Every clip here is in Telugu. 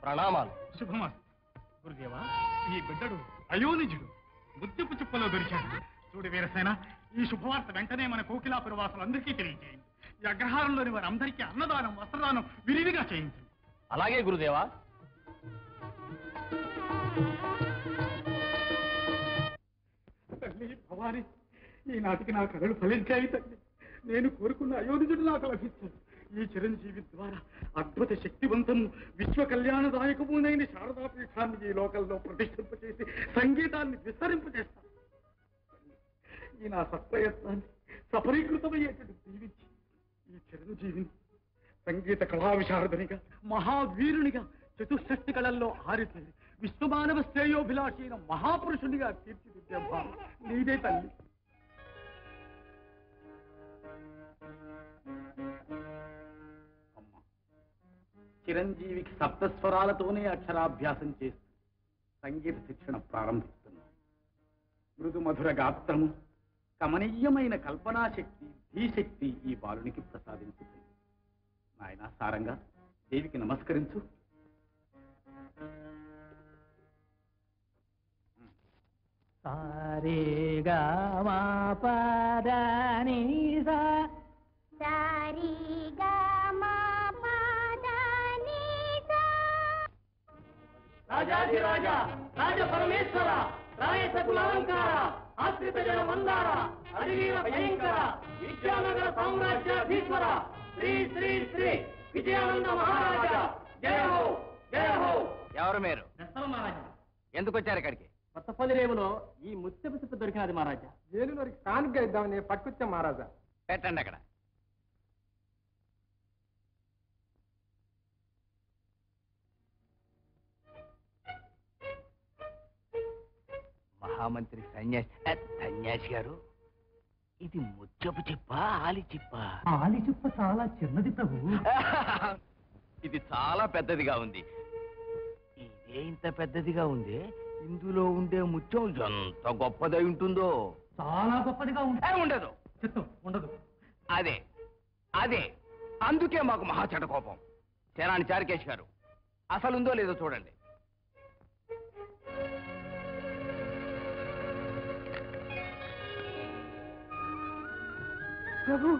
ప్రణామాలు శుభమస్తు గురుదేవా ఈ బిడ్డడు అయోనిజుడు ముత్యపు చుప్పలో దొరికాడు చూడు వీరసేన ఈ శుభవార్త వెంటనే మన కోకిలాపుర వాసులందరికీ తెలియజేయండి ఈ అగ్రహారంలోని వారందరికీ అన్నదానం వస్త్రదానం విరివిగా చేయించండి అలాగే గురుదేవా తల్లి భవాని ఈనాటికి నా కథలు ఫలించాయి తల్లి నేను కోరుకున్న అయోనిజుడు నాకు లభించాడు ఈ చిరంజీవి ద్వారా అద్భుత శక్తివంతము విశ్వ కళ్యాణదాయకమునైన శారదాపీఠాన్ని ఈ లోకంలో ప్రతిష్ఠింపచేసి సంగీతాన్ని విస్తరింపజేస్తాను ఈ నా సత్ప్రయత్నాన్ని సఫలీకృతమయ్యేటట్టు దీవించి ఈ చిరంజీవిని సంగీత కళా విశారదనిగా మహావీరునిగా చతుషష్టి కళల్లో ఆరితేరి విశ్వమానవ శ్రేయోభిలాషైన మహాపురుషునిగా తీర్చిదిద్దే భావం నీదే తల్లి అమ్మా చిరంజీవికి సప్తస్వరాలతోనే అక్షరాభ్యాసం చేస్తూ సంగీత శిక్షణ ప్రారంభిస్తున్నాం మృదు మధుర గాత్రము కమనీయమైన కల్పనాశక్తి ధీశక్తి ఈ బాలునికి ప్రసాదించుతుంది నాయన సారంగా దేవికి నమస్కరించు సారే గా మా పదని సా రాజాధిరాజా రాజ పరమేశ్వర రాయస కులాలంకార ఆశ్రిత జన మందార అడివీర భయంకర విద్యానగర సామ్రాజ్యాధీశ్వర శ్రీ శ్రీ శ్రీ విజయానంద మహారాజా జయ హో జయ హో ఎవరు మీరు ఎందుకు వచ్చారు ఇక్కడికి కొత్త పదిరేవులో ఈ ముత్యపు సిప్ప దొరికినది మహారాజా ఏనుగురికి కానుక ఇద్దామని పట్టుకొచ్చా మహారాజా పెట్టండి అక్కడ మహామంత్రి సన్యాసి ఆ, సన్యాసి గారు ఇది ముచ్చపు చిప్ప ఆలి చిప్ప ఆలి చుప్ప చాలా చిన్నది ప్రభు ఇది చాలా పెద్దదిగా ఉంది ఇదే ఇంత పెద్దదిగా ఉంది ఇందులో ఉండే ముత్యం ఎంత గొప్పదై ఉంటుందో చాలా గొప్పదిగా ఉంది ఏ, ఉండదు చిత్తం ఉండదు అదే అదే అందుకే మాకు మహాచట కోపం చేరాని చారికేష్ గారు అసలు ఉందో లేదో చూడండి ప్రభు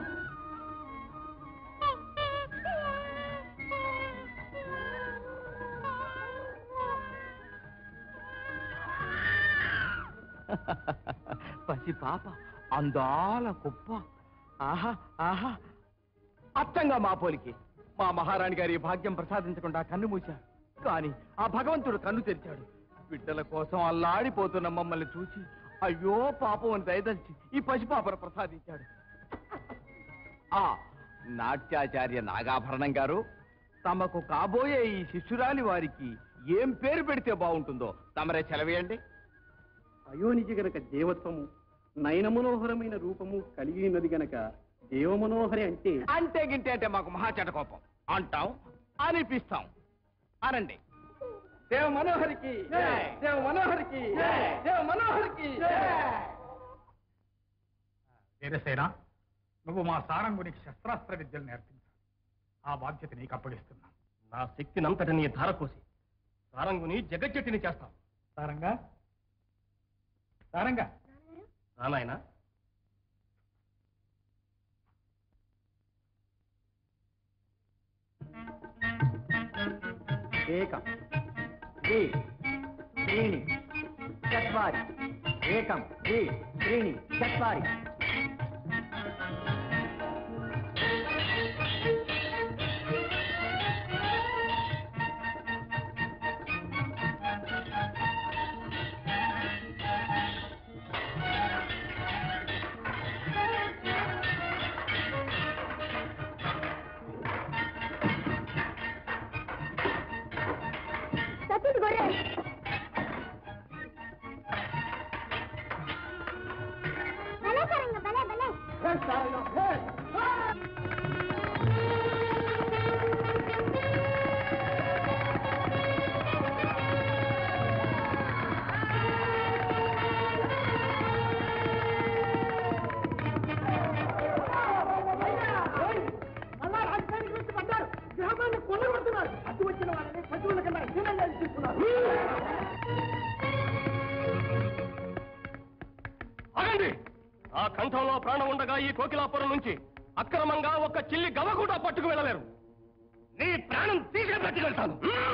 పసి పాప అందాల కుప్ప ఆహా ఆహా అచ్చంగా మా పోలికి మా మహారాణి గారి భాగ్యం ప్రసాదించకుండా కన్ను మూశారు కానీ ఆ భగవంతుడు కన్ను తెరిచాడు బిడ్డల కోసం అల్లాడిపోతున్న మమ్మల్ని చూసి అయ్యో పాపం అని దయదలిచి ఈ పసిపాపను ప్రసాదించాడు ఆ నాట్యాచార్య నాగాభరణం గారు తమకు కాబోయే ఈ శిష్యురాలి వారికి ఏం పేరు పెడితే బాగుంటుందో తమరే సెలవేయండి అయోనిజి గనక దేవత్వము నయనమనోహరమైన రూపము కలిగి ఉన్నది గనక దేవమనోహరి అంటే అంటే గింటే అంటే మాకు మహాచట కోపం అంటాం అనిపిస్తాం అనండి దేవ మనోహరికి దేవ మనోహరికి దేవ మనోహరికి వీరసేన నువ్వు మా సారంగునికి శస్త్రాస్త్ర విద్యలు నేర్పించాలి ఆ బాధ్యత నీకు అప్పగిస్తున్నాం నా శక్తినంతటిని ధారపోసి సారంగుని జగజ్జట్టిని చేస్తాం సారంగా సారంగా నాయన ఏకం ద్వి త్రీణి చత్వారి ఏకం ద్వి త్రీణి చత్వారి సత్తుడు గొర్రె భలే సారంగ భలే భలే అలా రాజధాని గురించి పడ్డారు గ్రామాన్ని కొల్లగొడుతున్నారు అడ్డు వచ్చిన వాళ్ళని పశువుల కన్నా ప్రాణం ఉండగా ఈ కోకిలాపురం నుంచి అక్రమంగా ఒక చిల్లి గవ కూడా పట్టుకు వెళ్ళలేరు నీ ప్రాణం తీసుకుని పట్టుకెళ్తాను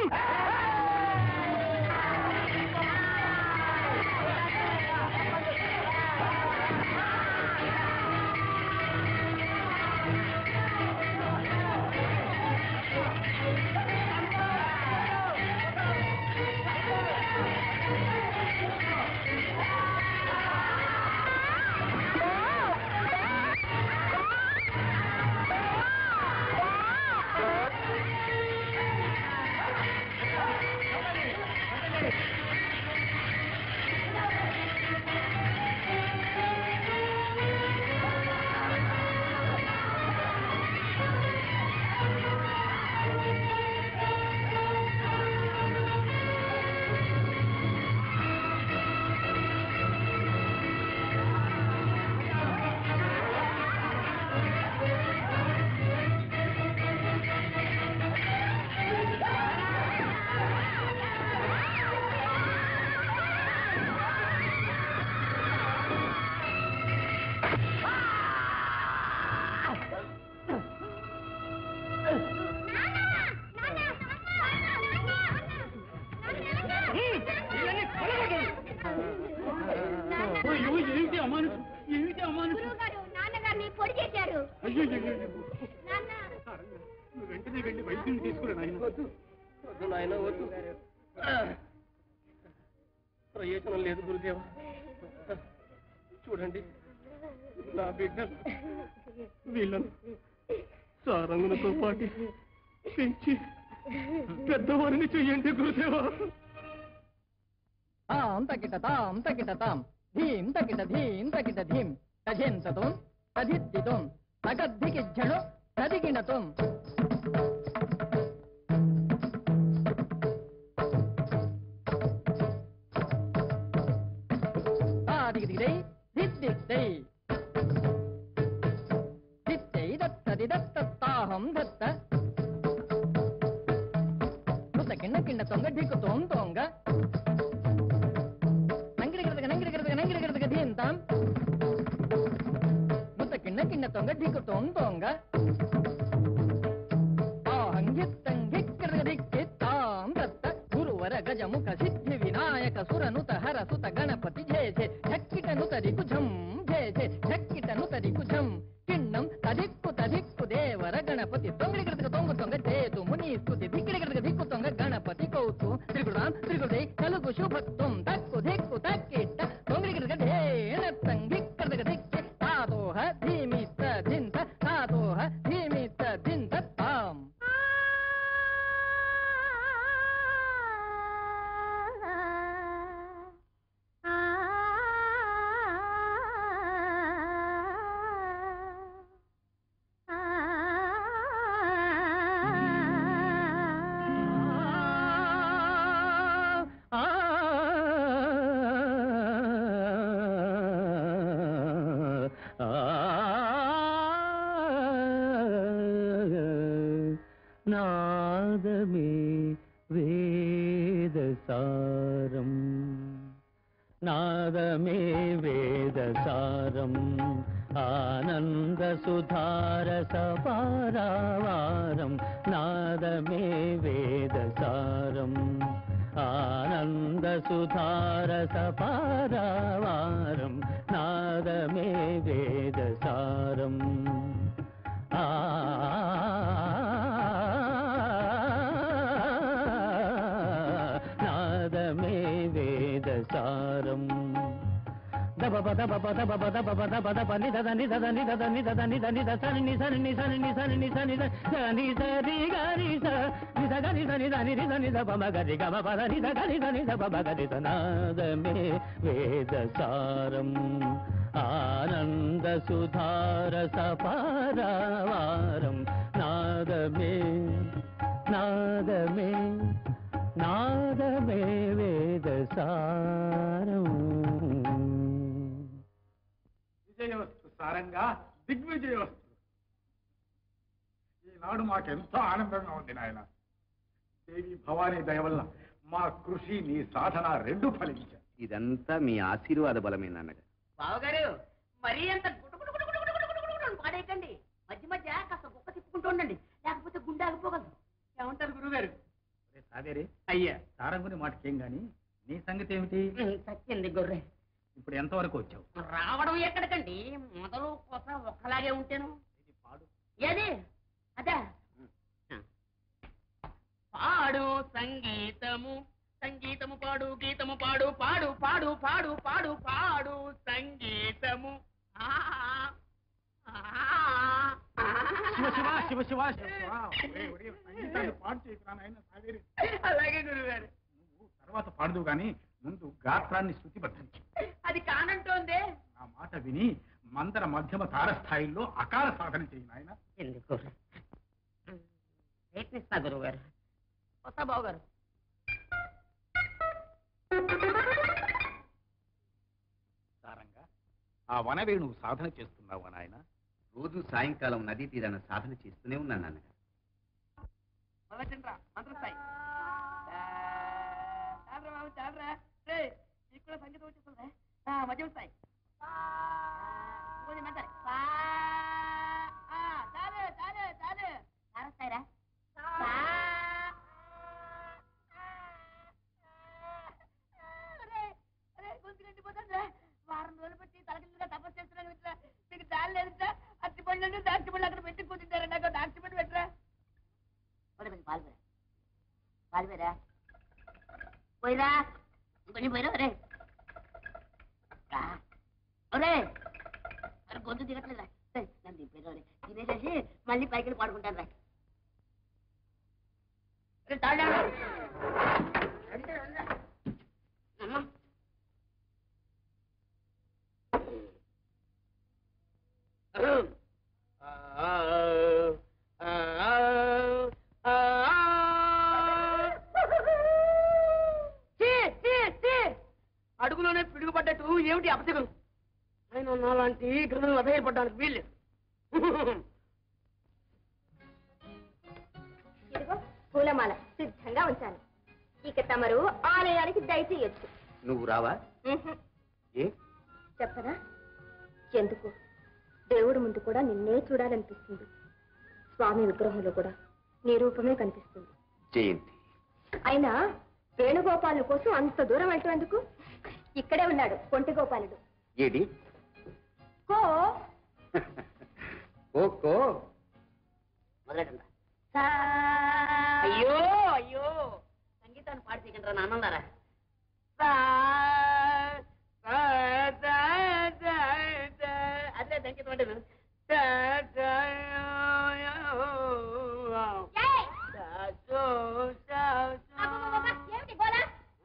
అయ్యో ఏమిటి అమానుషం ఏమిటి అమానుషం గురువుగారు నాన్నగారిని పొడి చేశారు అయ్యో అయ్యో, అయ్యో. నాన్న నువ్వు వెంటనే వెళ్ళి వైద్యుని తీసుకురా నాయన వద్దు నాయన వద్దు ప్రయోజనం లేదు గురుదేవ చూడండి నా బిడ్డ వీళ్ళను సారంగులతో పాటు పెంచి పెద్దవారిని చెయ్యండి గురుదేవా తాం తకిట తాం తకిట తాం ధీం తకిట ధీం తకిట ధీం తజెంతతుం తదిద్దితుం తగద్దికిజ్జడు తదిగిణతుం తాదిగిదిగై దిద్దిగ్దై దిత్తై దత్తది దత్తాహం దత్త కృత కిండ కిండ తొంగ ఢిక్కు తోం తోంగ నంగిరిగిరదగ నంగిరిగిరదగ నంగిరిగిరదగ ధీంతాం ముత్త కిన్న కిన్న తొంగ ఢిక్కు తోం తోంగ ఆహంగిత్తం ఘిక్కరదగ ధిక్కిత్తాం దత్త గురువర గజముఖ సిద్ధి వినాయక సురనుత హర సుత గణపతి జయ జయ ఝక్కిటను తరికుఝం జయ జయ ఝక్కిటను తరికుఝం కిಣ್ಣం తదిక్కు తదిక్కు దేవర గణపతి తొంగిడిగిరదగ తొంగ తొంగ చేతు ముని స్తుతి దిక్కిడిగిరదగ దిక్కు తొంగ గణపతి కౌతు త్రిగుడాం త్రిగుడై కలుగు శుభత్వం దక్కు దిక్కు దక్కిట్ట తొంగిడిగిరదగ ధేన తంగిక్కరదగ దిక్కి తాతోహ ధీమిత్త ధింత తాతోహ ధీమిత్త ధింత తాం ఆ నాదమే వేదసారం నాదమే వేదసారం ఆనంద సుధారస పారావారం నాదమే వేదసారం ఆనంద సుధారస పారావారం నాదమే వేదసారం ఆ నాదమే వేదసారం దబ పద పద పద పద పద పద పని దద ని దద ని దద ని దద ని ద ని ద సని ని సని ని సని ని సని ని సని ద ని సరి గరి స ని ద గరి దని దని ని దని ద పమ గరి గమ పద ని ద గరి దని ద పమ గరి ద నాదమే వేదసారం ఆనంద సుధారస పారావారం నాదమే నాదమే నాదమే వేదసారం విజయవస్తు సారంగా దిగ్విజయవస్తు ఈనాడు మాకెంతో ఆనందంగా ఉంది నాయన దేవి భవానీ దయ వల్ల మా కృషి నీ సాధన రెండు ఫలించాయి ఇదంతా మీ ఆశీర్వాద బలమే నాన్నగారు బావగారు మరీ అంత గుడు గుడు గుడు గుడు పాడేయకండి మధ్య మధ్య కాస్త కుక్క తిప్పుకుంటూ ఉండండి లేకపోతే గుండె ఆగిపోగలదు ఏమంటారు గురుగారు సాదేరే అయ్యా తారంగుని మాటకేం గాని నీ సంగతి ఏమిటి సత్యండి గొర్రె ఇప్పుడు ఎంతవరకు వచ్చావు రావడం ఎక్కడికండి మొదలు కొత్త ఒక్కలాగే ఉంటేను ఏది అదే పాడు సంగీతము సంగీతము పాడు గీతము పాడు పాడు పాడు పాడు పాడు పాడు సంగీతము ఆ, ఆ, ఆ. శివ శివ శివ శివ శివ శివ. ఒరే, ఒరే, సంగీతాన్ని పాడు చేయకురా నాయన సావేరి అలాగే గురుగారు నువ్వు తర్వాత పాడదు గాని ముందు గాత్రాన్ని శృతిబద్ధం చెయ్యి. అది కానంటోందే నా మాట విని మందర మధ్యమ తారస్థాయిల్లో అకాల సాధన చేయి నాయన ఎందుకు ప్రయత్నిస్తా గురువు గారు వస్తా బాబు గారు సారంగా ఆ వనవే నువ్వు సాధన చేస్తున్నావా నాయన రోజు సాయంకాలం నదీ తీరాన సాధన చేస్తూనే ఉన్నాను నాన్నగారు మొదటిరా మంత్రస్థాయి చాలరా బాబు చాలరా రే నీకు కూడా సంగీతం వచ్చేస్తుందా ఆ, మధ్యం స్థాయి ఇంకొంచెం మెత్తని. పా. ఆ, చాలు చాలు చాలు తారస్థాయిరా పా. ఒరే, ఒరే, గొంతు గట్టిపోతుందిరా. వారం రోజులు పెట్టి తలకిందుగా తపస్సు చేస్తున్నాను ఇట్లా మీకు దారి లేదురా అట్టి పళ్ళు దాచి పళ్ళు అక్కడ పెట్టి కూర్చుంటారా నాకు దాచి పళ్ళు పెట్టరా ఒరే పాల్పోరా పాల్పోరా పోయిరా ఇంకొంచెం పోయిరా ఒరే రా. ఒరే అరే గొంతు దిగట్లేదురా ఏయ్, నన్ను దింపేరా ఒరే తినేసేసి మళ్ళీ పైకి వెళ్ళి పాడుకుంటాను రా ఒరే, తాళాడు. రండి, రండి. అమ్మా. ఛీ, ఛీ, ఛీ. అడుగులోనే పిడుగుపడ్డట్టు ఏమిటి అపశకులు ఆయన నాలాంటి గ్రహణం అధైర్పడ్డానికి వీళ్ళు ఇదిగో పూలమాల సిద్ధంగా ఉంచాను ఇక తమరు ఆలయానికి దయచేయొచ్చు నువ్వు రావా ఉహుం. ఏ చెప్పనా ఎందుకు దేవుడు ముందు కూడా నిన్నే చూడాలనిపిస్తుంది స్వామి విగ్రహంలో కూడా నీ రూపమే కనిపిస్తుంది జయంతి అయినా వేణుగోపాలు కోసం అంత దూరం వెళ్ళటం ఎందుకు ఇక్కడే ఉన్నాడు కొంటి గోపాలుడు ఏడి కో ఓకో మొదలెట్టండి అయ్యో అయ్యో సంగీతాన్ని పాడి తీకండి రా నాన్నలారా అదే సంగీతం అంటే ఏమిటి గోలా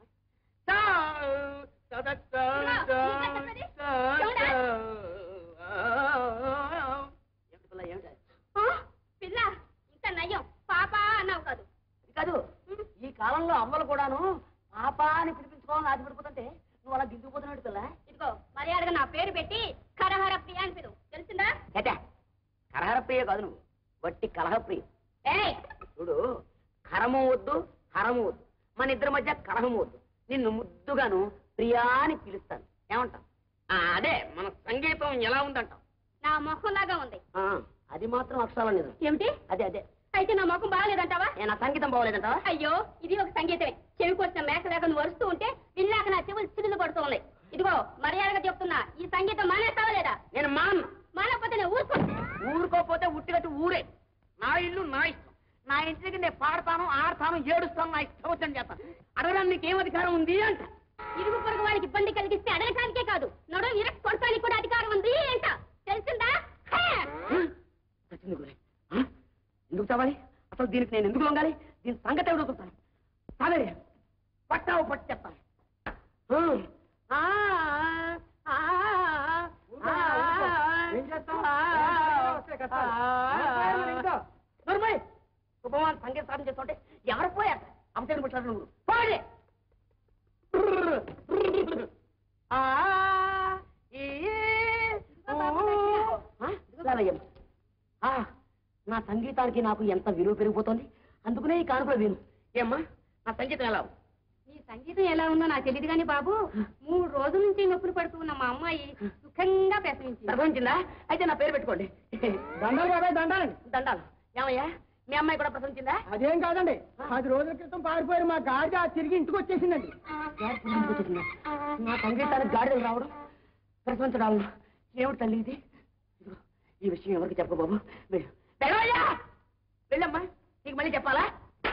ఆ, పిల్ల ఇంకా నయ్యం పాప అన్నావు కాదు కాదు ఈ కాలంలో అమ్మలు కూడాను పాప అని పిలిపించుకోవాలని ఆశ పడిపోతుంటే నువ్వు అలా దిద్దుకుపోతున్నాడు పిల్ల ఇదిగో మర్యాదగా నా పేరు పెట్టి కరహర ప్రియ అని పిలువు తెలిసిందా ఏటా కలహర ప్రియ కాదు నువ్వు వట్టి కలహ ప్రియ ఏయ్ చూడు కరము వద్దు హరము వద్దు మన ఇద్దరి మధ్య కలహము వద్దు నిన్ను ముద్దుగాను ప్రియా అని పిలుస్తాను ఏమంటావు ఆ, అదే మన సంగీతం ఎలా ఉందంటావు నా మొహంలాగా ఉంది ఆ, అది మాత్రం అక్షరాల నిజం ఏమిటి అదే అదే అయితే నా ముఖం బాగాలేదంటావా ఏ నా సంగీతం బాగోలేదంటావా అయ్యో ఇది ఒక సంగీతమే చెవికొచ్చిన మేక లేక నువ్వు వరుస్తూ ఉంటే విన్నాక నా చెవులు చిరులు పడుతూ ఉన్నాయి ఇదిగో మర్యాదగా చెప్తున్నా ఈ సంగీతం మానేస్తావా లేదా నేను మాను మానకపోతే నేను ఊరుకో ఊరుకోపోతే ఉట్టిగట్టి ఊరే నా ఇల్లు నా ఇష్టం నా ఇంటికి నేను పాడతాను ఆడతాను ఏడుస్తాను నా ఇష్టం వచ్చింది చేస్తాను అడగడానికి నీకేం అధికారం ఉంది అంట ఇరుగు పొరుగు వారికి ఇబ్బంది కలిగిస్తే అడగటానికే కాదు నడు ఇరక్ కొడతానికి కూడా అధికారం ఉంది అంట తెలిసిందా హే! వచ్చింది గురి ఆ? ఎందుకు చావాలి అసలు దీనికి నేను ఎందుకు లొంగాలి దీని సంగతి ఎవరు చూస్తాను సాగరే పట్టావు పట్టి చెప్తాను ఆ, ఆ, ఆ, ఆ, ఏం చేస్తాం? ఆ, వస్తే కష్టాలు. ఆ, మరి ఇంకో. నోర్మయ్, శుభవాన్ సంగీత సాధన చేస్తుంటే ఎవరు పోయారు అంశం పెట్టారు నువ్వు పోయి ఆ, ఈ, ఊ. ఆ, లాలయ్యం. ఆ, నా సంగీతానికి నాకు ఎంత విలువ పెరిగిపోతుంది అందుకనే ఈ కానుకలు విను ఏమ్మా నా సంగీతం ఎలా ఉంది? నీ సంగీతం ఎలా ఉందో నాకు తెలియదు కానీ బాబు మూడు రోజుల నుంచి నొప్పులు పడుతూ ఉన్న మా అమ్మాయి సుఖంగా ప్రసవించింది ప్రసవించిందా అయితే నా పేరు పెట్టుకోండి దండాలు బాబాయ్ దండాలండి దండాలు ఏమయ్యా మీ అమ్మాయి కూడా ప్రసవించిందా అదేం కాదండి పది రోజుల క్రితం పారిపోయారు మా గాడిద తిరిగి ఇంటికి వచ్చేసిందండి నా సంగీతానికి గాడిదలు రావడం ప్రసవించడం ఏమిటి తల్లి ఇది ఇదిగో, ఈ విషయం ఎవరికి చెప్పు బాబు వెళ్ళు. వెళ్ళవయ్యా! వెళ్ళమ్మా నీకు మళ్ళీ చెప్పాలా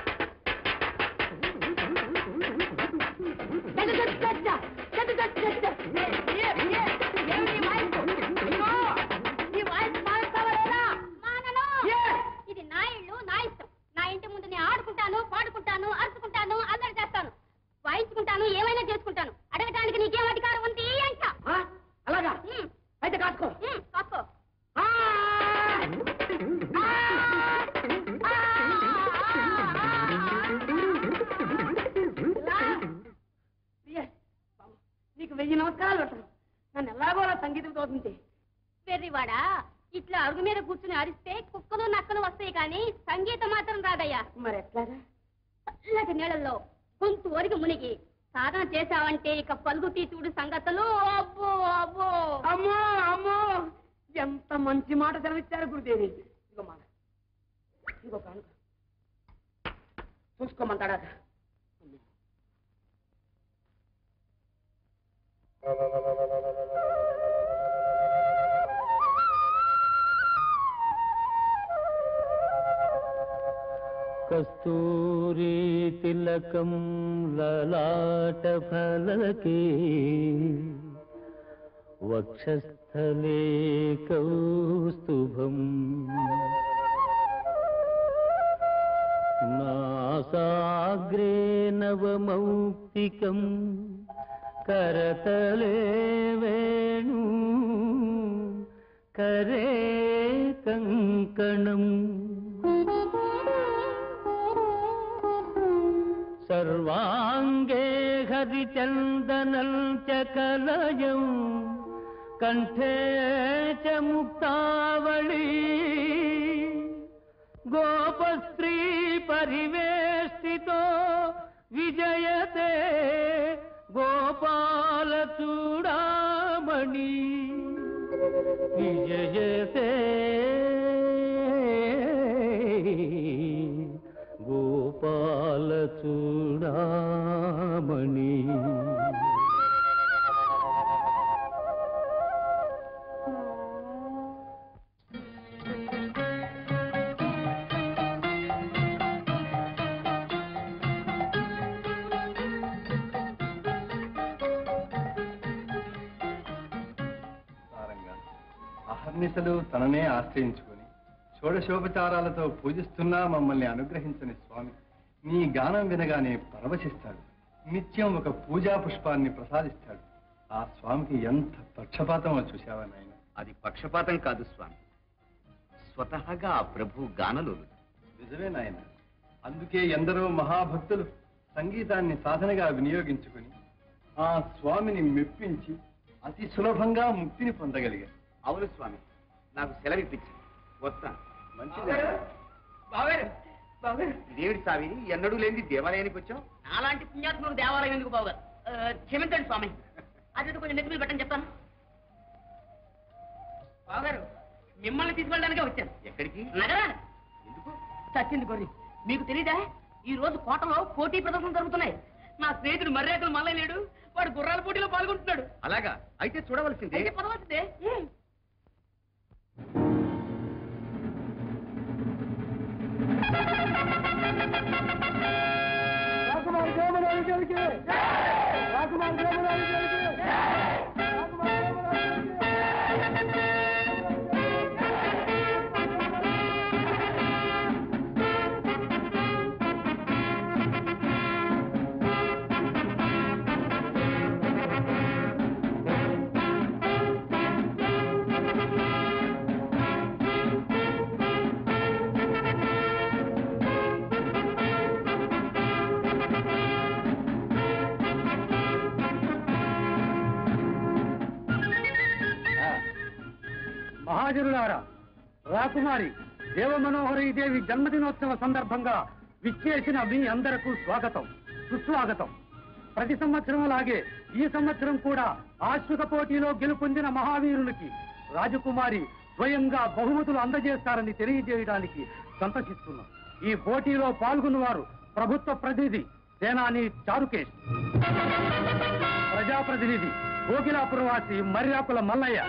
చచ్చ, చచ్చ, చచ్చ, చచ్చ, చచ్చ, చచ్చ. ఏ, ఏ, ఏ, ఏమిటి ఈ వాయిస్? అయ్యో, ఈ వాయిస్ మారుస్తావా లేదా? ఏ? ఇది నా ఇల్లు నా ఇష్టం నా ఇంటి ముందు నేను ఆడుకుంటాను పాడుకుంటాను అరుచుకుంటాను అల్లరి చేస్తాను వాయించుకుంటాను ఏమైనా చేసుకుంటాను అడగటానికి నీకేం అధికారం ఉంది అంట ఆ? అలాగా అయితే కాసుకో కాసుకో ఆ! ఆ! ఆ! ఇలా? ప్రియ, బాబు, నీకు వెయ్యి నమస్కారాలు పెడతాను నన్ను ఎలాగో అలా సంగీతం తోసింది వెర్రివాడా ఇట్లా అరుగు మీద కూర్చుని అరిస్తే కుక్కలు నక్కలు వస్తాయి కానీ సంగీతం మాత్రం రాదయ్యా మరి ఎట్లాగా చల్లటి నీళ్ళల్లో గొంతు ఒరిగి మునిగి సాధన చేశావంటే ఇక పలుగుతీ చూడు సంగతులు అబ్బో అబ్బో అమ్మో అమ్మో ఎంత మంచి మాట సెలవిచ్చారు గురుదేవి ఇదిగో మాట ఇదిగో కానుక చూసుకోమంటాడా కస్తూరి తిలకం లలాట ఫలకే వక్షస్థలే కౌస్తుభం నాసాగ్రే నవమౌక్తికం కరతలే వేణు కరే కంకణం సర్వాంగే హరిచందనం చ కలయం కంఠే చ ముక్తావళి గోపస్త్రీ పరివేష్టితో విజయతే గోపాల చూడామణి విజయతే గోపాల చూడామణి సారంగా అహర్నిశలు తననే ఆశ్రయించుకొని షోడశోపచారాలతో పూజిస్తున్నా మమ్మల్ని అనుగ్రహించని స్వామి నీ గానం వినగానే పరవశిస్తాడు నిత్యం ఒక పూజా పుష్పాన్ని ప్రసాదిస్తాడు ఆ స్వామికి ఎంత పక్షపాతమో చూశావా నాయన అది పక్షపాతం కాదు స్వామి స్వతహాగా ఆ ప్రభు గానలోలు నిజమే నాయన అందుకే ఎందరో మహాభక్తులు సంగీతాన్ని సాధనగా వినియోగించుకుని ఆ స్వామిని మెప్పించి అతి సులభంగా ముక్తిని పొందగలిగారు అవును స్వామి నాకు సెలవిప్పించి వస్తాను మంచిది బాగారు బాగారు ఇదేమిటి సావి ఎన్నడూ లేని దేవాలయానికి వచ్చావు అలాంటి పుణ్యాత్ముడు దేవాలయం ఎందుకు బావగారు ఆ, క్షమించండి స్వామి అది కొంచెం నెత్తి మీద పెట్టని చెప్తాను బావగారు మిమ్మల్ని తీసుకెళ్ళడానికే వచ్చాను ఎక్కడికి నగరానికి ఎందుకు చచ్చింది గొర్రె మీకు తెలీదా ఈ రోజు కోటలో పోటీ ప్రదర్శనలు జరుగుతున్నాయి నా స్నేహితుడు మర్యాదలు మళ్ళీ లేడు వాడు గుర్రాల పోటీలో పాల్గొంటున్నాడు అలాగా అయితే చూడవలసిందే అయితే పదవచ్చిందే రాకుమారి దేవరాజు గారికి రాకుమారి దేవరాజు గారికి రాకుమారి దేవరాజు గారికి మహాజనులారా రాకుమారి దేవమనోహరి దేవి జన్మదినోత్సవ సందర్భంగా విచ్చేసిన మీ అందరకు స్వాగతం సుస్వాగతం ప్రతి సంవత్సరం లాగే ఈ సంవత్సరం కూడా ఆశ్రిత పోటీలో గెలుపొందిన మహావీరులకి రాజకుమారి స్వయంగా బహుమతులు అందజేస్తారని తెలియజేయడానికి సంతోషిస్తున్నాం ఈ పోటీలో పాల్గొన్నవారు ప్రభుత్వ ప్రతినిధి సేనాని చారుకేష్ ప్రజాప్రతినిధి కోకిలాపురవాసి మర్యాకుల మల్లయ్య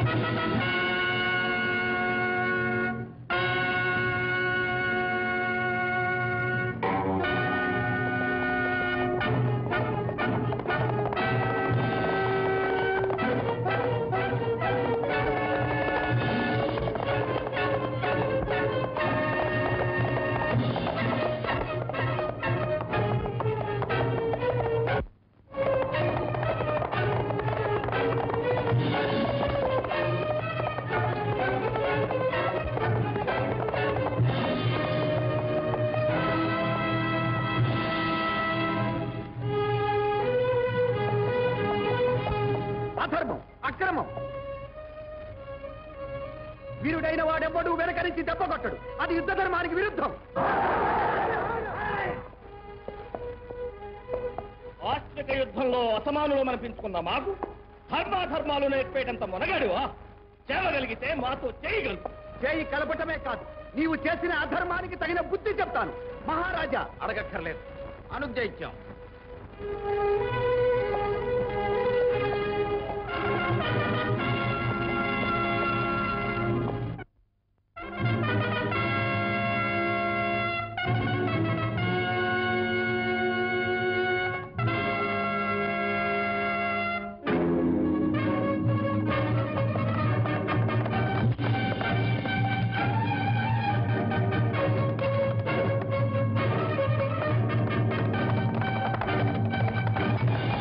అధర్మం అక్రమం వీరుడైన వాడెవ్వడు వెనకరించి దెబ్బ కొట్టడు అది యుద్ధ ధర్మానికి విరుద్ధం ఆశ్రిత యుద్ధంలో అసమానులు అనిపించుకున్న మాకు ధర్మాధర్మాలు నేర్పేటంత మొనగాడువా చేయగలిగితే మాతో చేయగలరు చేయి కలపటమే కాదు నీవు చేసిన అధర్మానికి తగిన బుద్ధి చెప్తాను మహారాజా అడగక్కర్లేదు అనుగ్రహించాం ఆ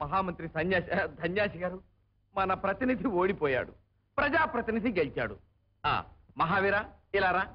మహామంత్రి సన్యాసి ఆ, ధన్యాసి గారు మన ప్రతినిధి ఓడిపోయాడు ప్రజాప్రతినిధి గెలిచాడు ఆ మహావీర ఇలా రా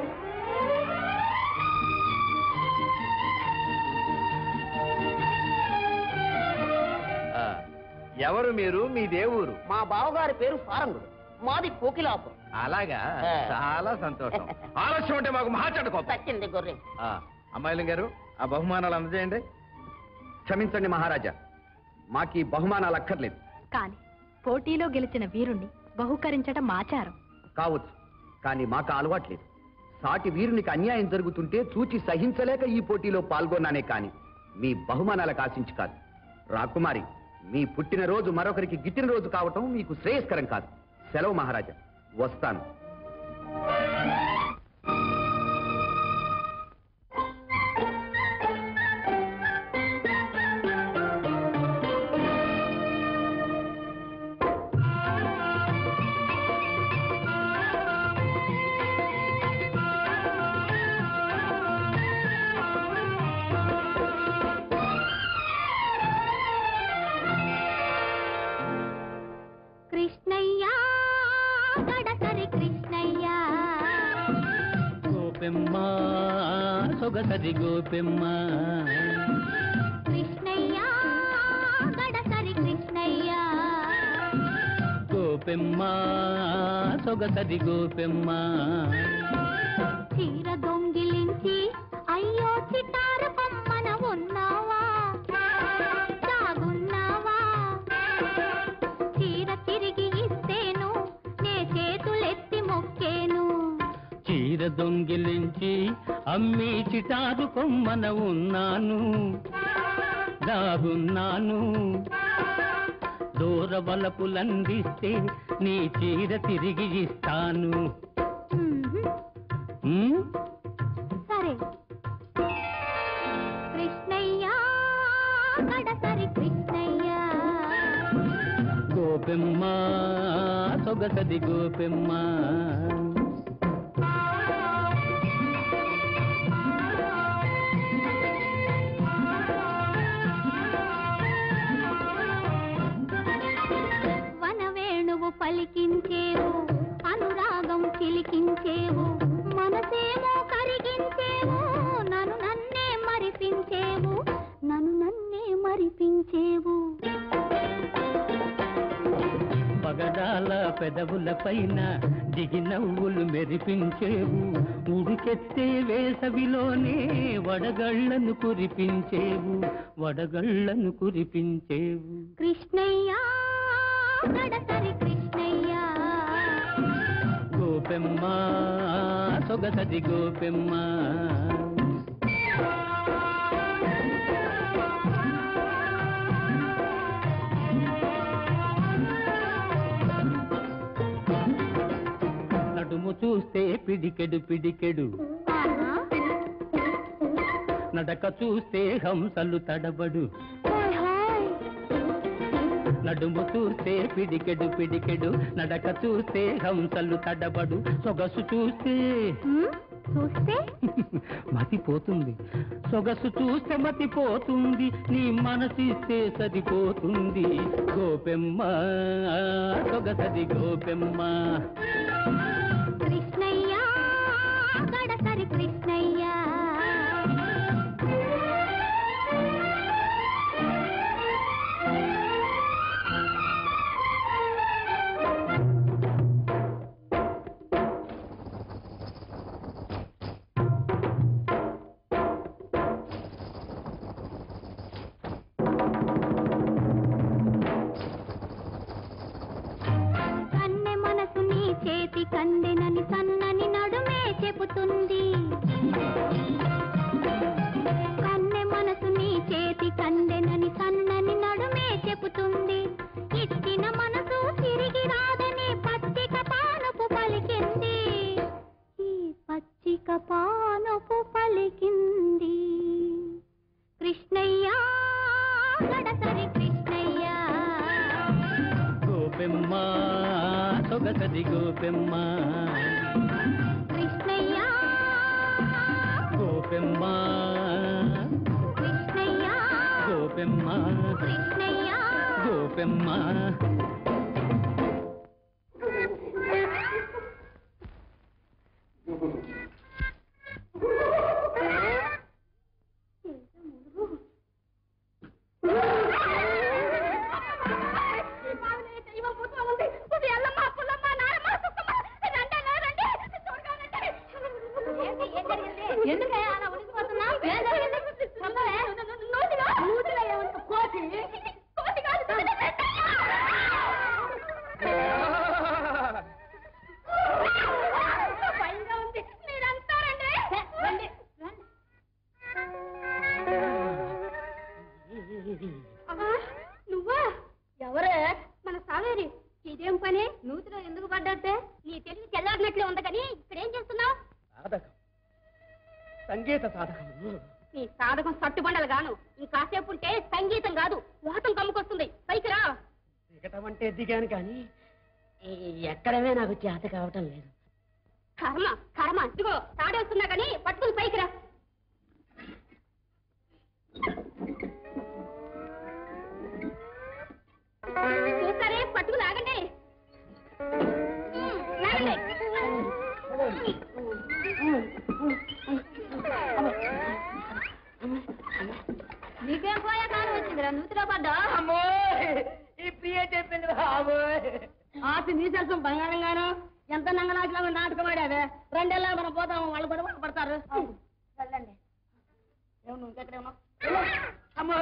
ఆ, ఎవరు మీరు మీ దేవురు మా బావగారి పేరు సారంగుడు మాది కోకిలాపురం అలాగా ఆ. చాలా సంతోషం ఆలస్యం అంటే మాకు మహాచండ కోపం తచ్చింది గొర్రె ఆ, అమ్మాయిలం గారు ఆ బహుమానాలు అందజేయండి క్షమించండి మహారాజా మాకు ఈ బహుమానాలు అక్కర్లేదు కానీ పోటీలో గెలిచిన వీరుణ్ణి బహుకరించడం ఆచారం కావచ్చు కానీ మాకు ఆ అలవాట్లేదు సాటి వీరునికి అన్యాయం జరుగుతుంటే చూచి సహించలేక ఈ పోటీలో పాల్గొన్నానే కాని మీ బహుమానాలకు ఆశించి కాదు రాకుమారి మీ పుట్టినరోజు మరొకరికి గిట్టిన రోజు కావటం మీకు శ్రేయస్కరం కాదు సెలవు మహారాజా వస్తాను కృష్ణయ్య గడసరి కృష్ణయ్య గోపెమ్మ సొగసది గోపెమ్మ కృష్ణయ్య గడసరి కృష్ణయ్య గోపెమ్మ సొగసది గోపెమ్మ చీర దొంగిలించి అయ్యో చిటారు బొమ్మన ఉన్నావా సాగున్నావా చీర తిరిగి ఇస్తేను నే చేతులెత్తి మొక్కేను చీర దొంగిలించి అమ్మి చిటారు కొమ్మన ఉన్నాను దాగున్నాను దూర వలపులందిస్తే నీ చీర తిరిగి ఇస్తాను మ్మ్. ఉమ్? సరే కృష్ణయ్య గడసరి కృష్ణయ్య గోపెమ్మ సొగసది గోపెమ్మ వనవేణువు పలికించేవు అనురాగం చిలికించేవు మనసేమో కరిగించేవు నన్ను నన్నే మరిపించేవు నన్ను నన్నే మరిపించేవు పగడాల పెదవుల పైన దిగి నవ్వులు మెరిపించేవు ఉడికెత్తే వేసవిలోనే వడగళ్ళను కురిపించేవు వడగళ్ళను కురిపించేవు కృష్ణయ్య గడసరి కృష్ణయ్య గోపెమ్మ సొగసది గోపెమ్మ నడుము చూస్తే పిడికెడు పిడికెడు ఆహా. నడక చూస్తే హంసలు తడబడు హాయ్ హాయ్. నడుము చూస్తే పిడికెడు పిడికెడు నడక చూస్తే హంసలు తడబడు సొగసు చూస్తే మ్మ్? చూస్తే మతిపోతుంది సొగసు చూస్తే మతిపోతుంది నీ మనసిస్తే సరిపోతుంది గోపెమ్మ సొగసది గోపెమ్మ కృష్ణయ్య గడసరి కృష్ణయ్య కన్నె మనసు నీ చేతి కందెనని సన్నని నడుమే చెబుతుంది కన్నె మనసు నీ చేతి కందెనని సన్నని నడుమే చెబుతుంది ఇచ్చిన మనసు తిరిగి రాదని పచ్చిక పానుపు పలికింది ఈ పచ్చిక పానుపు పలికింది కృష్ణయ్య గడసరి కృష్ణయ్య గోపెమ్మ సొగసది గోపెమ్మ కృష్ణయ్య గోపెమ్మ కృష్ణయ్య గోపెమ్మ కృష్ణయ్య పెమ్మ ఎందుకయ్యా అలా ఉడికిపోతున్నావు ఏం జరిగింది చెప్పవే? నూతిలో నూతిలో ఏమన్నా కోతి కోతి కాదు భయంగా ఉంది మీరంతా రండి రండి అమ్మా, నువ్వా ఎవరే మన సావేరి ఇదేం పని నూతిలో ఎందుకు పడ్డట్టే నీ తెలివి తెల్లారినట్లే ఉంది కానీ ఇక్కడ ఏం చేస్తున్నావు సాధకం సంగీత సాధకం నీ సాధకం సట్టుబండలు గాను ఇంకాసేపు ఉంటే సంగీతం కాదు వాతం కమ్ముకొస్తుంది పైకి రా దిగటం అంటే దిగాను కానీ ఈ ఎక్కడమే నాకు చేత కావటం లేదు కర్మ కర్మ ఇదిగో తాడేస్తున్నా కానీ పట్టుకుని పైకి రా చూస్తారే పట్టుకుని ఆగండి ఉమ్, లాగండి. నీకేం పోయా కాలం వచ్చిందిరా నూతిలో పడ్డా ఈ ప్రియ చెప్పింది బాబోయ్ ఆస్తి నీ తెలుసు బంగారంగాను ఎంత నంగనాచిలాగా నాటకం ఆడావే రెండేళ్ళ మనం పోతాము వాళ్ళు కూడా వాళ్ళు పడతారు వెళ్ళండి ఏమో నువ్వు ఇంకెక్కడే ఉన్నావు అమ్మో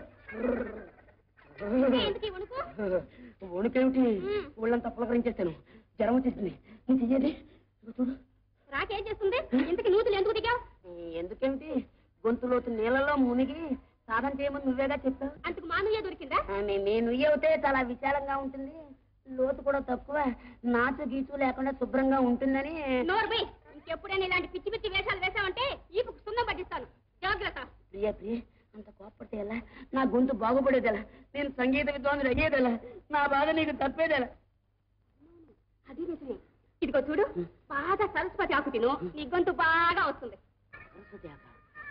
ఎందుకు ఈ వణుకు వణుకేమిటి ఉమ్. ఒళ్ళంతా పులకరించేస్తాను జ్వరం వచ్చేసింది నువ్వు చెయ్యేది చూడు రాకేం చేస్తుంది ఇంతకి నూతులు ఎందుకు దిగావు ఎందుకేమిటి గొంతులోతు నీళ్ళలో మునిగి సాధన చేయమని నువ్వేగా చెప్పావు అంతకు మానవీయ దొరికిందా ఆ, నీ- నీ నుయ్యి అవుతే చాలా విశాలంగా ఉంటుంది లోతు కూడా తక్కువ నాచు గీచు లేకుండా శుభ్రంగా ఉంటుందని నోర్బై ఇంకెప్పుడైనా ఇలాంటి పిచ్చి పిచ్చి వేషాలు వేసావంటే ఈ సున్నం పట్టిస్తాను జాగ్రత్త ప్రియ ప్రియ అంత కోపడితే ఎలా నా గొంతు బాగుపడేదెలా నేను సంగీత విద్వాంసుడు అయ్యేదెలా నా బాధ నీకు తప్పేదెలా అది నిజమే ఇదిగో చూడు బాగా సరస్వతి ఆకు తిను నీ గొంతు బాగా వస్తుంది సరస్వతి ఆక.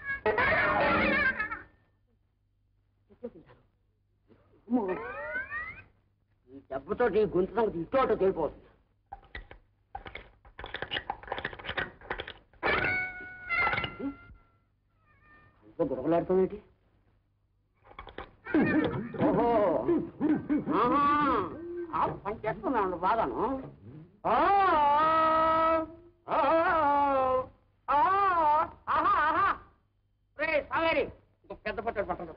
ఇప్పుడే తింటాను. అమ్మో. ఈ దెబ్బతో నీ గొంతు సంగతి ఇటో అటో తెలిపోతుంది అంత బుడగలాడుతుంది ఓహో ఆహా. ఆ, పనిచేస్తున్నాను బాగాను ఆ, ఆ, ఆ, ఆహా, ఆహా. రేయ్, సావేరి, ఇంకో పెద్ద పట్టడు పట్టడు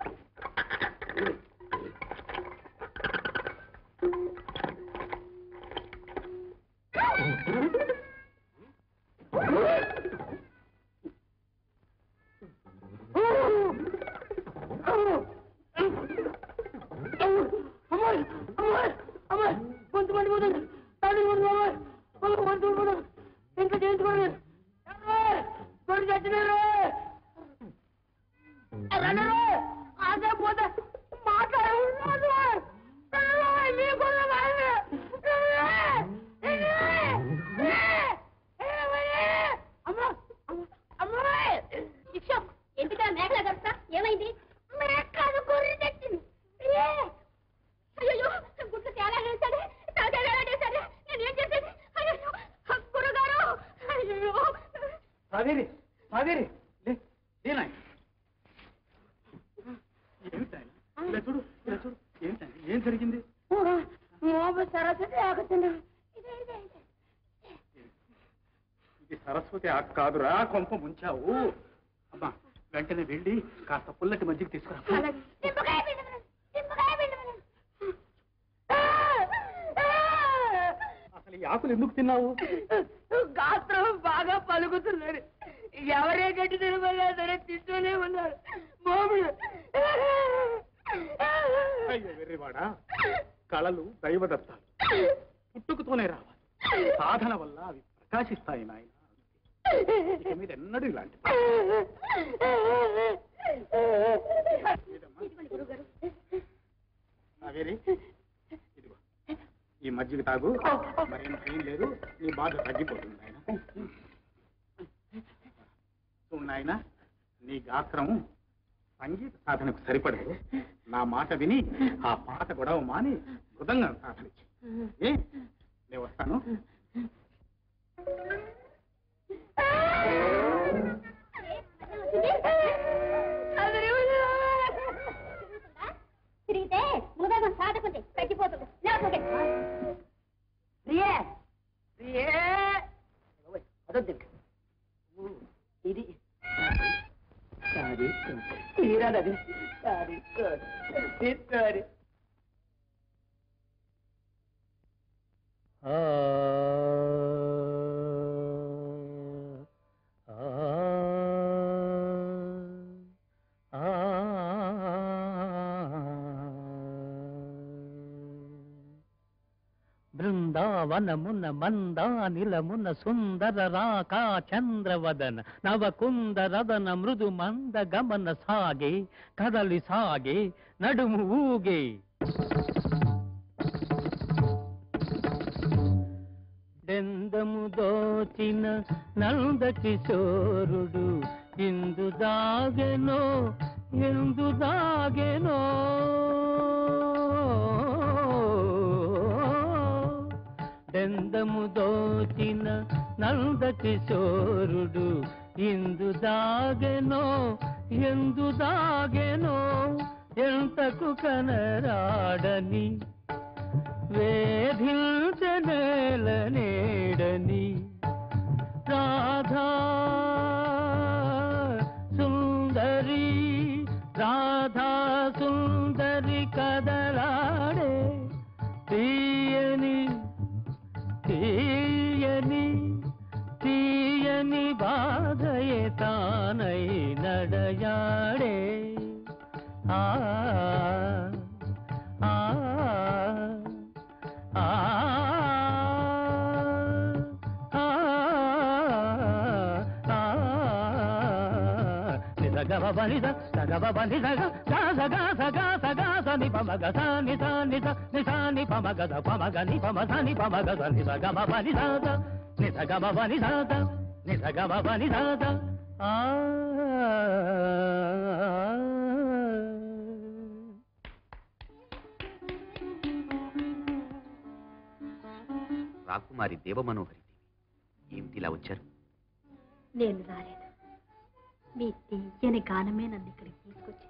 అమ్మాయి అమ్మాయి అమ్మాయి గొంతు మండిపోతుంది తల్లి గొంతు అమ్మాయి గొంతు మండిపోతుంది ఇంకా చేయించుకోండి గొంతు చచ్చినారు అదే పోతే మాట్లాడు శిక్ష ఎందుకలా మేకలా కలుస్తా ఏమైంది మేకలు గొర్రె తెచ్చింది అయ్యో గుడ్లు తేలా వేశాడే తలకాయ వేలాడేశాడే నేను ఏం చేసేది అయ్యో గురుగారు అయ్యో సావేరి సావేరి లే లేనాయ్ ఏమిటాయన ఇలా చూడు ఇలా చూడు ఏమిటాయన ఏం జరిగింది మోబు సరస్వతి ఆగుతున్నా ఇది సరస్వతి ఆకు కాదురా కొంప ముంచావు అమ్మా వెంటనే వెళ్ళి కాస్త పుల్లటి మజ్జిగ తీసుకురా నిమ్మకాయ పిండమను నిమ్మకాయ పిండమను అసలు ఈ ఆకులు ఎందుకు తిన్నావు గాత్రం బాగా పలుకుతున్నారు ఎవరే గట్టి తినమన్నా సరే తింటూనే ఉన్నారు మోముడు అయ్యో వెర్రివాడా కళలు దైవదత్తాలు పుట్టుకతోనే రావాలి సాధన వల్ల అవి ప్రకాశిస్తాయి నాయన ఇక మీద ఎన్నడూ ఇలాంటి ఇదిగోండి గురుగారు కావేరి ఇదిగో ఈ మజ్జిగ తాగు మరేం భయం లేదు నీ బాధ తగ్గిపోతుంది నాయన చూడు నాయన నీ గాత్రం సంగీత సాధనకు సరిపడదు నా మాట విని ఆ పాట గొడవ మాని మృదంగం సాధన చెయ్యి. ఏ నేను వస్తాను తిరిగితే మృదంగం సాధకుంటే తగ్గిపోతుంది లేకపోతే ప్రియే ప్రియే ఓయ్, అదొద్దు ఊ, ఇది సారీ తీరాదది సారీ సారీ సారీ ఆ ఆ ఆ బృందావనమున మందానిలమున సుందర రాకా చంద్రవదన నవకుందరదన మృదు మంద గమన సాగే కదలి సాగే నడుము ఊగే దెందము దోచిన నంద కిశోరుడు ఇందు దాగెనో ఎందు దాగెనో దెందము దోచిన నంద కిశోరుడు ఇందు దాగెనో ఎందు దాగెనో ఎంతకు కనరాడని వేధించనేల నేడని రాధా సుందరి రాధా సుందరి కదలాడే తీయని తీయని తీయని బాధయే తానై నడయాడే ఆ ఆ ఆ నిజగవ బలిద సగవ బలిద సగ సగ సగ సని పమగ సని సని నిసాని పమగద పమగ ని పమ సని పమగద నిజగమ బలిద నిజగమ బలిద నిజగమ బలిద ఆ రాకుమారి దేవమనోహరి దేవి ఏమిటి ఇలా వచ్చారు నేను రాలేదు మీ తీయని గానమే నన్ను ఇక్కడికి తీసుకొచ్చింది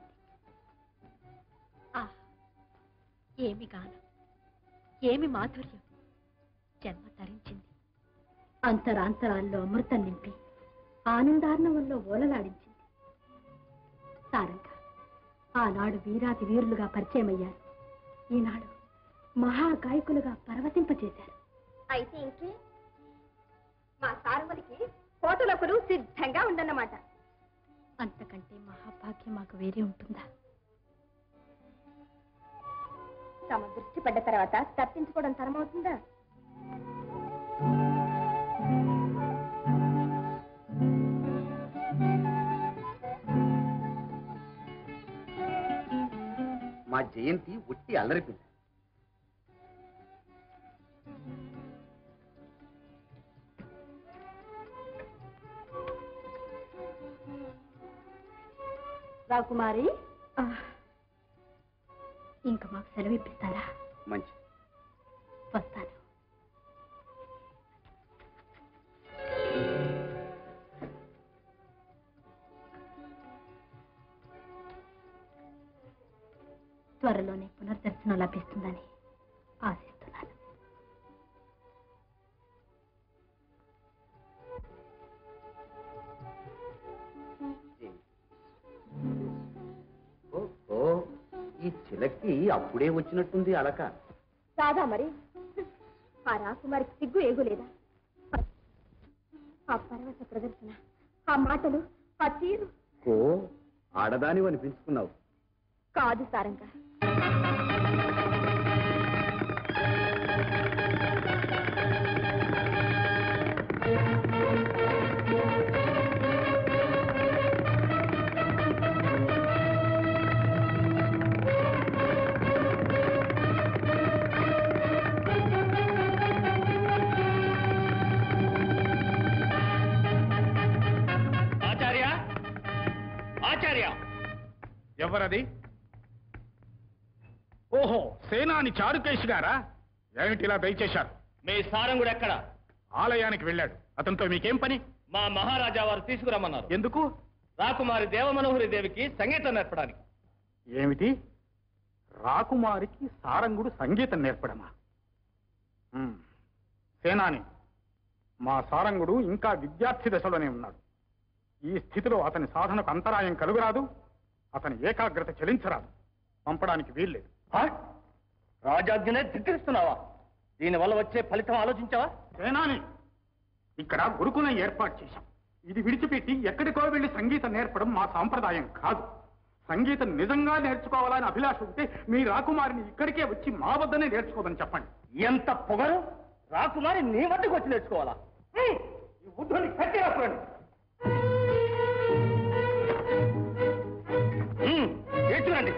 ఆ ఏమి గానం ఏమి మాధుర్యం జన్మ తరించింది అంతరాంతరాల్లో అమృతం నింపి ఆనందార్ణవంలో ఓలలాడించింది సారంగా ఆనాడు వీరాది వీరులుగా పరిచయమయ్యారు ఈనాడు మహాగాయకులుగా పరవశింపచేశారు అయితే ఇంకే మా సారవలికి కోటలొకరు సిద్ధంగా ఉండన్నమాట అంతకంటే మహాభాగ్యం మాకు వేరే ఉంటుందా తమ దృష్టి పడ్డ తర్వాత తప్పించుకోవడం తరమవుతుందా మా జయంతి ఒట్టి అల్లరిపిల్ల రాకుమారి ఇంకా మాకు సెలవు ఇప్పిస్తారా మంచి వస్తాను త్వరలోనే పునర్దర్శనం లభిస్తుందని ఆశిస్తున్నాను జయంతి. ఓ ఈ చిలక్కి అప్పుడే వచ్చినట్టుంది అలక కాదా మరి ఆ రాకుమారికి సిగ్గు ఏగులేదా ఆ పరవశ ప్రదర్శన ఆ మాటలు ఆ తీరు ఓ ఆడదాని అనిపించుకున్నావు కాదు సారంగా ఆచార్య ఆచార్య ఎవరది ఓహో సేనాని చారుకేశ్ గారా ఏమిటి ఇలా దయచేశారు మీ సారంగుడు ఎక్కడ ఆలయానికి వెళ్ళాడు అతనితో మీకేం పని మా మహారాజా వారు తీసుకురమ్మన్నారు ఎందుకు రాకుమారి దేవమనోహరి దేవికి సంగీతం నేర్పడానికి ఏమిటి రాకుమారికి సారంగుడు సంగీతం నేర్పడమా ఉమ్. సేనాని మా సారంగుడు ఇంకా విద్యార్థి దశలోనే ఉన్నాడు ఈ స్థితిలో అతని సాధనకు అంతరాయం కలుగురాదు అతని ఏకాగ్రత చెలించరాదు పంపడానికి వీల్లేదు ఆ? రాజాజ్ఞనే ధిక్కరిస్తున్నావా దీనివల్ల వచ్చే ఫలితం ఆలోచించావా సేనాని ఇక్కడ గురుకులం ఏర్పాటు చేశాం ఇది విడిచిపెట్టి ఎక్కడికో వెళ్లి సంగీతం నేర్పడం మా సాంప్రదాయం కాదు సంగీతం నిజంగా నేర్చుకోవాలని అభిలాష ఉంటే మీ రాకుమారిని ఇక్కడికే వచ్చి మా వద్దనే నేర్చుకోదని చెప్పండి ఎంత పొగరు రాకుమారి నీ వద్దకు వచ్చి నేర్చుకోవాలా హ్మ్. ఈ బుద్ధుని కట్టి రాకురండి హ్మ్. ఏడ్చురండి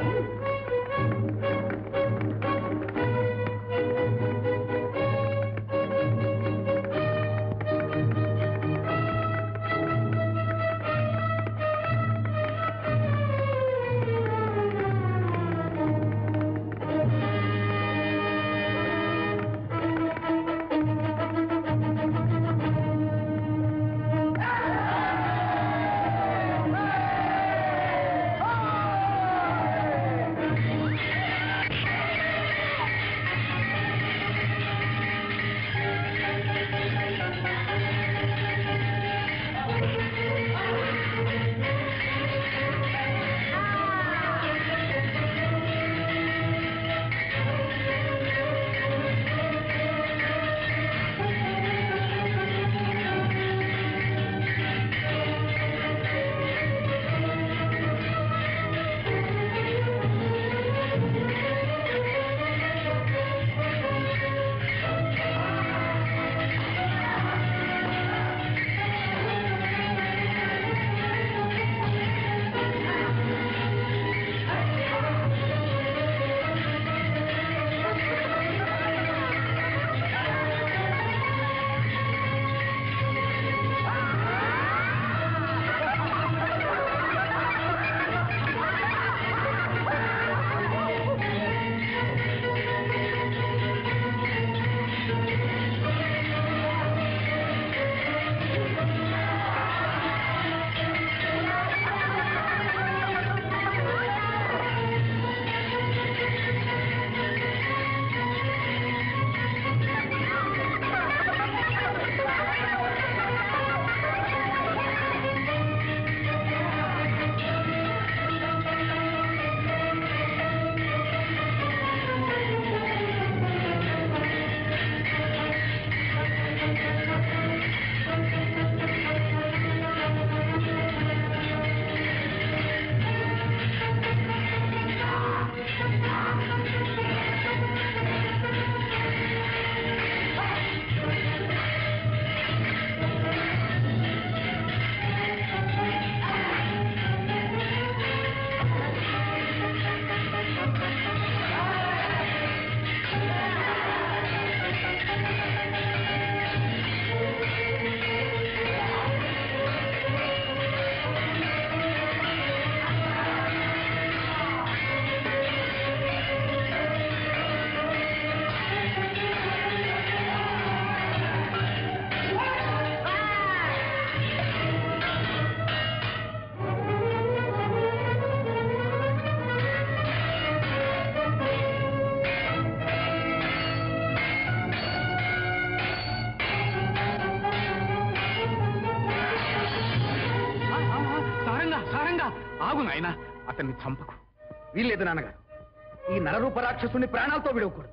సారంగా సారంగా ఆగు నాయనా అతన్ని చంపకు వీల్లేదు నాన్నగారు ఈ నరరూప రాక్షసుని ప్రాణాలతో విడవకూడదు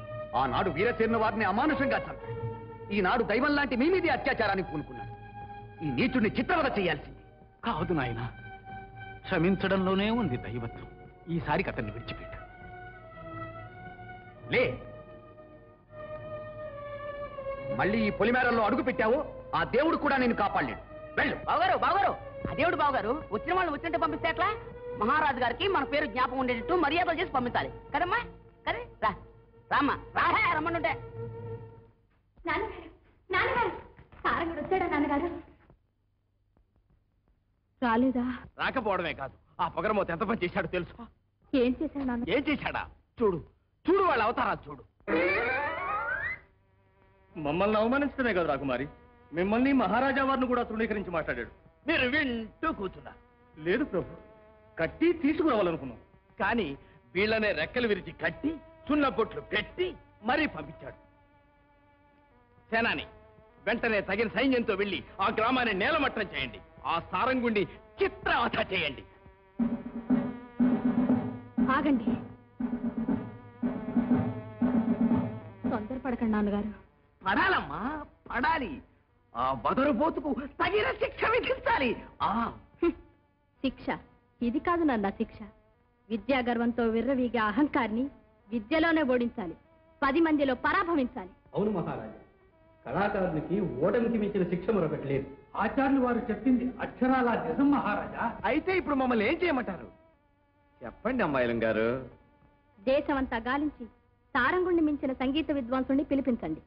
ఆనాడు వీరసేన వారిని అమానుషంగా చంపాడు ఈనాడు దైవం లాంటి మీ మీది అత్యాచారానికి పూనుకున్నాడు ఈ నీచుడిని చిత్రవద చేయాల్సింది కాదు నాయనా క్షమించడంలోనే ఉంది దైవత్వం ఈసారికి అతన్ని విడిచిపెట్టు లే మళ్ళీ ఈ పొలిమేరల్లో అడుగు పెట్టావు ఆ దేవుడు కూడా నేను కాపాడలేడు వెళ్ళు బావగారు బావగారు అదేవిడు బావగారు వచ్చిన వాళ్ళు వచ్చినట్టు పంపిస్తే ఎట్లా మహారాజు గారికి మన పేరు జ్ఞాపకం ఉండేటట్టు మర్యాదలు చేసి పంపించాలి కదమ్మా కదే రా రామ్మా రాహే రమ్మనుంటే నాన్నగారు నాన్నగారు సారంగుడు వచ్చాడా నాన్నగారు రాలేదా రాకపోవడమే కాదు ఆ పొగరమోత ఎంత పని చేశాడో తెలుసా ఏం చేశాడు నాన్న ఏం చేశాడా చూడు చూడు వాళ్ళ అవతారా చూడు మమ్మల్ని అవమానించడమే కదా రాకుమారి మిమ్మల్ని మహారాజా వారిని కూడా తృణీకరించి మాట్లాడాడు మీరు వింటూ కూర్చున్నారు లేదు ప్రభు కట్టి తీసుకురావాలనుకున్నాం కానీ వీళ్ళనే రెక్కలు విరిచి కట్టి సున్నబొట్లు పెట్టి మరీ పంపించాడు సేనాని వెంటనే తగిన సైన్యంతో వెళ్లి ఆ గ్రామాన్ని నేలమట్టం చేయండి ఆ సారంగుండి చిత్రవధ చేయండి ఆగండి తొందరపడకండి నాన్నగారు పడాలమ్మా పడాలి ఆ బదరుపోతుకు తగిన శిక్ష విధించాలి ఆ హ్మ్. శిక్ష ఇది కాదు నాన్న శిక్ష విద్యా గర్వంతో విర్రవీగే అహంకారిని విద్యలోనే ఓడించాలి పది మందిలో పరాభవించాలి అవును మహారాజా కళాకారునికి ఓటమికి మించిన శిక్ష మరొకటి లేదు ఆచార్యులు వారు చెప్పింది అక్షరాల నిజం మహారాజా అయితే ఇప్పుడు మమ్మల్ని ఏం చేయమంటారు చెప్పండి అమ్మాయిలం గారు దేశమంతా గాలించి సారంగుణ్ణి మించిన సంగీత విద్వాంసుని పిలిపించండి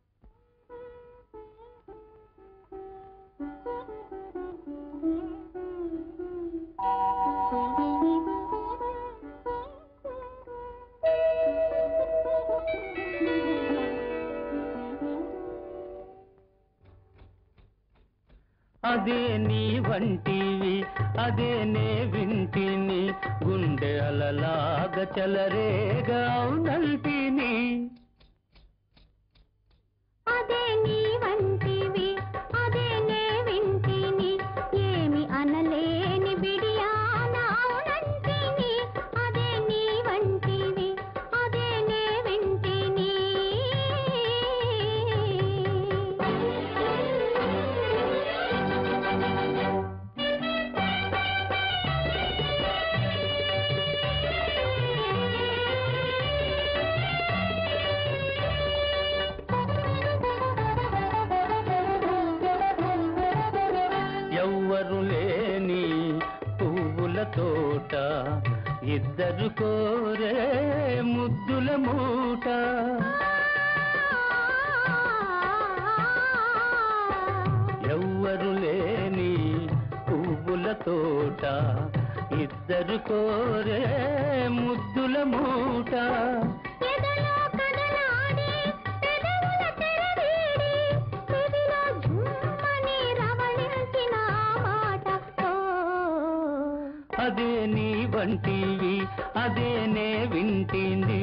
అదే నీ వంటివి అదే నే వింటిని గుండె అలలాగ చలరేగా నల్పిని అదే నీ వంటివి అదే నే వింటిని ఏమి అనలేని బిడియానంటిని అదే నీ వంటివి అదే నే వింటిని ఎవ్వరు లేని పువ్వుల తోట ఇద్దరు కోరే ముద్దుల మూట ఎవ్వరు లేని పువ్వుల తోట ఇద్దరు కోరే ముద్దుల మూట ఎదలో కదలాడి పెదవుల తెరవీడి చెవిలో ఝుమ్మని రవళించిన మాట ఓ అదే నీ వంటివి అదే నే వింటింది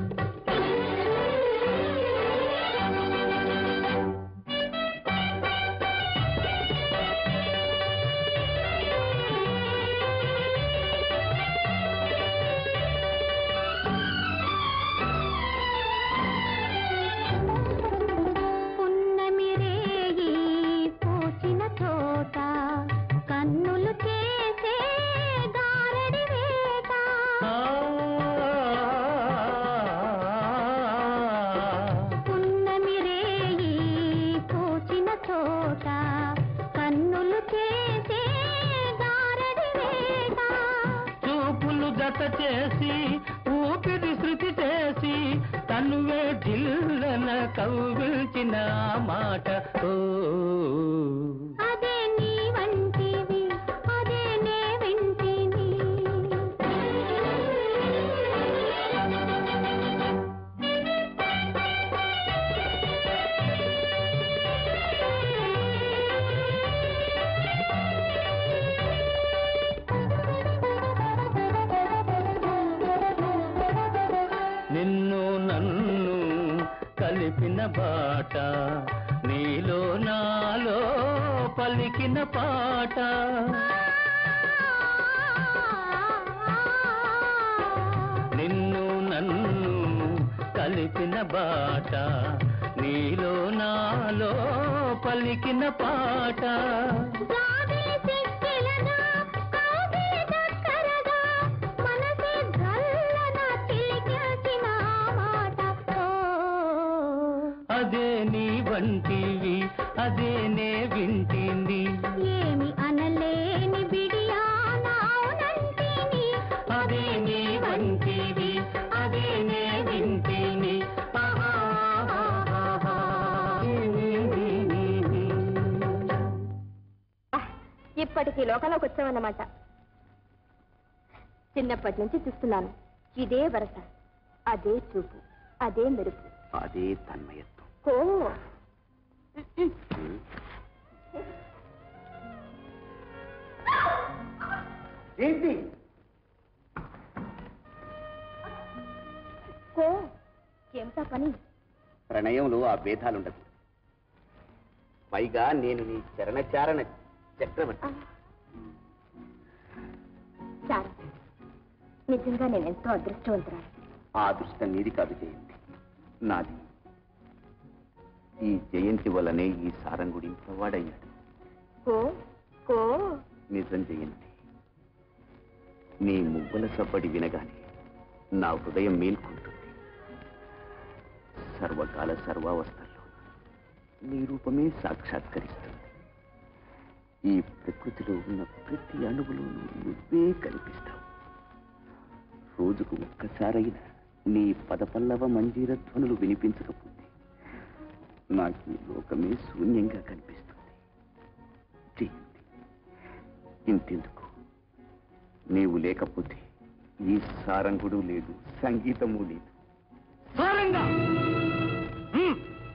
పున్నమి రేయి పూచిన చోట కన్నులు చేసే గారడి వేట ఆ, పున్నమి రేయి పూచిన చోట కన్నులు చేసే గారడి వేట చూపులు జత చేసి ఊపిరి శృతి చేసి తనువే జిల్లన కౌగిల్చిన మాట ఓ అదే నీ వంటివి అదే నే వింటిని నిన్ను నన్ను కలిపిన బాట నీలో నాలో పలికిన పాట నిన్ను నన్ను కలిపిన బాట నీలో నాలో పలికిన పాట జాబిలి సిక్కిలగా కౌగిలి దగ్గరగా మనసే గల్లన తిలికిన మాట ఓ అదే నీ వంటివి అదే నే వింటింది ఏమి అనలేని బిడియానంటిని అదే నీ వంటివి అదే నే వింటిని ఆహాహాహా. ఇప్పటికీ లోకంలోకి వచ్చామన్నమాట చిన్నప్పటి నుంచి చూస్తున్నాను ఇదే వరస అదే చూపు అదే మెరుపు అదే తన్మయత్వం కో ఉమ్. ఏంటి కో ఏమిటా పని ప్రణయంలో ఆ భేదాలుండదు పైగా నేను నీ చరణచారణ చక్రవర్తి చాలా నిజంగా నేను ఎంతో అదృష్టవంతురాలు ఆ అదృష్టం నీది కాదు జయంతి నాది ఈ జయంతి వల్లనే ఈ సారంగుడి వాడయ్యాడు కో కో నిజం జయంతి నీ మువ్వల సబ్బడి వినగానే నా హృదయం మేల్కొంటుంది సర్వకాల సర్వావస్థల్లో నీ రూపమే సాక్షాత్కరిస్తుంది ఈ ప్రకృతిలో ఉన్న ప్రతి అణువులోనూ నువ్వే కనిపిస్తావు రోజుకు ఒక్కసారైనా నీ పదపల్లవ మంజీర ధ్వనులు వినిపించకపోతే నాకు ఈ లోకమే శూన్యంగా కనిపిస్తుంది జయంతి ఇంతెందుకు నీవు లేకపోతే ఈ సారంగుడు లేదు సంగీతము లేదు సారంగా హ్మ్.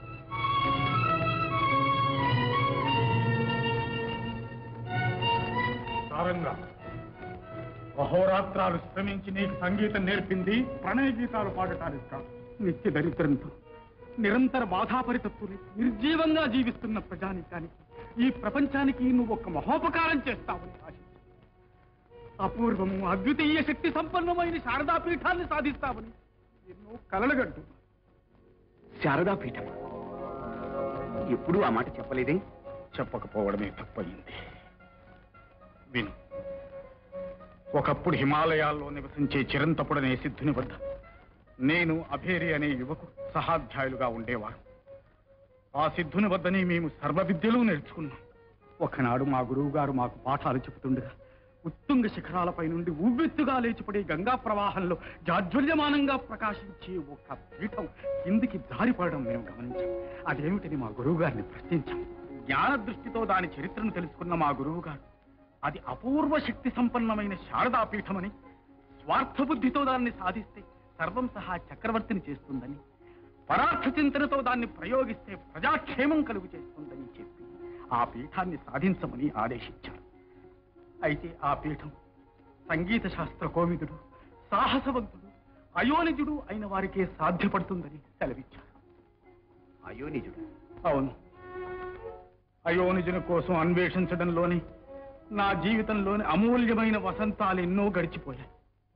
సారంగా అహోరాత్రాలు శ్రమించి నీకు సంగీతం నేర్పింది ప్రణయ గీతాలు పాడటానికి కాదు నిత్య దరిద్రంతో నిరంతర బాధాపరితత్తుని నిర్జీవంగా జీవిస్తున్న ప్రజానికానికి ఈ ప్రపంచానికి నువ్వు ఒక మహోపకారం చేస్తావని ఆశించాను అపూర్వము అద్వితీయ శక్తి సంపన్నమైన శారదా పీఠాన్ని సాధిస్తావని ఎన్నో కలలుగంటు శారదాపీఠం ఎప్పుడూ ఆ మాట చెప్పలేదే చెప్పకపోవడమే తప్పయింది విను ఒకప్పుడు హిమాలయాల్లో నివసించే చిరంతపుడనే సిద్ధుని వద్ద నేను అభేరి అనే యువకు సహాధ్యాయులుగా ఉండేవారు ఆ సిద్ధుని వద్దనే మేము సర్వ విద్యలు నేర్చుకున్నాం ఒకనాడు మా గురువు గారు మాకు పాఠాలు చెబుతుండగా ఉత్తుంగ శిఖరాలపై నుండి ఉవ్వెత్తుగా లేచిపడే గంగా ప్రవాహంలో జాజ్వల్యమానంగా ప్రకాశించే ఒక పీఠం కిందికి జారిపడడం మేము గమనించాం అదేమిటని మా గురువు గారిని ప్రశ్నించాం జ్ఞాన దృష్టితో దాని చరిత్రను తెలుసుకున్న మా గురువు గారు అది అపూర్వ శక్తి సంపన్నమైన శారదా పీఠమని స్వార్థ బుద్ధితో దాన్ని సాధిస్తే సర్వం సహా చక్రవర్తిని చేస్తుందని పరార్థ చింతనతో దాన్ని ప్రయోగిస్తే ప్రజాక్షేమం కలుగు చేస్తుందని చెప్పి ఆ పీఠాన్ని సాధించమని ఆదేశించారు అయితే ఆ పీఠం సంగీత శాస్త్ర కోవిదుడు సాహసవంతుడు అయోనిజుడు అయిన వారికే సాధ్యపడుతుందని సెలవిచ్చారు అయోనిజుడు అవును అయోనిజుని కోసం అన్వేషించడంలోనే నా జీవితంలోని అమూల్యమైన వసంతాలు ఎన్నో గడిచిపోయాయి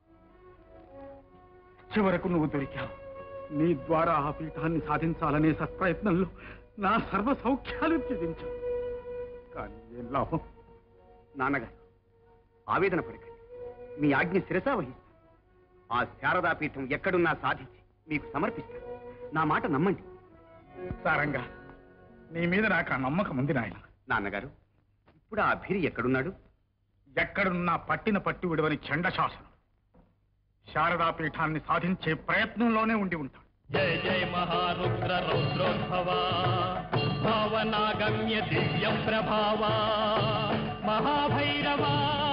చివరకు నువ్వు దొరికావు నీ ద్వారా ఆ పీఠాన్ని సాధించాలనే సత్ప్రయత్నంలో నా సర్వ సౌఖ్యాలు త్యజించావు కానీ ఏం లాభం నాన్నగారు ఆవేదన పడకండి మీ ఆజ్ఞ శిరసా వహిస్తాను ఆ శారదాపీఠం ఎక్కడున్నా సాధించి మీకు సమర్పిస్తాను నా మాట నమ్మండి సారంగా నీ మీద నాకు ఆ నమ్మకం ఉంది నాయన నాన్నగారు ఇప్పుడు ఆ అభిరి ఎక్కడున్నాడు ఎక్కడున్నా పట్టిన పట్టు విడవని చండశాసనం శారదా పీఠాన్ని సాధించే ప్రయత్నంలోనే ఉండి ఉంటాడు జయ జయ మహారుద్ర రౌద్రోద్భవ భావనాగమ్య దివ్యం ప్రభావ మహాభైరవ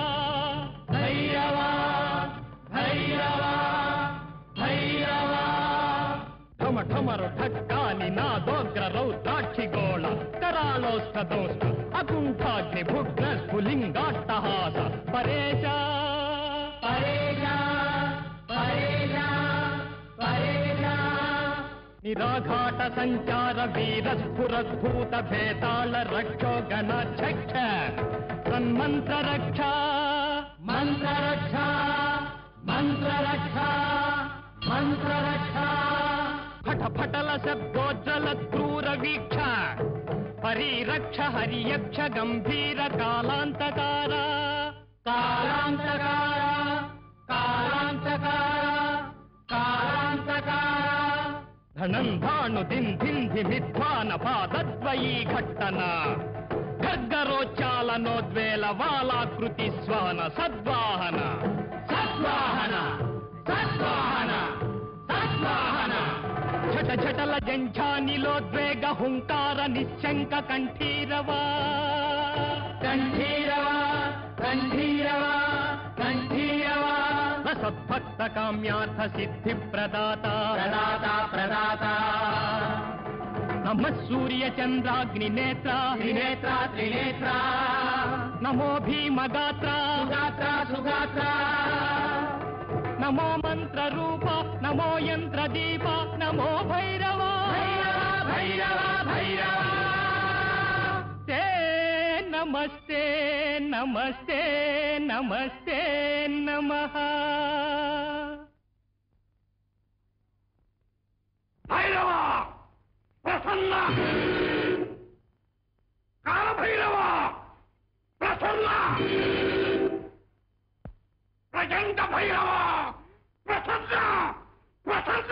భైరవ భైరవ భైరవ ఠమ ఠమరు ఠక్కాని నా దోగ్ర రౌద్రాక్షి గోళ కరాళోష్ట దోష్ట అకుంఠాగ్ని భుగ్న స్ఫులింగాట్టహాస పరేశ పరేశ పరేశ పరేశ నిరాఘాట సంచార వీర స్ఫురద్భూత భేతాళ రక్షో గణ చక్ష సన్మంత్ర రక్ష మంత్ర రక్ష మంత్ర రక్ష మంత్ర రక్ష ఫట ఫటల శబ్దోజ్వల క్రూర వీక్ష పరిరక్ష హరియక్ష గంభీర కాలాంతకార కాలాంతకార కాలాంతకార కాలాంతకార ధనం భాను దిన్ ధిన్ ధిమిధ్వాన పాదద్వయీ ఘట్టన ఖడ్గరోచ్చాలనోద్వేల వాలాకృతి శ్వాన సద్వాహన సద్వాహన సద్వాహన సద్వాహన ఛట ఛటల జంఝానిలోద్వేగ హుంకార నిశంక కంఠీరవ కంఠీరవ కంఠీరవ కంఠీరవ కామ్యార్థ సిద్ధి ప్రదాత ప్రదాత ప్రదాత నమ సూర్య చంద్రాగ్ని నేత్ర త్రినేత్ర త్రినేత్ర నమో భీమగాత్ర సుగాత్ర సుగాత్ర నమో మంత్ర రూప నమో యంత్ర దీప నమో భైరవ భైరవ భైరవ తే నమస్తే నమస్తే నమస్తే నమః భైరవ ప్రసన్న కాలభైరవ ప్రసన్న ప్రచండ భైరవ ప్రసన్న ప్రసన్న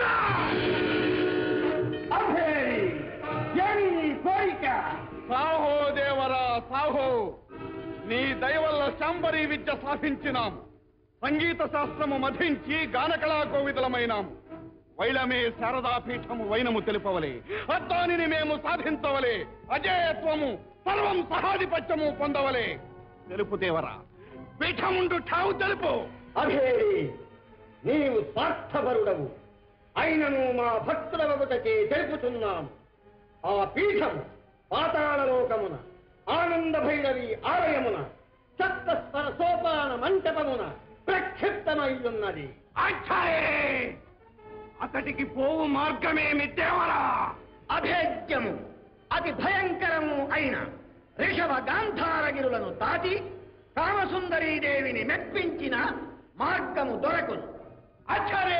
సాహో దేవరా సాహో నీ దయవల్ల శాంబరీ విద్య సాధించినాం సంగీత శాస్త్రము మధించి గానకళా కోవిదలమైనాం వైలమే శారదా పీఠము వైనము తెలుపవలే అద్దానిని మేము సాధించవలే అజేయత్వము సర్వం సహాధిపత్యము పొందవలే తెలుపు దేవరా పీఠముండు ఠావు తెలుపు అభేరి నీవు స్వార్థపరుడవు అయినను మా భక్తుల వగుటకే తెలుపుతున్నాం ఆ పీఠం పాతాళలోకమున ఆనంద భైరవి ఆలయమున సప్తస్వర సోపాన మంటపమున ప్రక్షిప్తమయ్యున్నది ఆచార్యే అతడికి పోవు మార్గమేమి దేవరా అభేద్యము అతి భయంకరము అయిన రిషభ గాంధారగిరులను దాటి కామసుందరీదేవిని మెప్పించిన మార్గము దొరకును ఆచార్యే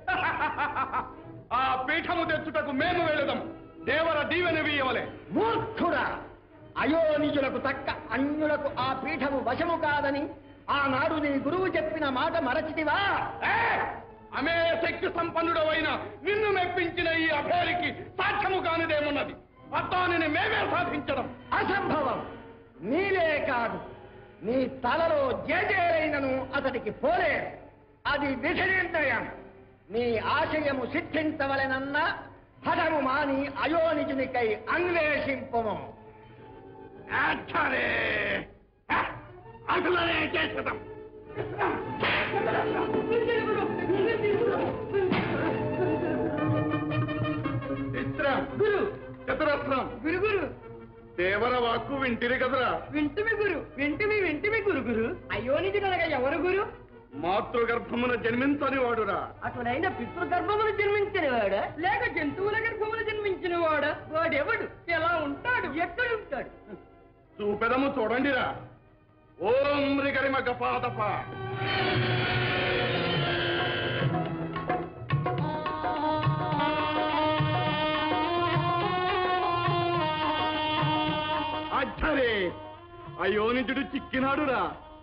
ఆ పీఠము తెచ్చుటకు మేము వెళ్ళదాం దేవర దీవెన వీయవలే మూర్ఖుడా అయోనిజులకు తక్క అన్యులకు ఆ పీఠము వశము కాదని ఆనాడు నీ గురువు చెప్పిన మాట మరచితివా ఏ! అమే శక్తి సంపన్నుడవైన నిన్ను మెప్పించిన ఈ అభేరికి సాక్ష్యము కానిదేమున్నది అత్తానిని మేమే సాధించడం అసంభవం నీలే కాదు నీ తలలో జేజేలైనను అతడికి పోలే అది విధి నిర్ణయం నీ ఆశయము సిద్ధించవలెనన్న హఠము మాని అయోనిజునికై అన్వేషింపము ఆచార్యే హ! అసలనే చేసడం చిత్రం గురు చతురస్రం గురు గురు దేవర వాక్కు వింటిరి కదరా వింటిమి గురు వింటిమి వింటిమి గురు గురు అయోనిది కనుక ఎవరు గురు మాతృగర్భమున జన్మించని వాడురా అటునైన పితృగర్భములు జన్మించిన వాడా లేక జంతువుల గర్భములు జన్మించిన వాడా వాడెవడు ఎలా ఉంటాడు ఎక్కడుంటాడు చూపెదము చూడండిరా ఓం రిగరిమ గపాదప అచ్చరే అయోనిజుడు చిక్కినాడురా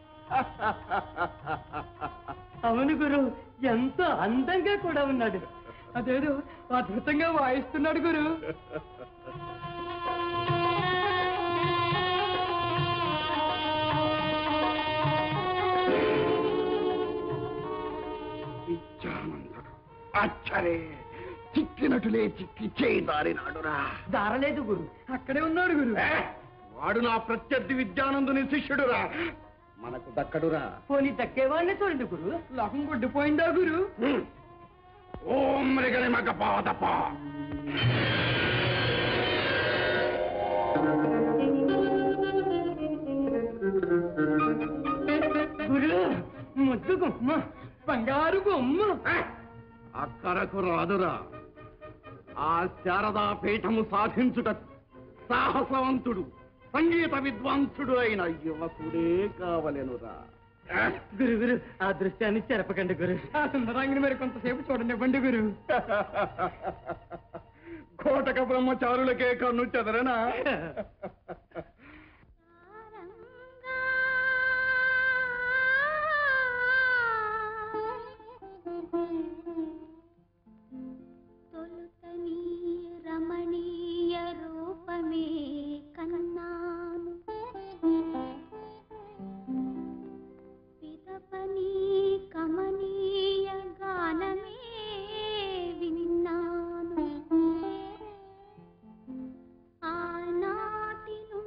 అవును గురు ఎంత అందంగా కూడా ఉన్నాడు అదేదో అద్భుతంగా వాయిస్తున్నాడు గురు విద్యానందుడు అచ్చరే చిక్కినటులే చిక్కి చేయి దారినాడురా దారలేదు గురు అక్కడే ఉన్నాడు గురు ఏ, వాడు నా ప్రత్యర్థి విద్యానందుని శిష్యుడురా మనకు దక్కడురా పోనీ దక్కేవాడిని చూడండి గురు లోకం గుడ్డిపోయిందా గురు హ్మ్. ఓం రిగరిమ గపాదప గురు ముద్దు గుమ్మ బంగారు గుమ్మ ఏ, అక్కరకు రాదురా ఆ శారదా పీఠము సాధించుట సాహసవంతుడు సంగీత విద్వాంసుడు అయిన యువకుడే కావలెనురా ఏ, గురు గురు ఆ దృశ్యాన్ని చెరపకండి గురు ఆ సుందరాంగిని మరి కొంతసేపు చూడండి ఇవ్వండి గురు కోటక బ్రహ్మచారులకే కన్ను చెదరనా తొలుతని రమణీయ రూపమే కన్నాను పిదపని కమనీయ గానమే విన్నాను ఆనాటి నుండి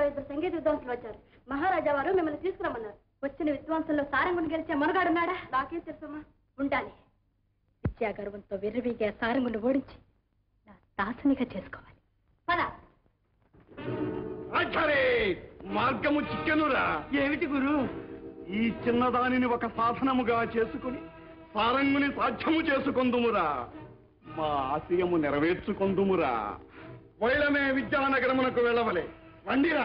ఇద్దరు సంగీత విద్వాంసులు వచ్చారు మహారాజా వారు మిమ్మల్ని తీసుకురమ్మన్నారు వచ్చిన విద్వాంసుల్లో సారంగుని గెలిచే మనగాడున్నాడా నాకేం తెలుసమ్మా ఉండాలి విద్యా గర్వంతో వెర్రివిగే సారంగుని ఓడించి నా దాసునిగా చేసుకోవాలి పద ఆచారే మార్గము చిక్కెనురా ఏమిటి గురు ఈ చిన్నదానిని ఒక సాధనముగా చేసుకుని సారంగుని సాధ్యము చేసుకొందుమురా మా ఆశయము నెరవేర్చుకొందుమురా వైలమే విద్యానగరమునకు వెళ్ళవలే రండిరా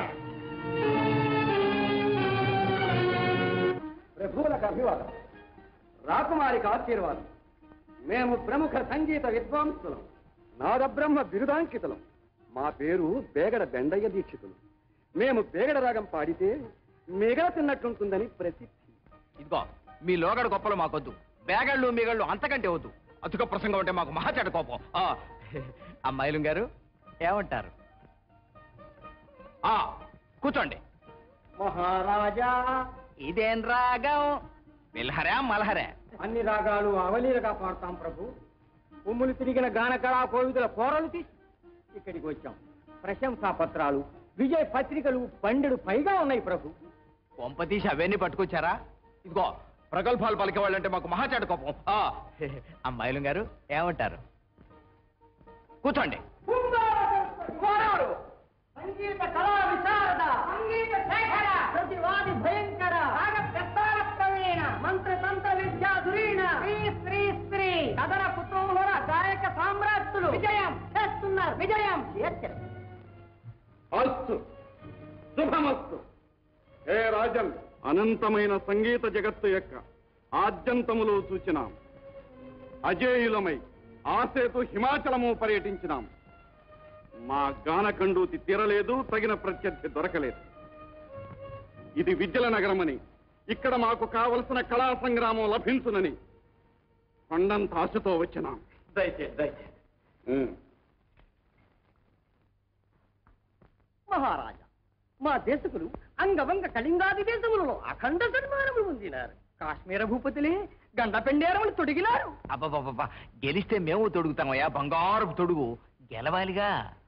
ప్రభువులకు అభివాదం రాకుమారికి ఆశీర్వాదం మేము ప్రముఖ సంగీత విద్వాంసులం నాదబ్రహ్మ బిరుదాంకితులం మా పేరు బేగడ బెండయ్య దీక్షితులు మేము బేగడ రాగం పాడితే మిగల తిన్నట్టుంటుందని ప్రసిద్ధి ఇదిగో మీ లోగడ గొప్పలు మాకొద్దు బేగళ్ళు మీగళ్ళు అంతకంటే వద్దు అతుక ప్రసంగం అంటే మాకు మహాచెడ కోపం ఆ, అమ్మాయిలు గారు ఏమంటారు ఆ కూర్చోండి మహారాజా ఇదేం రాగం మిల్హరా మల్హరా అన్ని రాగాలు అవలీలగా పాడతాం ప్రభు ఉమ్ములు తిరిగిన గానకళా కోవిదుల కోరలు తీసి ఇక్కడికి వచ్చాం ప్రశంసా పత్రాలు విజయ పత్రికలు పండెడు పైగా ఉన్నాయి ప్రభు కొంపతీసి అవన్నీ పట్టుకొచ్చారా ఇదిగో ప్రగల్భాలు పలికేవాళ్ళంటే మాకు మహాచాడు కోపం ఆ, అమ్మాయిలు గారు ఏమంటారు కూర్చోండి సంగీత కళా విశారద సంగీత శేఖర ప్రతివాది భయంకర రాగ ప్రస్తార ప్రవీణ మంత్ర తంత్ర విద్యా ధురీణ శ్రీ శ్రీ శ్రీ కథన కుతూహల గాయక సామ్రాట్టులు విజయం చేస్తున్నారు విజయం అస్తు శుభమస్తు హే రాజన్ అనంతమైన సంగీత జగత్తు యొక్క ఆద్యంతములో చూచినాం అజేయులమై ఆసేతు హిమాచలము పర్యటించినాం మా గానకండూతి తీరలేదు తగిన ప్రత్యర్థి దొరకలేదు ఇది విద్యల నగరమని ఇక్కడ మాకు కావలసిన కళా సంగ్రామం లభించునని కొండంత ఆశతో వచ్చినాం దయచేసి దయచేసి ఉమ్. మహారాజా మా దేశకులు అంగవంగ కళింగాది దేశములలో అఖండ సన్మానములు పొందినారు కాశ్మీర భూపతిని గండ పెండేరములు తొడిగినారు అబ్బబ్బబ్బా గెలిస్తే మేము తొడుగుతామయ్యా బంగారపు తొడుగు గెలవాలిగా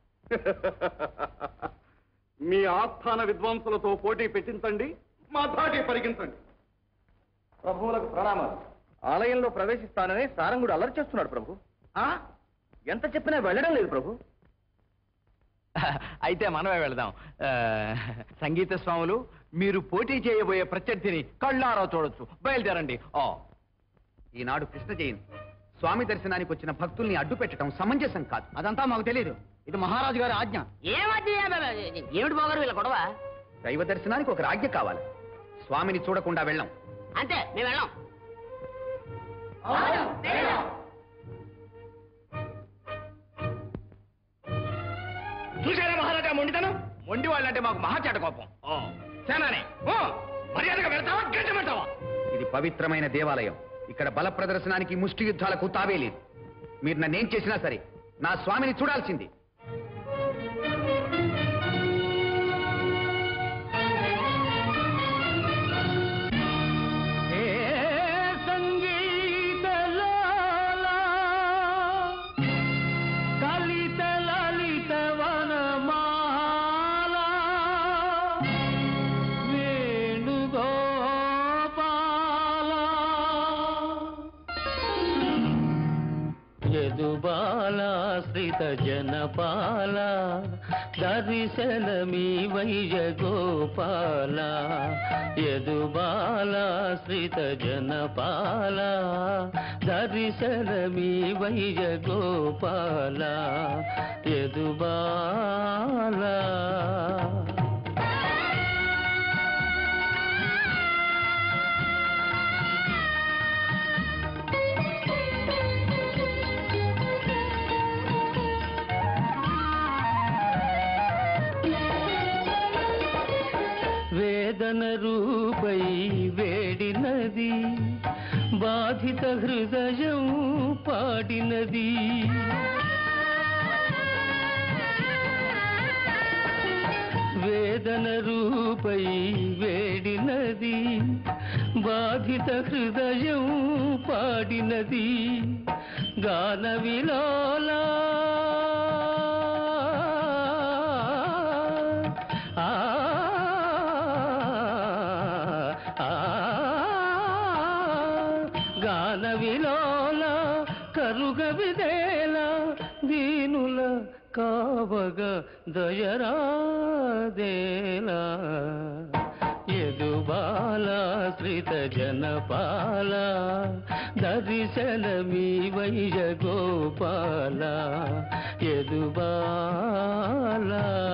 మీ ఆస్థాన విద్వాంసులతో పోటీ పెట్టించండి మా ధాటి పరిగించండి ప్రభువులకు ప్రణామాలు ఆలయంలో ప్రవేశిస్తానని సారంగుడు అలరి చేస్తున్నాడు ప్రభు ఎంత చెప్పినా వెళ్ళడం లేదు ప్రభు అయితే మనమే వెళదాం ఆ, సంగీత స్వాములు మీరు పోటీ చేయబోయే ప్రత్యర్థిని కళ్ళారా చూడొచ్చు బయలుదేరండి ఓ ఈనాడు కృష్ణ జయంతి స్వామి దర్శనానికి వచ్చిన భక్తుల్ని అడ్డు పెట్టడం సమంజసం కాదు అదంతా మాకు తెలియదు ఇది మహారాజు గారి ఆజ్ఞ ఏమది ఏమిటి పోగారు వీళ్ళ గొడవ దైవ దర్శనానికి ఒక రాజ్య కావాలి స్వామిని చూడకుండా వెళ్ళం అంతే మేము వెళ్ళాం చూసారా మహారాజా మొండితనం మొండి వాళ్ళంటే మాకు మహాచాట కోపం ఓ సేనానే ఓ మర్యాదగా వెళ్తావా గెంటమంటావా ఇది పవిత్రమైన దేవాలయం ఇక్కడ బల ప్రదర్శనానికి ముష్టి యుద్ధాలకు తావే లేదు మీరు నన్నేం చేసినా సరే నా స్వామిని చూడాల్సింది హే సంగీత లాలా కలిత లలిత వనమాల వేణుగోపాల యదుబాలాశ్రిత జనపాల దర్శనమీ వైజ గోపాల యదుబాలాశ్రిత జనపాల దర్శనమీ వైజ గోపాల యదుబాల వేదన రూపై వేడినది బాధిత హృదయం పాడినది వేదన రూపై వేడినది బాధిత హృదయం పాడినది గాన విలోలా ఆ గాన విలోల కరుగ విదేల దీనుల కావగ దయరాదేలా ఎదుబాల శ్రిత జనపాల దర్శనమీ వైజ గోపాల ఎదుబాల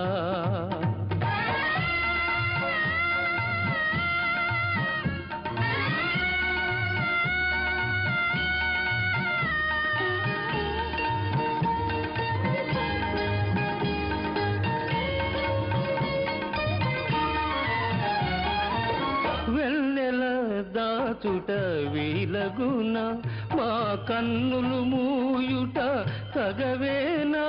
వెన్నెల దాచుట వీలగున మా కన్నులు మూయుట తగవేనా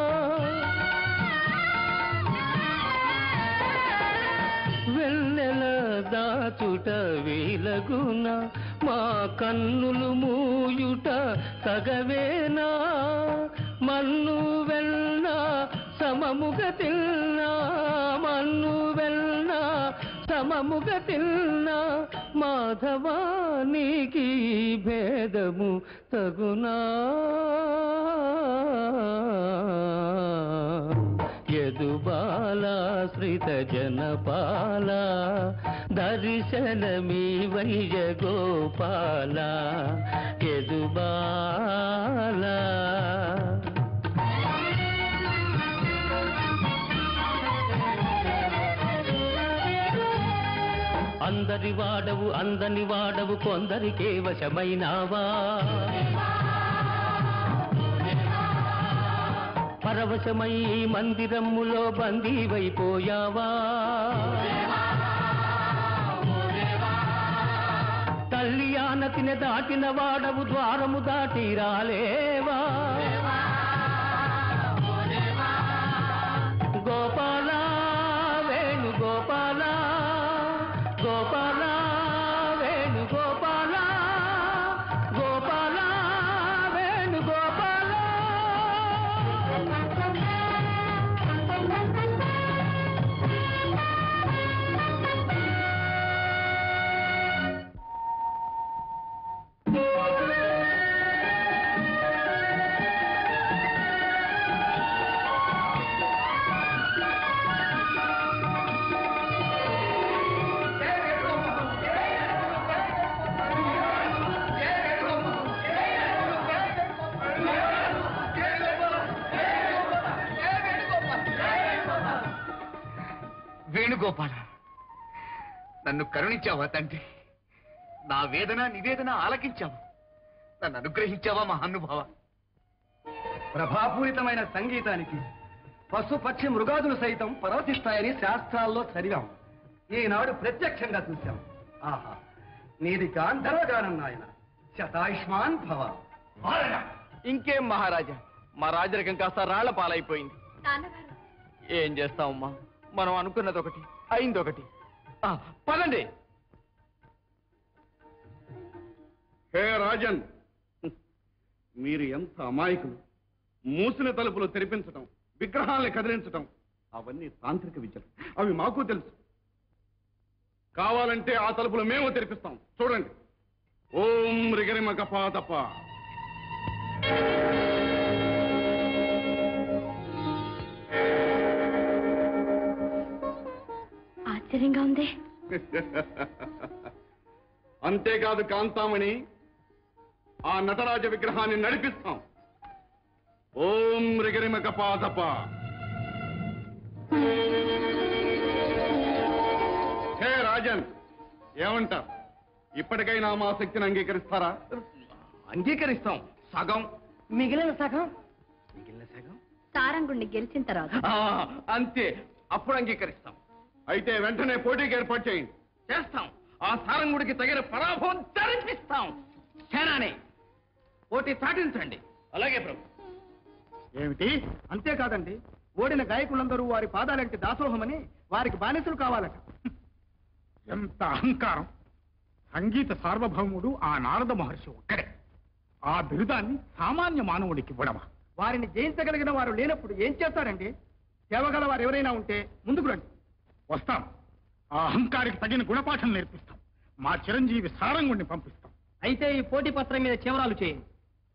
వెన్నెల దాచుట వీలగున మా కన్నులు మూయుట తగవేనా మన్ను వెన్న సమముగ తిన్నా మన్ను వెన్న సమముగ తిన్నా మాధవానికి భేదము తగునా యదుబాల శ్రిత జనపాల దర్శనమీ వైజ గోపాల యదుబాల అందరి వాడవు అందని వాడవు కొందరికే వశమైనావా పరవశమై మందిరములో బందీవైపోయావా తల్లి ఆనతిన దాటిన వాడవు ద్వారము దాటి రాలేవా గోపాల వేణు గోపాల గోపాల వేణు గోపాల గోపాల వేణు గోపాల వేణుగోపాల నన్ను కరుణించావా తండ్రి నా వేదన నివేదన ఆలకించావా నన్ను అనుగ్రహించావా మహానుభావ ప్రభాపూరితమైన సంగీతానికి పశుపక్షి మృగాదులు సైతం పరవశిస్తాయని శాస్త్రాల్లో చదివాం ఈనాడు ప్రత్యక్షంగా చూశాం ఆహా నీది గాంధర్వగానం నాయన శతాయుష్మాన్ భవ ఇంకేం మహారాజా మా రాజరికం కాస్త రాళ్ల పాలైపోయింది నాన్నగారు ఏం చేస్తామమ్మా మనం అనుకున్నది ఒకటి అయింది ఒకటి ఆ, పదండి హే రాజన్ మీరు ఎంత అమాయకులు మూసిన తలుపులు తెరిపించటం విగ్రహాల్ని కదిలించటం అవన్నీ తాంత్రిక విద్యలు అవి మాకు తెలుసు కావాలంటే ఆ తలుపులు మేము తెరిపిస్తాం చూడండి ఓం రిగరిమ కపాదప ఆశ్చర్యంగా ఉంది అంతేకాదు కాంతామణి ఆ నటరాజ విగ్రహాన్ని నడిపిస్తాం ఓం రిగరిమ కపాదప హే రాజన్ ఏమంటారు ఇప్పటికైనా మా శక్తిని అంగీకరిస్తారా అంగీకరిస్తాం సగం మిగిలిన సగం మిగిలిన సగం సారంగుణ్ణి గెలిచిన తర్వాత ఆ, అంతే అప్పుడు అంగీకరిస్తాం అయితే వెంటనే పోటీకి ఏర్పాటు చేయండి చేస్తాం ఆ సారంగుడికి తగిన పరాభవం జరిపిస్తాం సేనాని పోటీ సాటించండి అలాగే ప్రభు ఏమిటి అంతేకాదండి ఓడిన గాయకులందరూ వారి పాదాలంటి దాసోహమని వారికి బానిసలు కావాలట ఎంత అహంకారం సంగీత సార్వభౌముడు ఆ నారద మహర్షి ఒక్కడే ఆ బిరుదాన్ని సామాన్య మానవుడికి ఇవ్వడమా వారిని జయించగలిగిన వారు లేనప్పుడు ఏం చేస్తారండి సేవగల వారు ఎవరైనా ఉంటే ముందుకు రండి వస్తాం ఆ అహంకారికి తగిన గుణపాఠం నేర్పిస్తాం మా చిరంజీవి సారంగుణ్ణి పంపిస్తాం అయితే ఈ పోటీ పత్రం మీద చివరాలు చేయండి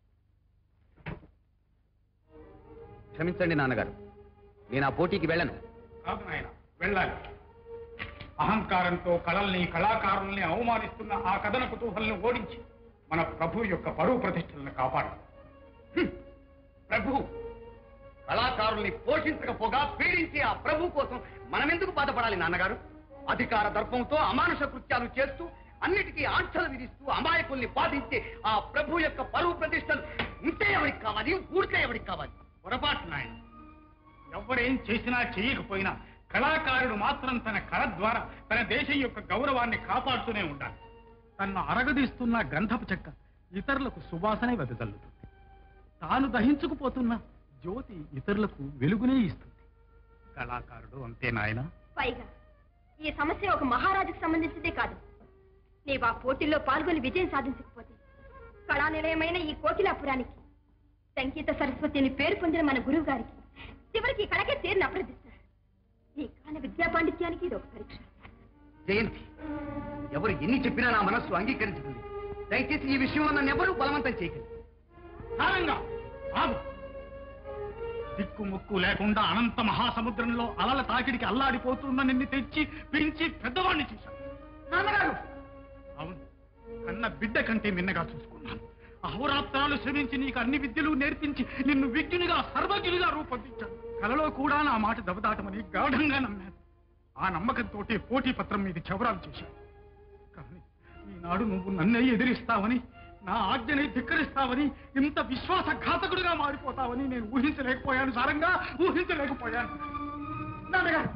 క్షమించండి నాన్నగారు నేను ఆ పోటీకి వెళ్ళను కాదు నాయన వెళ్ళాలి అహంకారంతో కళల్ని కళాకారుల్ని అవమానిస్తున్న ఆ కథన కుతూహల్ని ఓడించి మన ప్రభు యొక్క పరువు ప్రతిష్టలను కాపాడు ప్రభు కళాకారుల్ని పోషించకపోగా పీడించి ఆ ప్రభు కోసం మనమెందుకు బాధపడాలి నాన్నగారు అధికార దర్పంతో అమానుష కృత్యాలు చేస్తూ అన్నిటికీ ఆంక్షలు విధిస్తూ అమాయకుల్ని బాధించే ఆ ప్రభు యొక్క పరువు ప్రతిష్టలు ఉంటే ఎవరికి కావాలి ఊరికే ఎవరికి కావాలి పొరపాటు నాయన ఎవరేం చేసినా చేయకపోయినా కళాకారుడు మాత్రం తన కళ ద్వారా తన దేశం యొక్క గౌరవాన్ని కాపాడుతూనే ఉండాలి తన్ను అరగదీస్తున్న గంధపు చెక్క ఇతరులకు సువాసనే వెదజల్లుతుంది తాను దహించుకుపోతున్న జ్యోతి ఇతరులకు వెలుగునే ఇస్తుంది కళాకారుడు అంతే నాయన పైగా ఈ సమస్య ఒక మహారాజుకు సంబంధించిందే కాదు నీవు ఆ పోటీల్లో పాల్గొని విజయం సాధించకపోతే కళా నిలయమైన ఈ కోకిలాపురానికి సంగీత సరస్వతిని పేరు పొందిన మన గురువు గారికి చివరికి ఈ కళకే తీరిన అప్రదిస్తారు నీ కాల విద్యా పాండిత్యానికి ఇది ఒక పరీక్ష జయంతి ఎవరు ఎన్ని చెప్పినా నా మనస్సు అంగీకరించుకుంది దయచేసి ఈ విషయంలో నన్ను ఎవరూ బలవంతం చేయకండి సారంగా ఆగు దిక్కు ముక్కు లేకుండా అనంత మహాసముద్రంలో అలల తాకిడికి అల్లాడిపోతున్న నిన్ను తెచ్చి పెంచి పెద్దవాణ్ణి చేశాను నాన్నగారు అవును కన్న బిడ్డ కంటే మిన్నగా చూసుకున్నాను అహోరాత్రాలు శ్రమించి నీకు అన్ని విద్యలు నేర్పించి నిన్ను విజ్ఞునిగా సర్వజ్ఞునిగా రూపొందించాను కలలో కూడా నా మాట దెబ్బదాటమని గాఢంగా నమ్మాను ఆ నమ్మకంతో పోటీ పత్రం మీద చవరాలు చేశాను కానీ ఈనాడు నువ్వు నన్నే ఎదిరిస్తావని నా ఆజ్ఞని ధిక్కరిస్తావని ఇంత విశ్వాసఘాతకుడిగా మారిపోతావని నేను ఊహించలేకపోయాను సారంగా ఊహించలేకపోయాను నాన్నగారు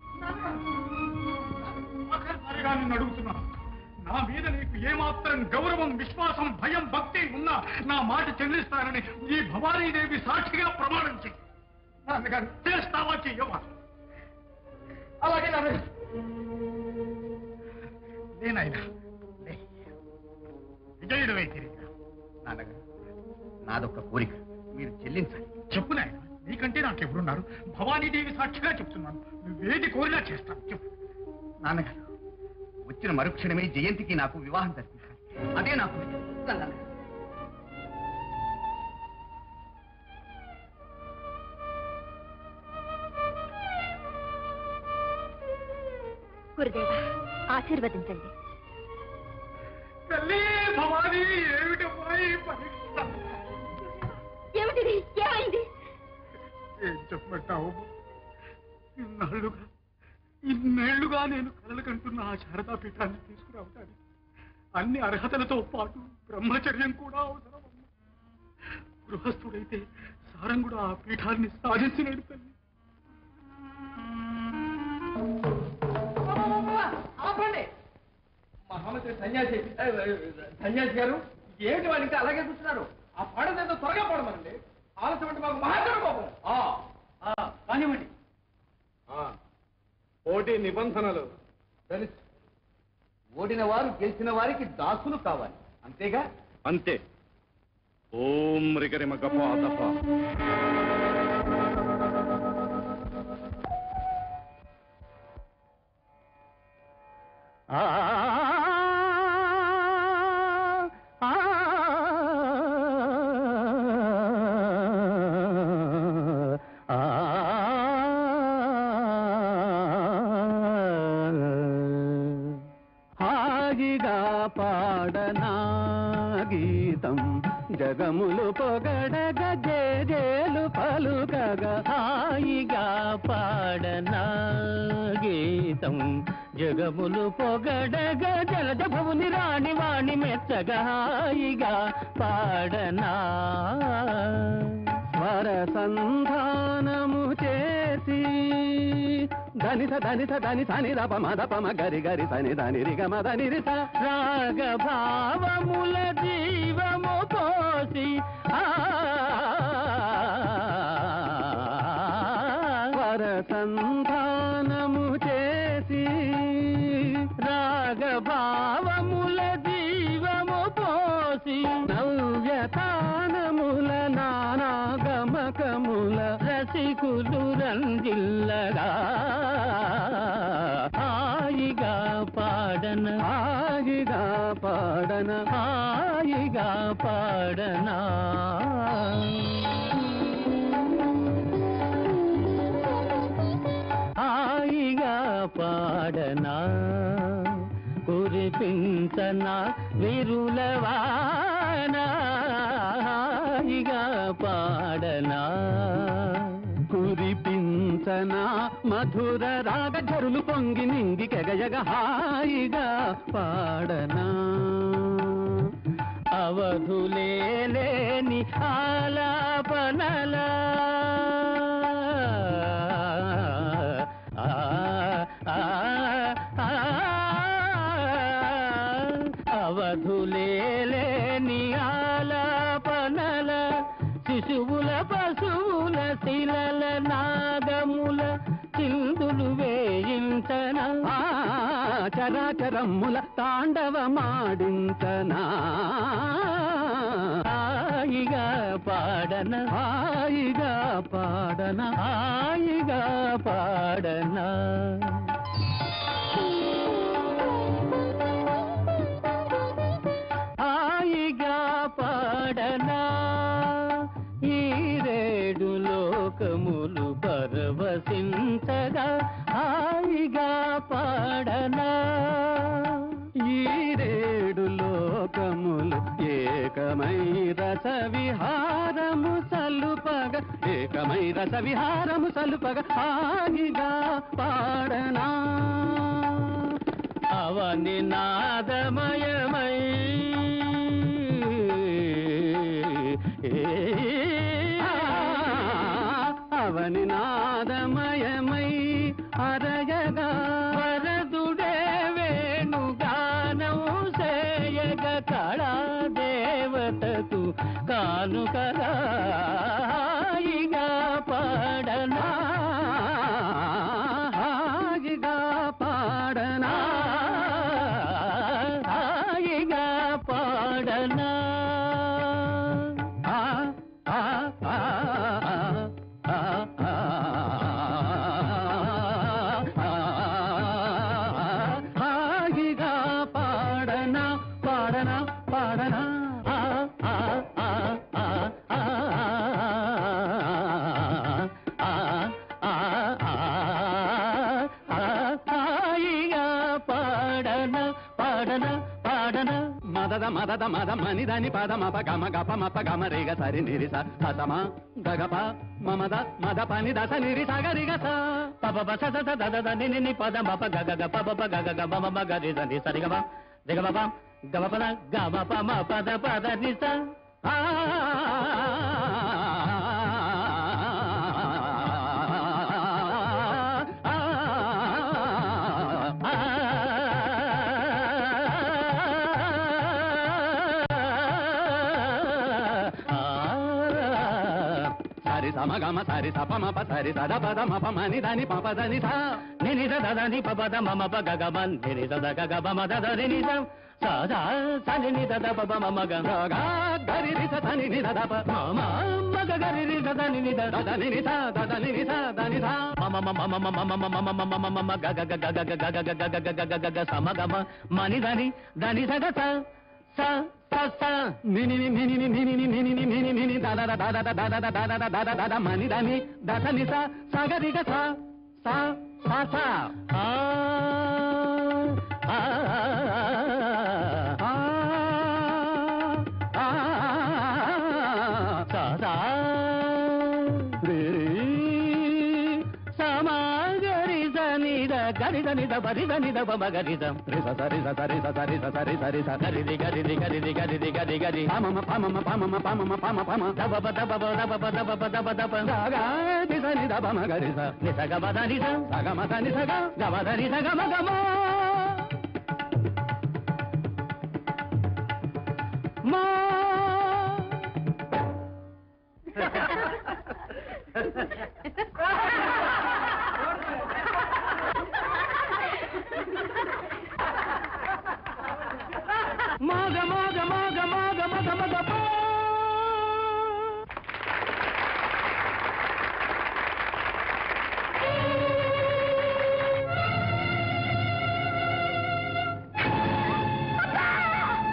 ఆఖరిసారిగా నిన్ను అడుగుతున్నాను నా మీద నీకు ఏమాత్రం గౌరవం విశ్వాసం భయం భక్తి ఉన్నా నా మాట చెల్లిస్తానని ఈ భవానీదేవి సాక్షిగా ప్రమాణం చెయ్యి నాన్నగారు చేస్తావా చెయ్యవా అలాగే నాన్నగారు నేనైనా లే. విజయుడివై తిరిగి నాన్నగారు నాదొక్క కోరిక మీరు చెల్లించాలి చెప్పు నాయన నీకంటే నాకెవరున్నారు భవానీదేవి సాక్షిగా చెప్తున్నాను నువ్వేది కోరినా చేస్తాను చెప్పు నాన్నగారు వచ్చిన మరుక్షణమే జయంతికి నాకు వివాహం జరిపించాలి అదే నాకు నాన్నగారు. గురుదేవ ఆశీర్వదించండి తల్లి భవానీ ఏమిటమ్మా ఈ పరీక్ష ఏమిటిది ఏమైంది ఏం చెప్పమంటావు ఇన్నాళ్ళుగా ఇన్నేళ్లుగా నేను కలలు కంటున్న ఆ శారదా పీఠాన్ని తీసుకురావటానికి అన్ని అర్హతలతో పాటు బ్రహ్మచర్యం కూడా అవసరం గృహస్థుడైతే సారంగుడు ఆ పీఠాన్ని సాధించినడు తల్లి ఆపండి మహామంత్రి సన్యాసి ఏ, ఏ, సన్యాసి గారు ఏమిటి వాళ్ళు ఇంకా అలాగే కూర్చున్నారు ఆ పాడదేదో త్వరగా పడమనండి ఆలస్యం అంటే మాకు మహాజన కోపం ఆ, ఆ, కానివ్వండి పోటీ నిబంధనలు తెలుసు ఓడిన వారు గెలిచిన వారికి దాసులు కావాలి అంతేగా అంతే ఓం రిగరిమ గప దప ఆ ఆ హాయిగా పాడనా గీతం జగములు పొగడగ జేజేలు పలుకగ హాయిగా పాడనా గీతం జగములు పొగడగ జలజ భవుని రాణి వాణి మెచ్చగా హాయిగా పాడనా స్వర సంధానము చేసి ధనిస ధనిస ధని సని దప మద పమ గరి గరి సని ధని రిగ మద నిరిస రాగ భావముల జీవము పోసి ఆ వర సంధానము చేసి రాగ భావముల జీవము పోసి నవ్యతానముల నానాగమకముల రసికులు రంజిల్లగా హాయిగా పాడన హాయిగా పా పాడన హాయిగా పాడనా హాయిగా పాడనా కురిపించనా విరులవానా హాయిగా పాడనా కురిపించనా మధుర రాగ జరులు పొంగి నింగి కెగయగ హాయిగా పాడనా అవధులేని ఆలాపనలా ఆ, ఆ, ఆ, అవధులేని ఆలాపనల శిశువుల పశువుల శిలల నాగముల చిందులు వేయించనా ఆ, చరాచరమ్ముల తాండవమాడించనా హాయిగా పాడన హాయిగా పాడన హాయిగా పాడనా హాయిగా పాడనా ఈ రేడు లోకములు పరవశించగా హాయిగా పాడనా ఈ రేడు లోకములు ఏకమై రస విహారము సలుపగ ఏకమై రస విహారము సలుపగ హాయిగా పాడనా అవని నాదమయమై అవని నాదమయమై అరగగా వరదుడే వేణుగానం సేయగ కళా దేవతకు కానుకగా హాయిగా పాడనా హాయిగా పాడనా హాయిగా పాడనా ఆ, ఆ, ఆ, ఆ, ఆ, హాయిగా పాడనా పాడనా పాడనా ఆ, ఆ, ఆ, ఆ, ఆ, ఆ, ఆ, ఆ, హాయిగా పాడన పాడన పాడన మదద మదద మద మనిదని పద మప గమ గప మప గమ రేగ సరి నిరిస సతమ గగప మమద మద పని దశ నిరి సగరిగ స పప పస స స దద ద ని ని ని పద మప గగ గ ప ప గగ గ మమ మ గరి స ని సరి గ ప దిగ ప ప గమ పద గమ ప మ పద పద ని స ఆ సరి సమగమ సరి సపమ ప సరి సద పద మప మని దని ప పద ని స నిని ద ద ని ప పద మమ ప గగ మన్ నిని ద ద గగ బ మ ద ద రి ని స స ద స ని ని ద ద ప ప మ మ గ గ గరి రి స స ని ని ద ద ప మ మ మ గ గరి రి ద ద ని ని ద ద ద ని ని స ద ద ని ని స ద ని స మ మ మ మ మ మ మ మ మ మ మ మ మ మ మ గ గ గ గ గ గ గ గ గ గ గ గ గ గ స మ గ మ మ ని ద ని ద ని స గ స స స స ని ని ని ని ని ని ని ని ని ని ని ని ని ని ని ద ద ద ద ద ద ద ద ద ద ద ద ద ద ద మ ని ద ని ద స ని స స గ రి గ స స స స ఆ ఆ ఆ ఆ స స రి రి సమాగరి సని ద గరి దని ద బరి దని ద బ గరి ద రి స సరి స సరి స సరి స సరి సరి స గరి ది గరి ది గరి ది గరి ది గరి గరి పమ మ పమ మ పమ మ పమ మ పమ పమ ద బ బ ద బ బ ద బ బ ద బ బ ద బ ద బ ద గ ది స ని ద బ మ గరి స ని స గ బ ద ని స స గ మ ద ని స గ గ బ ద ని స గ మ గ మ మా మగ మగ మగ మగ మగ మగ పా. ఆ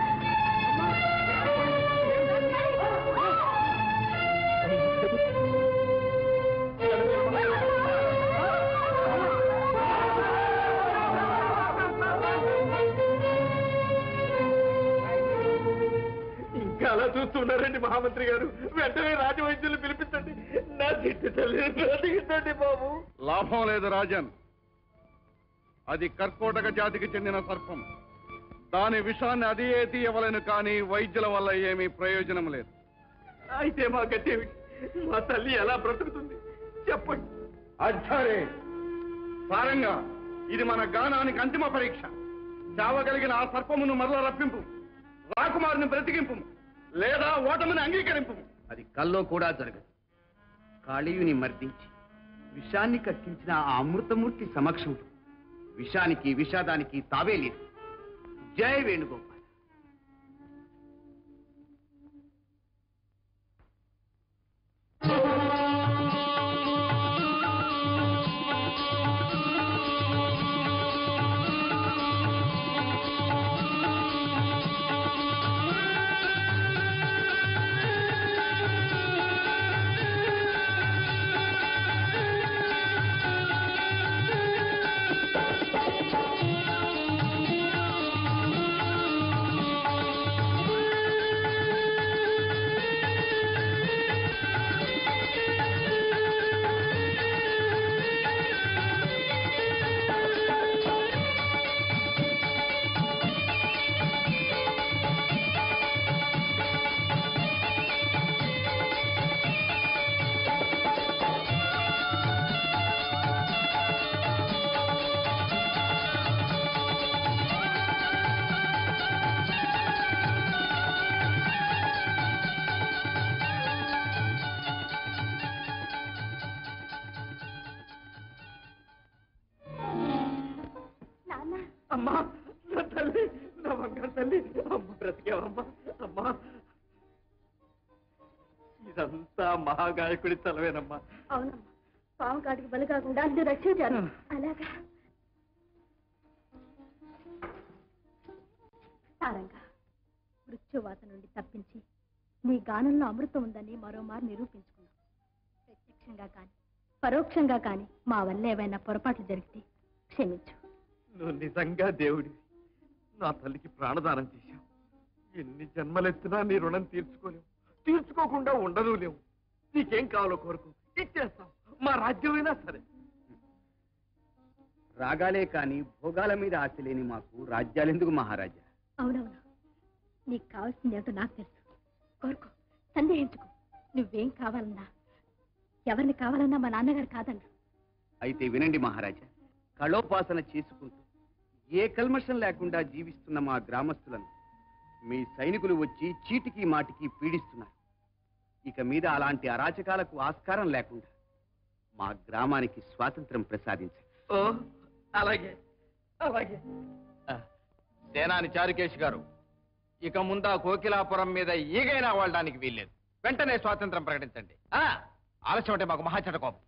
అలా చూస్తున్నారండి మహామంత్రి గారు వెంటనే రాజవైద్యులు పిలిపించండి నా చిట్టి తల్లి బ్రతికించండి బాబు లాభం లేదు రాజన్ అది కర్కోటక జాతికి చెందిన సర్పం దాని విషాన్ని అదే తీయవలను కానీ వైద్యుల వల్ల ఏమీ ప్రయోజనం లేదు అయితే మా గట్టేమిటి మా తల్లి ఎలా బ్రతుకుతుంది చెప్పండి అచ్చారే సారంగా ఇది మన గానానికి అంతిమ పరీక్ష చావగలిగిన ఆ సర్పమును మరల రప్పింపు రాకుమారుని బ్రతికింపు లేదా ఓటమిని అంగీకరింపు అది కల్లో కూడా జరగదు కాళీయుని మర్దించి విషాన్ని కక్కించిన ఆ అమృతమూర్తి సమక్షంలో విషానికి విషాదానికి తావే లేదు జయ వేణుగోపాల్ నాన్న అమ్మా నా తల్లి నా బంగారు తల్లి అమ్మ బ్రతికేవమ్మా అమ్మా ఇదంతా మహాగాయకుడి తలవేనమ్మా అవునమ్మా పాము కాటికి బలి కాకుండా అన్ని రక్షించాను అలాగా సారంగా మృత్యువాత నుండి తప్పించి నీ గానంలో అమృతం ఉందని మరోమారు నిరూపించుకున్నావు ప్రత్యక్షంగా కాని పరోక్షంగా కాని మా వల్ల ఏవైనా పొరపాట్లు జరిగితే క్షమించు నువ్వు నిజంగా దేవుడి నా తల్లికి ప్రాణదానం చేశావు ఎన్ని జన్మలెత్తినా నీ రుణం తీర్చుకోలేవు తీర్చుకోకుండా ఉండదు లేవు నీకేం కావాలో కోరుకో ఇచ్చేస్తాం మా రాజ్యమైనా సరే రాగాలే కాని భోగాల మీద ఆశ లేని మాకు రాజ్యాలెందుకు మహారాజా అవునవును నీకు కావాల్సింది ఏంటో నాకు తెలుసు కోరుకో సందేహించుకో నువ్వేం కావాలన్నా ఎవరిని కావాలన్నా మా నాన్నగారు కాదన్నారు అయితే వినండి మహారాజా కళోపాసన చేసుకుంటూ ఏ కల్మషం లేకుండా జీవిస్తున్న మా గ్రామస్తులను మీ సైనికులు వచ్చి చీటికి మాటికి పీడిస్తున్నారు ఇక మీద అలాంటి అరాచకాలకు ఆస్కారం లేకుండా మా గ్రామానికి స్వాతంత్రం ప్రసాదించండి ఓ అలాగే అలాగే సేనాని చారుకేష్ గారు ఇక ముందా కోకిలాపురం మీద ఈగైనా వాడడానికి వీల్లేదు వెంటనే స్వాతంత్రం ప్రకటించండి ఆ, ఆలస్యం అంటే మాకు మహాచట కోపం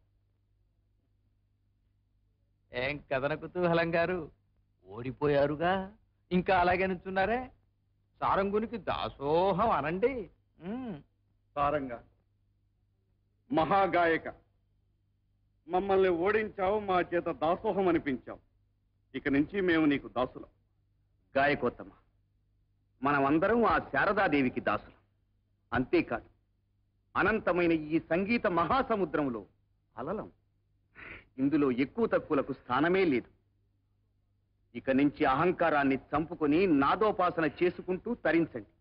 ఏం కథన కుతూహలం గారు ఓడిపోయారుగా ఇంకా అలాగే నుంచున్నారే సారంగునికి దాసోహం అనండి ఉమ్. సారంగా మహాగాయక మమ్మల్ని ఓడించావు మా చేత దాసోహం అనిపించావు ఇక నుంచి మేము నీకు దాసులం గాయకోత్తమ మనమందరం ఆ శారదాదేవికి దాసులం అంతేకాదు అనంతమైన ఈ సంగీత మహాసముద్రంలో అలలం ఇందులో ఎక్కువ తక్కువలకు స్థానమే లేదు ఇక నుంచి అహంకారాన్ని చంపుకొని నాదోపాసన చేసుకుంటూ తరించండి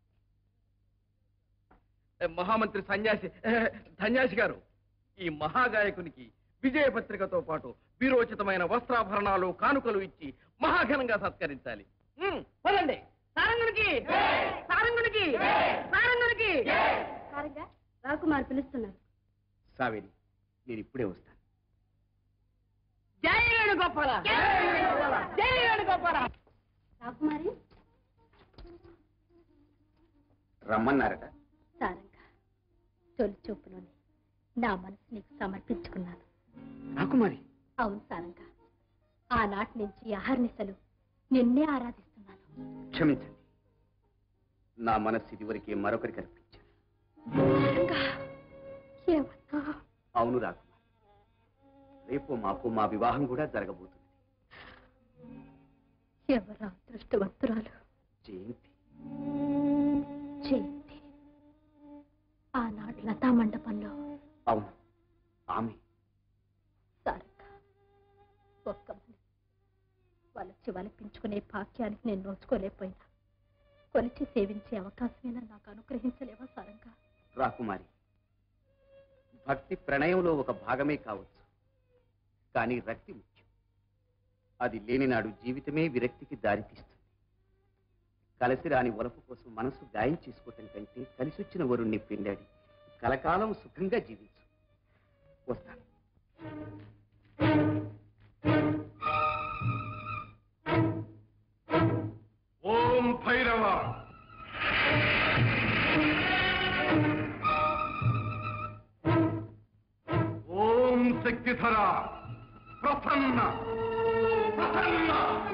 ఏ, మహామంత్రి సన్యాసి ఏ, సన్యాసి గారు ఈ మహాగాయకునికి విజయపత్రికతో పాటు వీరోచితమైన వస్త్రాభరణాలు కానుకలు ఇచ్చి మహాఘనంగా సత్కరించాలి ఉమ్, పదండి సారంగునికి సారంగునికి సారంగునికి సారంగా రాకుమార్ పిలుస్తున్నారు సావేరి నేను ఇప్పుడే వస్తాను జై వేణుగోపాల జై వేణుగోపాల రాకుమారి రమ్మన్నారట సారంగా తొలి చూపులోనే నా మనసు నీకు సమర్పించుకున్నాను రాకుమారి అవును సారంగా ఆనాటి నుంచి అహర్నిశలు నిన్నే ఆరాధిస్తున్నాను క్షమించండి నా మనస్సు ఇదివరకే మరొకరికి అర్పించాను సారంగా ఏమన్నా అవును రాకుమారి రేపు మాకు మా వివాహం కూడా జరగబోతుంది ఎవరా అదృష్టవంతురాలు జయంతి జయంతి ఆనాడు లతా మండపంలో అవును ఆమె సారక్క ఒక్క మని వలచి వలపించుకునే భాగ్యానికి నేను నోచుకోలేకపోయినా కొలిచి సేవించే అవకాశమైనా నాకు అనుగ్రహించలేవా సారంగా రాకుమారి భక్తి ప్రణయంలో ఒక భాగమే కావచ్చు కానీ రక్తి ముఖ్యం అది లేని నాడు జీవితమే విరక్తికి దారితీస్తుంది కలిసి రాని ఒలపు కోసం మనసు గాయం చేసుకోవటం కంటే కలిసొచ్చిన వరుణ్ణి పిండాడి కలకాలం సుఖంగా జీవించు వస్తాను ఓం భైరవ ఓం శక్తిధర ప్రసన్న ప్రసన్న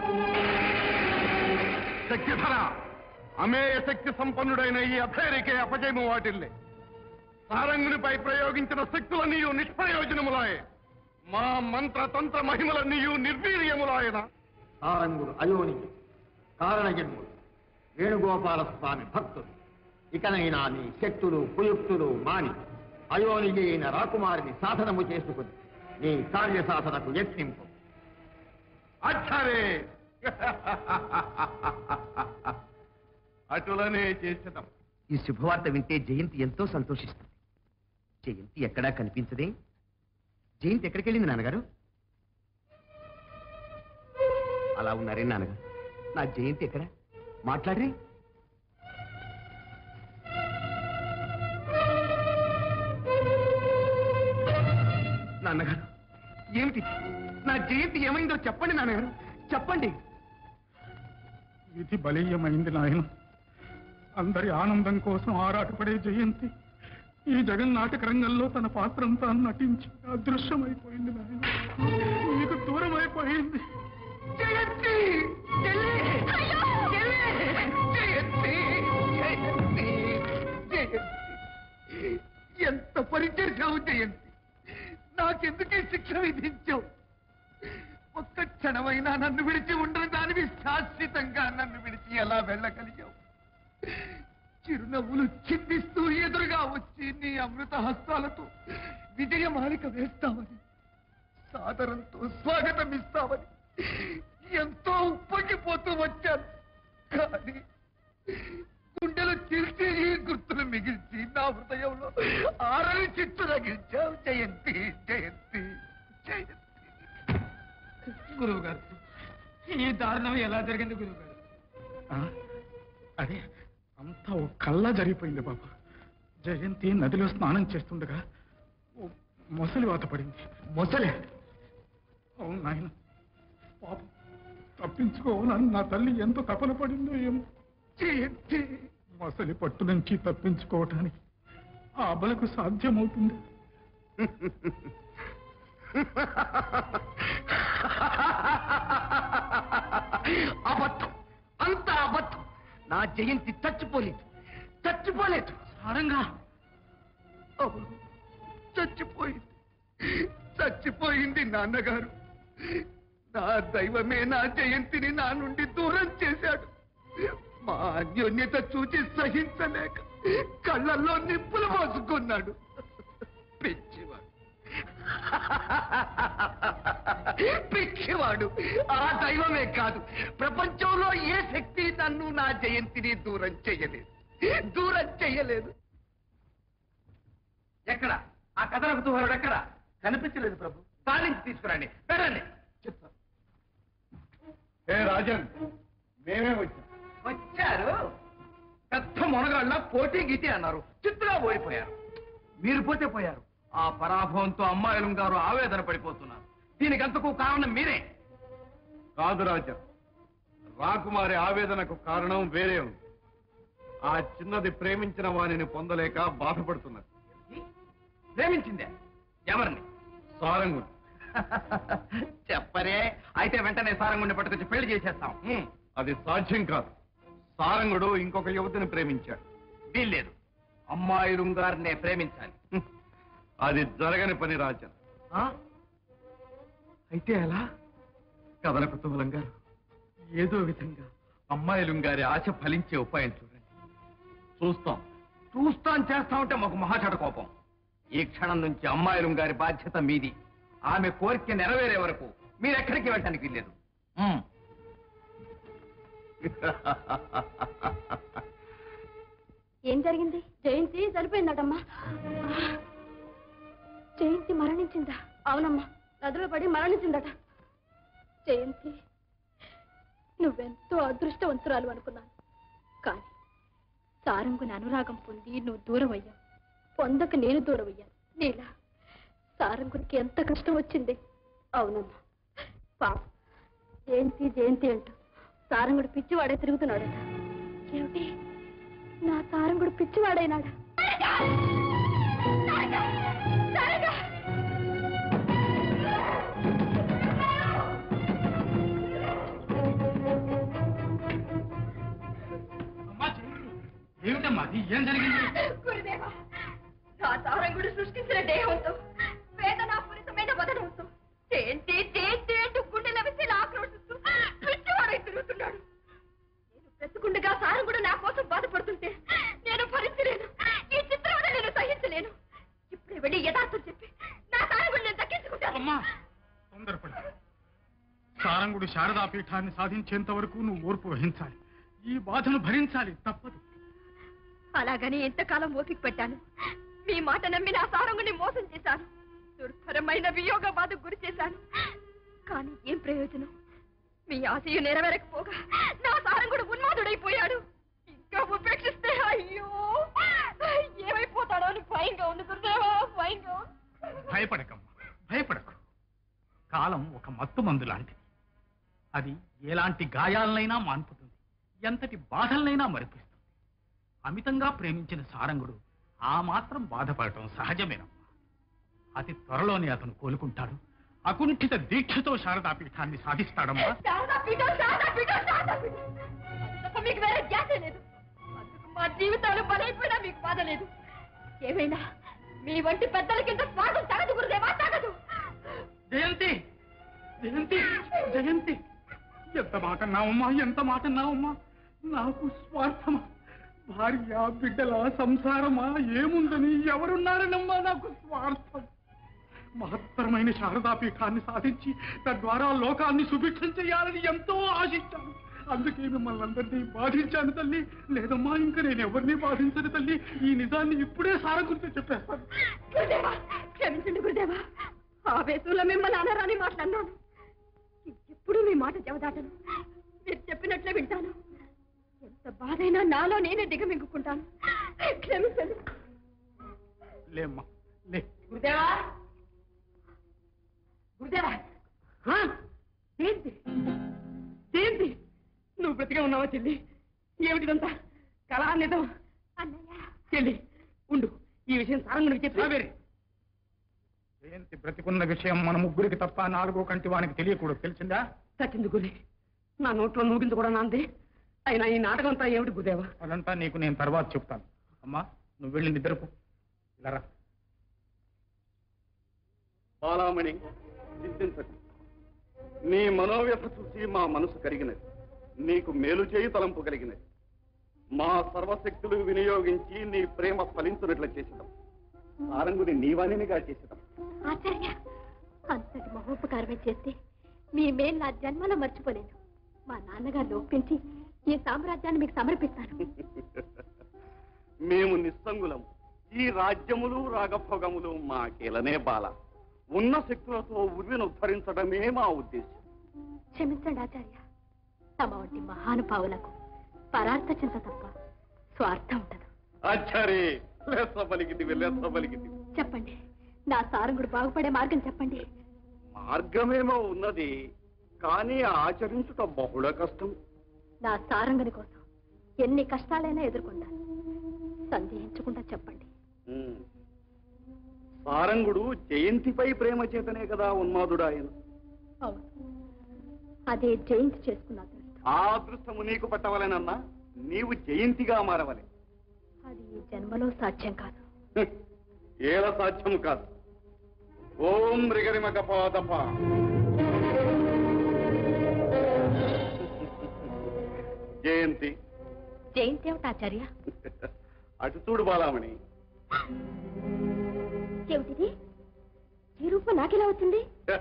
శక్తిధర అమేయ శక్తి సంపన్నుడైన ఈ అభేరికే అపజయము వాటిల్లే సారంగునిపై ప్రయోగించిన శక్తులన్నీ నిష్ప్రయోజనములాయే మా మంత్ర తంత్ర మహిమలన్నీ నిర్వీర్యములాయన సారంగుడు అయోనిజుడు కారణజన్ముడు వేణుగోపాల స్వామి భక్తుడు ఇకనైనా నీ శక్తులు కుయుక్తులు మాని అయోనిజి అయిన రాకుమారిని సాధనము చేసుకుని నీ కార్య సాధనకు యత్నింపు అచ్చరే అటులనే చేసడం ఈ శుభవార్త వింటే జయంతి ఎంతో సంతోషిస్తుంది జయంతి ఎక్కడా కనిపించదే జయంతి ఎక్కడికి వెళ్ళింది నాన్నగారు అలా ఉన్నారే నాన్నగారు నా జయంతి ఎక్కడ మాట్లాడరే నాన్నగారు ఏమిటి నా జయంతి ఏమైందో చెప్పండి నాన్నగారు చెప్పండి విధి బలీయమైంది నాయన అందరి ఆనందం కోసం ఆరాటపడే జయంతి ఈ జగన్నాటక రంగంలో తన పాత్రంతా నటించి అదృశ్యమైపోయింది నాయన నీకు దూరం అయిపోయింది జయంతి జయంతి జయంతి జయంతి ఎంత పరిచర్చావు జయంతి నాకెందుకే శిక్ష విధించావు ఒక్క క్షణమైనా నన్ను విడిచి ఉండని దానివి శాశ్వతంగా నన్ను విడిచి ఎలా వెళ్ళగలిగావు చిరునవ్వులు చిందిస్తూ ఎదురుగా వచ్చి నీ అమృత హస్తాలతో విజయమాలిక వేస్తామని సాదరంతో స్వాగతం ఇస్తామని ఎంతో ఉప్పొంగిపోతూ వచ్చాను కానీ గుండెలు చిల్చి ఈ గుర్తులు మిగిల్చి నా హృదయంలో ఆరని చిత్తు రగిల్చావు జయంతి జయంతి జయంతి గురువు గారు ఈ దారుణం ఎలా జరిగింది గురువు గారు అదే అంతా ఓ కల్లా జరిగిపోయింది బాబా జయంతి నదిలో స్నానం చేస్తుండగా ఓ మొసలి వాత పడింది మొసలే అవును నాయన పాపం తప్పించుకోవాలని నా తల్లి ఎంత తపన పడిందో ఏమో జయంతి మొసలి పట్టు నుంచి తప్పించుకోవటానికి ఆ అబలకు సాధ్యమవుతుంది అబద్ధం అంత అబద్ధం నా జయంతి చచ్చిపోలేదు చచ్చిపోలేదు సారంగా అవును చచ్చిపోయింది చచ్చిపోయింది నాన్నగారు నా దైవమే నా జయంతిని నా నుండి దూరం చేశాడు మా అన్యోన్యత చూచి సహించలేక కళ్ళల్లో నిప్పులు మోసుకున్నాడు పిచ్చివాడు పిచ్చివాడు ఆ దైవమే కాదు ప్రపంచంలో ఏ శక్తి నన్ను నా జయంతిని దూరం చేయలేదు దూరం చేయలేదు ఎక్కడ ఆ కథలకు కుతూహలుడు ఎక్కడ కనిపించలేదు ప్రభు దాని నుంచి తీసుకురండి పెట్టండి చెప్తా ఏ రాజన్ మేమే వచ్చాం వచ్చారు పెద్ద మొనగాళ్ళ పోటీ గీతి అన్నారు చిత్తుగా ఓడిపోయారు మీరు పోతే పోయారు ఆ పరాభవంతో అమ్మాయిలు గారు ఆవేదన పడిపోతున్నారు దీనికి అంతకు కారణం మీరే కాదు రాజా రాకుమారి ఆవేదనకు కారణం వేరే ఉంది ఆ చిన్నది ప్రేమించిన వాణిని పొందలేక బాధపడుతున్నది ప్రేమించిందే ఎవరిని సారంగుడు చెప్పరే అయితే వెంటనే సారంగుండి పట్టుకొచ్చి పెళ్లి చేసేస్తాం హ్మ్. అది సాధ్యం కాదు సారంగుడు ఇంకొక యువతిని ప్రేమించాడు వీల్లేదు అమ్మాయిలు గారినే ప్రేమించాలి అది జరగని పని రాజా ఆ? అయితే ఎలా కథల కుతూహలం గారు ఏదో విధంగా అమ్మాయిలు గారి ఆశ ఫలించే ఉపాయం చూడండి చూస్తాం చూస్తాం చేస్తా ఉంటే మాకు మహాచట కోపం ఈ క్షణం నుంచి అమ్మాయిలు గారి బాధ్యత మీది ఆమె కోరిక నెరవేరే వరకు మీరెక్కడికి వెళ్ళటానికి వీల్లేదు ఉమ్. ఏం జరిగింది జయంతి చనిపోయిందటమ్మా జయంతి మరణించిందా అవునమ్మా నదిలో పడి మరణించిందట జయంతి నువ్వెంతో అదృష్టవంతురాలు అనుకున్నాను కానీ సారంగుని అనురాగం పొంది నువ్వు దూరం అయ్యావు పొందక నేను దూరం అయ్యాను నీలా సారంగునికి ఎంత కష్టం వచ్చింది అవునమ్మా పాప జయంతి జయంతి అంటూ సారంగుడు పిచ్చివాడే తిరుగుతున్నాడట ఏమిటి నా తారంగుడు పిచ్చివాడైనాడు అమ్మా చెల్లి, ఏమిటమ్మా అది ఏం జరిగింది గురుదేవా నా తారంగుడు సృష్టించిన దేహంతో వేదనాపూరితమైన వదనంతో చేంటి చేంటి అంటూ గుండెల విసి ఆక్రోషిస్తూ పిచ్చివాడై తిరుగుతున్నాడు నేను బ్రతుకుండగా సారంగుడు నా కోసం బాధపడుతుంటే నేను భరించలేను ఈ చిత్రవద నేను సహించలేను ఇప్పుడే వెళ్ళి యథార్థం చెప్పి నా సారంగుడు నేను దక్కించుకుంటాను అమ్మా తొందరపడి సారంగుడు శారదా పీఠాన్ని సాధించేంత వరకు నువ్వు ఓర్పు వహించాలి ఈ బాధను భరించాలి తప్పదు అలాగని ఎంతకాలం ఓపిక పెట్టాను మీ మాట నమ్మి నా సారంగుని మోసం చేశాను దుర్భరమైన వియోగ బాధకు గురి చేశాను కానీ ఏం ప్రయోజనం మీ ఆశయం నెరవేరకపోగా నా సారంగుడు ఉన్మాదుడైపోయాడు ఇంకా ఉపేక్షిస్తే అయ్యో ఏమైపోతాడో అని భయంగా ఉంది గురుదేవా భయంగా ఉంది. భయపడకమ్మా భయపడకు కాలం ఒక మత్తు మందు లాంటిది అది ఎలాంటి గాయాలనైనా మాన్పుతుంది ఎంతటి బాధలనైనా మరిపిస్తుంది అమితంగా ప్రేమించిన సారంగుడు ఆ మాత్రం బాధపడటం సహజమేనమ్మా అతి త్వరలోనే అతను కోలుకుంటాడు అకుంఠిత దీక్షతో శారదా పీఠాన్ని సాధిస్తాడమ్మా శారదా పీఠం, శారదా పీఠం, శారదా పీఠం. అది తప్ప మీకు వేరే ధ్యాసే లేదు అందుకు మా జీవితాలు బలైపోయినా మీకు బాధ లేదు ఏమైనా మీ వంటి పెద్దల కింద స్వార్థం తగదు గురుదేవా తగదు జయంతి జయంతి జయంతి ఎంత మాట నావమ్మా ఎంత మాట నావమ్మా నాకు స్వార్థమా భార్య బిడ్డల సంసారమా ఏముందని ఎవరున్నారనమ్మా నాకు స్వార్థం మహత్తరమైన శారదా పీఠాన్ని సాధించి తద్వారా లోకాన్ని సుభిక్షం చేయాలని ఎంతో ఆశించాను అందుకే మిమ్మల్ని అందరినీ బాధించాను తల్లి లేదమ్మా ఇంకా నేను ఎవరిని బాధించను తల్లి ఈ నిజాన్ని ఇప్పుడే సారగురితో చెప్పేస్తాను గురుదేవా క్షమించండి గురుదేవా ఆవేశంలో మిమ్మల్ని అనరాని మాట్లాడినాను ఎప్పుడు మీ మాట చెవదాటను మీరు చెప్పినట్లే వింటాను ఎంత బాధైనా నాలో నేనే దిగమింగుకుంటాను క్షమించండి లేమ్మా లే గురుదేవా గురుదేవా ఆ? ఏంటి ఏంటి నువ్వు బ్రతికే ఉన్నావా చెల్లి ఏమిటిదంతా కళా నిజం అన్నయ్య చెల్లి ఉండు ఈ విషయం సారంగుడికి చెప్పి కావేరి జయంతి బ్రతికున్న విషయం మన ముగ్గురికి తప్ప నాలుగో కంటి వానికి తెలియకూడదు తెలిసిందా చచ్చింది గురి నా నోట్లో నూగింది కూడా నాంది అయినా ఈ నాటకం అంతా ఏమిటి గురుదేవా అదంతా నీకు నేను తర్వాత చెప్తాను అమ్మా నువ్వు వెళ్ళి నిద్రకు ఇలా రా బాలామణి చింతించకు నీ మనోవ్యథ చూసి మా మనసు కరిగినది నీకు మేలు చేయి తలంపు కలిగినది మా సర్వశక్తులు వినియోగించి నీ ప్రేమ ఫలించినట్లు చేసినాం సారంగుని నీవాణినిగా చేసినాం ఆచార్య అంతటి మహోపకారమే చేస్తే మీ మేలు నా జన్మలో మర్చిపోలేను మా నాన్నగారు ఒప్పించి ఈ సామ్రాజ్యాన్ని మీకు సమర్పిస్తాను మేము నిస్సంగులం ఈ రాజ్యములు రాగభోగములు మాకేలనే బాల ఉన్న శక్తులతో ఉర్విని ఉద్ధరించడమే మా ఉద్దేశం క్షమించండి ఆచార్య తమ వంటి మహానుభావులకు పరార్థ చింత తప్ప స్వార్థం ఉండదు అచ్చరే లెస్స పలికితివి లెస్స పలికితివి చెప్పండి నా సారంగుడు బాగుపడే మార్గం చెప్పండి మార్గమేమో ఉన్నది కానీ ఆచరించుట బహుళ కష్టం నా సారంగుని కోసం ఎన్ని కష్టాలైనా ఎదుర్కొంటాను సందేహించకుండా చెప్పండి ఉమ్. సారంగుడు జయంతిపై ప్రేమ చేతనే కదా ఉన్మాదుడాయన అవును అదే జయంతి చేసుకున్న అదృష్టం ఆ అదృష్టము నీకు పట్టవలెనన్నా నీవు జయంతిగా మారవలే అది ఈ జన్మలో సాధ్యం కాదు హ్, ఏల సాధ్యము కాదు ఓం రిగరిమక పాదప జయంతి జయంతి ఏమిటి ఆచార్య అటు చూడు బాలామణి ఏమిటిది ఈ రూపం నాకెలా వచ్చింది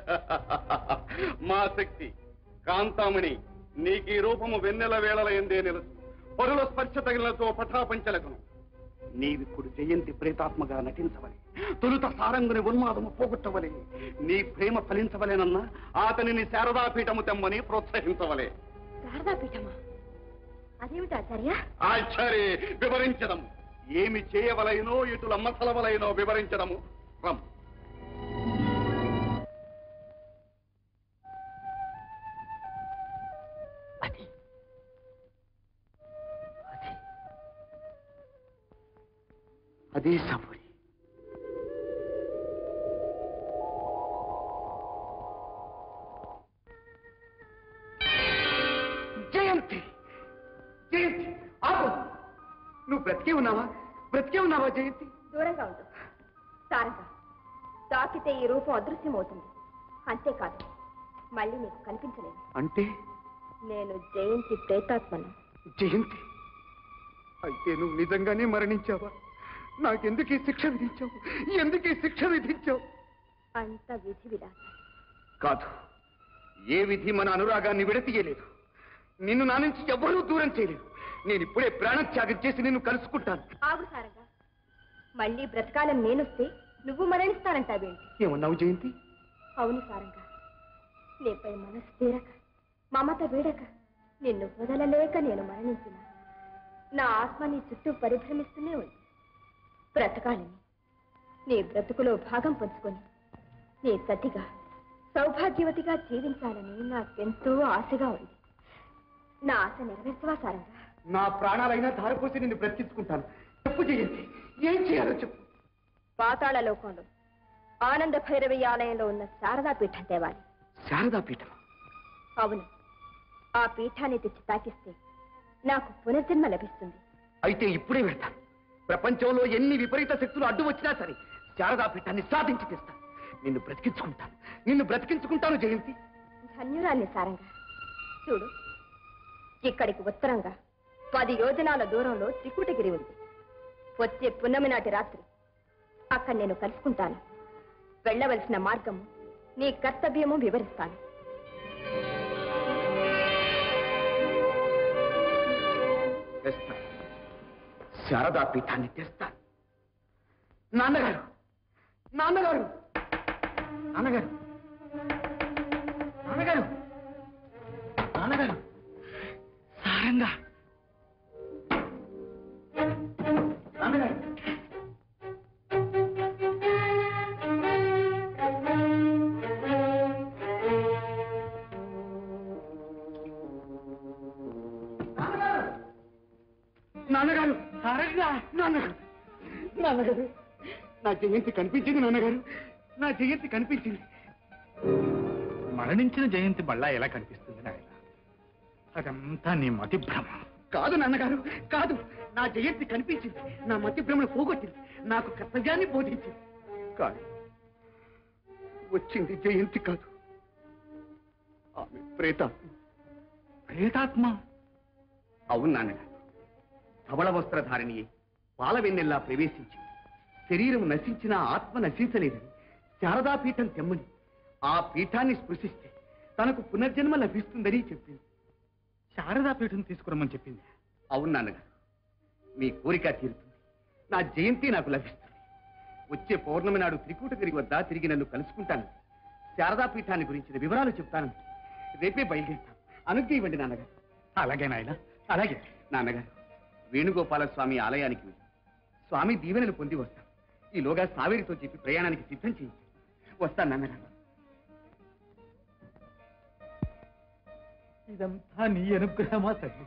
మా శక్తి కాంతామణి నీకు ఈ రూపము వెన్నెల వేళల ఎందే నిలసు పరుల స్పర్శ తగిలతో పటాపంచలకును నీవిప్పుడు జయంతి ప్రేతాత్మగా నటించవలే తొలుత సారంగుని ఉన్మాదము పోగొట్టవలే నీ ప్రేమ ఫలించవలేనన్నా అతనిని శారదాపీఠము తెమ్మని ప్రోత్సహించవలే శారదాపీఠమా అదేమిటి ఆచార్య ఆచార్య వివరించడము ఏమి చేయవలైనో ఇటుల మసలవలైనో వివరించడము రమ్ అదే సబూరి జయంతి జయంతి ఆపు నువ్వు బ్రతికే ఉన్నావా బ్రతికే ఉన్నావా జయంతి దూరంగా ఉండు సారంగా తాకితే ఈ రూపం అదృశ్యమవుతుంది అంతేకాదు మళ్ళీ నీకు కనిపించలేదు అంటే నేను జయంతి ప్రేతాత్మను జయంతి అయితే నువ్వు నిజంగానే మరణించావా నాకెందుకు ఈ శిక్ష విధించావు ఎందుకు ఈ శిక్ష విధించావు అంత విధి విధానం కాదు ఏ విధి మన అనురాగాన్ని విడతీయలేదు నిన్ను నా నుంచి ఎవ్వరూ దూరం చేయలేదు నేను ఇప్పుడే ప్రాణత్యాగం చేసి నిన్ను కలుసుకుంటాను ఆగు సారంగా మళ్ళీ బ్రతకాలని నేనొస్తే నువ్వు మరణిస్తానంటావేంటి ఏమన్నావు జయంతి అవును సారంగా నీపై మనసు తీరక మమత వీడక నిన్ను వదలలేక నేను మరణించిన నా ఆత్మ నీ చుట్టూ పరిభ్రమిస్తూనే ఉంది బ్రతకాలని నీ బ్రతుకులో భాగం పంచుకొని నీ సతిగా సౌభాగ్యవతిగా జీవించాలని నాకెంతో ఆశగా ఉంది నా ఆశ నెరవేర్చవా సారంగా నా ప్రాణాలైనా ధారపోసి నిన్ను బ్రతికించుకుంటాను చెప్పు జయంతి ఏం చేయాలో చెప్పు పాతాళ లోకంలో ఆనంద భైరవి ఆలయంలో ఉన్న శారదా పీఠం తేవాలి శారదా పీఠం అవును ఆ పీఠాన్ని తెచ్చి తాకిస్తే నాకు పునర్జన్మ లభిస్తుంది అయితే ఇప్పుడే వెళ్తాను ప్రపంచంలో ఎన్ని విపరీత శక్తులు అడ్డు వచ్చినా సరే శారదా పీఠాన్ని సాధించి తెస్తాను నిన్ను బ్రతికించుకుంటాను నిన్ను బ్రతికించుకుంటాను జయంతి ధన్యురాల్ని సారంగా చూడు ఇక్కడికి ఉత్తరంగా పది యోజనాల దూరంలో త్రికూటగిరి ఉంది వచ్చే పున్నమి నాటి రాత్రి అక్కడ నేను కలుసుకుంటాను వెళ్ళవలసిన మార్గము నీ కర్తవ్యము వివరిస్తాను తెస్తాను శారదా పీఠాన్ని తెస్తాను నాన్నగారు నాన్నగారు నాన్నగారు నాన్నగారు నాన్నగారు సారంగా నాన్నగారు నాన్నగారు సారంగా నాన్నగారు నాన్నగారు నా జయంతి కనిపించింది నాన్నగారు నా జయంతి కనిపించింది మరణించిన జయంతి మళ్ళా ఎలా కనిపిస్తుంది నాయన అదంతా నీ మతి భ్రమ కాదు నాన్నగారు కాదు నా జయంతి కనిపించింది నా మతి భ్రమను పోగొట్టింది నాకు కర్తవ్యాన్ని బోధించింది కాదు వచ్చింది జయంతి కాదు ఆమె ప్రేతాత్మ ప్రేతాత్మ అవును నాన్నగారు ధవళ వస్త్రధారిణి పాల వెన్నెల్లా ప్రవేశించింది శరీరం నశించినా ఆత్మ నశించలేదని శారదా పీఠం తెమ్మని ఆ పీఠాన్ని స్పృశిస్తే తనకు పునర్జన్మ లభిస్తుందని చెప్పింది శారదా పీఠం తీసుకురమ్మని చెప్పింది అవును నాన్నగారు మీ కోరిక తీరుతుంది నా జయంతి నాకు లభిస్తుంది వచ్చే పౌర్ణమి నాడు త్రికూటగిరి వద్ద తిరిగి నన్ను కలుసుకుంటాను శారదా పీఠాన్ని గురించిన వివరాలు చెప్తాను రేపే బయలుదేరుతాను అనుజ్ఞ ఇవ్వండి నాన్నగారు అలాగే నాయన అలాగే నాన్నగారు వేణుగోపాల స్వామి ఆలయానికి వెళ్ళి స్వామి దీవెనలు పొంది వస్తాను ఈలోగా సావేరితో చెప్పి ప్రయాణానికి సిద్ధం చేయించి వస్తాను నాన్నగారు ఇదంతా నీ అనుగ్రహమా తల్లి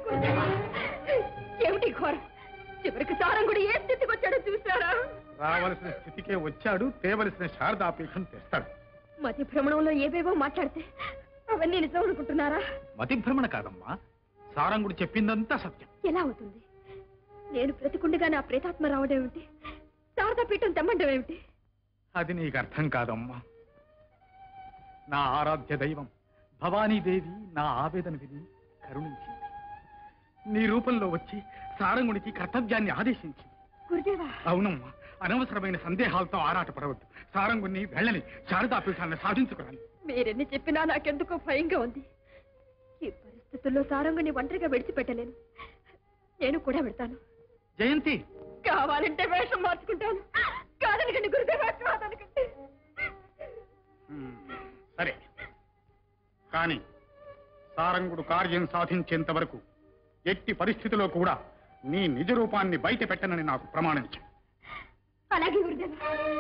ఏమిటి ఘోరం చివరికి సారంగుడు ఏ స్థితికి వచ్చాడో చూసారా రావలసిన స్థితికే వచ్చాడు తేవలసిన శారదా పీఠం తెస్తాడు మతి భ్రమణంలో ఏవేవో మాట్లాడితే అవన్నీ నిజం అనుకుంటున్నారా మతి భ్రమణ కాదమ్మా సారంగుడు చెప్పిందంతా సత్యం ఎలా అవుతుంది నేను బ్రతికుండగా నా ప్రేతాత్మ రావడం ఏమిటి శారదా పీఠం తెమ్మండం ఏమిటి అది నీకు అర్థం కాదమ్మా నా ఆరాధ్య దైవం భవానీదేవి నా ఆవేదన విని కరుణించింది నీ రూపంలో వచ్చి సారంగునికి కర్తవ్యాన్ని ఆదేశించింది గురుదేవా అవునమ్మా అనవసరమైన సందేహాలతో ఆరాటపడవద్దు సారంగుని వెళ్ళని శారదాపీఠాన్ని సాధించుకురాలి మీరెన్ని చెప్పినా నాకెందుకో భయంగా ఉంది ఈ పరిస్థితుల్లో సారంగుని ఒంటరిగా విడిచిపెట్టలేను నేను కూడా వెళ్తాను జయంతి కావాలంటే వేషం మార్చుకుంటాను కాదనకండి గురుదేవా కాదనకండి ఉమ్, సరే కానీ సారంగుడు కార్యం సాధించేంత వరకు ఎట్టి పరిస్థితిలో కూడా నీ నిజ రూపాన్ని బయట పెట్టనని నాకు ప్రమాణించు అలాగే గురుదేవా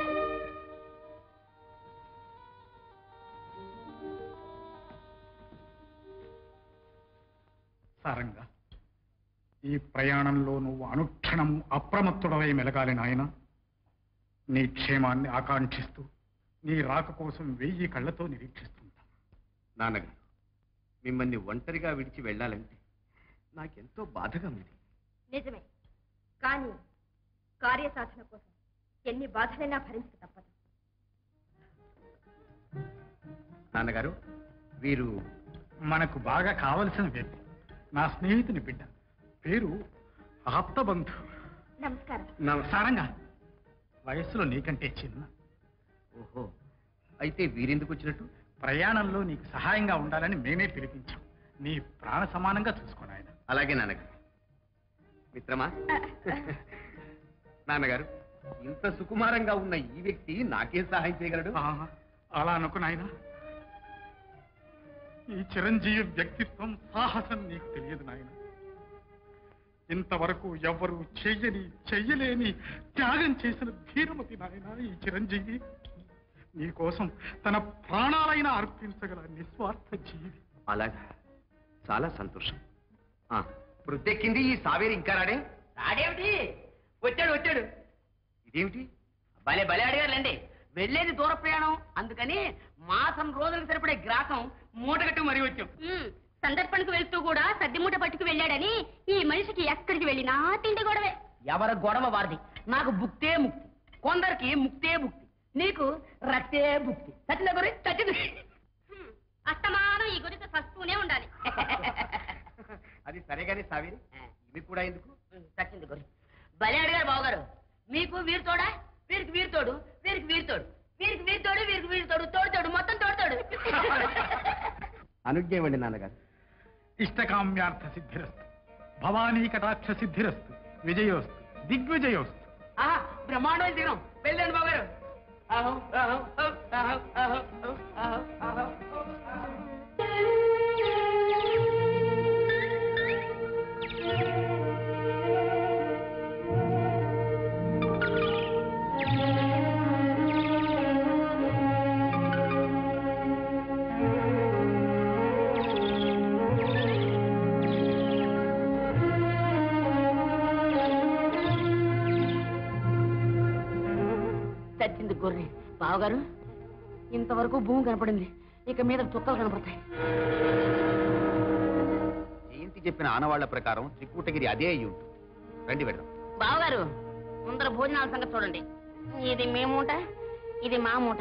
సారంగా ఈ ప్రయాణంలో నువ్వు అనుక్షణం అప్రమత్తుడవై మెలగాలి నాయన నీ క్షేమాన్ని ఆకాంక్షిస్తూ నీ రాక కోసం వెయ్యి కళ్ళతో నిరీక్షిస్తుంటా నాన్నగారు మిమ్మల్ని ఒంటరిగా విడిచి వెళ్ళాలంటే నాకెంతో బాధగా ఉంది నిజమే కానీ కార్యసాధన కోసం ఎన్ని బాధలైనా భరించక తప్పదు నాన్నగారు వీరు మనకు బాగా కావలసిన వ్యక్తి నా స్నేహితుని బిడ్డ పేరు ఆప్తబంధు నమస్కారం సారంగా వయస్సులో నీకంటే చిన్న ఓహో అయితే వీరెందుకు వచ్చినట్టు ప్రయాణంలో నీకు సహాయంగా ఉండాలని మేమే పిలిపించాం నీ ప్రాణ సమానంగా చూసుకోండి ఆయన అలాగే నాన్నగారు మిత్రమా నాన్నగారు ఇంత సుకుమారంగా ఉన్న ఈ వ్యక్తి నాకేం సహాయం చేయగలడు ఆహా, అలా అనుకు నాయన ఈ చిరంజీవి వ్యక్తిత్వం సాహసం నీకు తెలియదు నాయన ఇంతవరకు ఎవ్వరూ చెయ్యని చెయ్యలేని త్యాగం చేసిన ధీరమతి నాయన ఈ చిరంజీవి నీ కోసం తన ప్రాణాలైనా అర్పించగల నిస్వార్థ జీవి అలాగా చాలా సంతోషం ఆ, వృద్ధెక్కింది ఈ సావేరి ఇంకా రాడే రాడేమిటి వచ్చాడు వచ్చాడు ఇదేమిటి భలే భలే అడిగారులేండి వెళ్ళేది దూర ప్రయాణం అందుకని మాసం రోజులకు సరిపడే గ్రాసం మూటగట్టు మరీ వచ్చాం సందర్పణకు వెళ్తూ కూడా సర్ది మూట పట్టుకు వెళ్ళాడని ఈ మనిషికి ఎక్కడికి వెళ్ళినా తిండి గొడవే ఎవరి గొడవ వారిది నాకు బుక్తే ముక్తి కొందరికి ముక్తే ముక్తి నీకు రక్తే ముక్తి సచిన గురి సచిన అస్తమానం ఈ గురించి చస్తూనే ఉండాలి అది సరేగానే సావేరి ఇవి కూడా ఎందుకు సచ్చింది గురి భలే అడిగారు బావగారు మీకు వీరు తోడా వీరికి వీరు తోడు వీరికి వీరు తోడు వీరికి వీరు తోడు వీరికి వీరు తోడు తోడు తోడు మొత్తం తోడు తోడు అనుజ్ఞ ఇవ్వండి నాన్నగారు ఇష్టకామ్యార్థ సిద్ధిరస్తు భవానీ కటాక్ష సిద్ధిరస్తు విజయోస్తు దిగ్విజయోస్తు ఆహా బ్రహ్మాండమైన దినం వెళ్ళండి బావగారు ఆహో, ఆహో, ఆహో, ఆహో, ఆహో, ఆహో, ఆహో. చచ్చింది గొర్రె బావగారు ఇంతవరకు భూమి కనపడింది ఇక మీద చుక్కలు కనపడతాయి జయంతి చెప్పిన ఆనవాళ్ల ప్రకారం త్రికూటగిరి అదే అయి ఉంటుంది రండి వెళ్దాం బావగారు ముందర భోజనాల సంగతి చూడండి ఇది మీ మూట ఇది మా మూట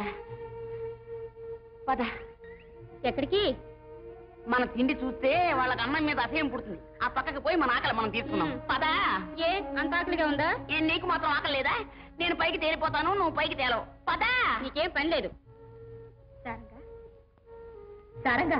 పద ఎక్కడికి మన తిండి చూస్తే వాళ్ళకి అన్నం మీద అసహ్యం పుడుతుంది ఆ పక్కకి పోయి మన ఆకలి మనం తీసుకున్నాం పదా ఏ అంత ఆకలిగా ఉందా ఏ నీకు మాత్రం ఆకలి లేదా నేను పైకి తేలిపోతాను నువ్వు పైకి తేలవు పదా నీకేం పని లేదు సారంగా సారంగా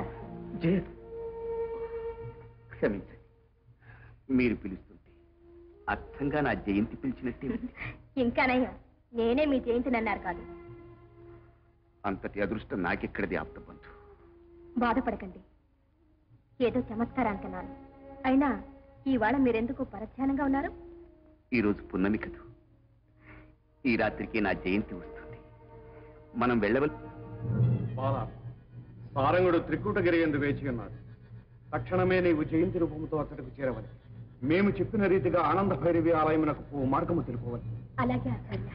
క్షమించండి మీరు పిలుస్తుంటే అర్థంగా నా జయంతి పిలిచినట్టే ఉంది. ఇంకానయ్యా నేనే మీ జయంతిని అన్నారు కాదు అంతటి అదృష్టం నాకెక్కడిది ఆప్తబంధు బాధపడకండి ఏదో చమత్కారానికన్నాను అయినా ఈవేళ మీరెందుకు పరధ్యానంగా ఉన్నారు ఈరోజు పున్నమి కదూ ఈ రాత్రికి నా జయంతి వస్తుంది మనం వెళ్ళవల్ బాల సారంగుడు త్రికూటగిరి ఎందు వేచి ఉన్నాడు తక్షణమే నీవు జయంతి రూపంతో అక్కడికి చేరవని మేము చెప్పిన రీతిగా ఆనంద భైరవి ఆలయమునకు పో మార్గము తెలుపవని అలాగే అత్తయ్య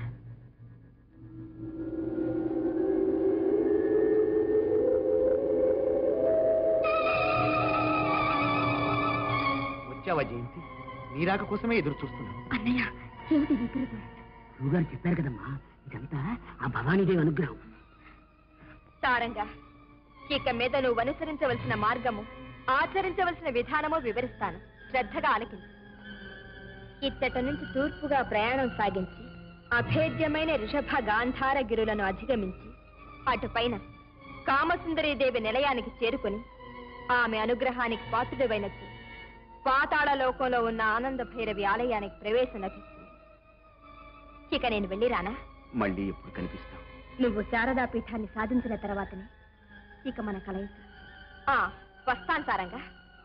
వచ్చావా జయంతి నీ రాక కోసమే ఎదురు చూస్తున్నాను అన్నయ్య ఏమిటి విగ్రహం గురుగారు చెప్పారు కదమ్మా ఇదంతా ఆ భవానీదేవి అనుగ్రహం సారంగా ఇక మీద నువ్వు అనుసరించవలసిన మార్గము ఆచరించవలసిన విధానము వివరిస్తాను శ్రద్ధగా ఆలకించు అలాగే జయంతి సారంగా ఇక మీద నువ్వు అనుసరించవలసిన మార్గము ఆచరించవలసిన విధానము వివరిస్తాను శ్రద్ధగా ఆలకించు. అలాగే జయంతి. సారంగా ఇక మీద నువ్వు అనుసరించవలసిన మార్గము ఆచరించవలసిన విధానము వివరిస్తాను శ్రద్ధగా ఆలకించు ఇచ్చట నుంచి తూర్పుగా ప్రయాణం సాగించి అభేద్యమైన రిషభ గాంధార గిరులను అధిగమించి అటుపైన కామసుందరీదేవి నిలయానికి చేరుకుని ఆమె అనుగ్రహానికి పాత్రుడైనట్టు పాతాళ లోకంలో ఉన్న ఆనంద భైరవి ఆలయానికి ప్రవేశం లభిస్తుంది ఇక నేను వెళ్ళిరానా మళ్ళీ ఎప్పుడు కనిపిస్తావు నువ్వు శారదా పీఠాన్ని సాధించిన తర్వాతనే ఇక మన కలయిక ఆ, వస్తాను సారంగా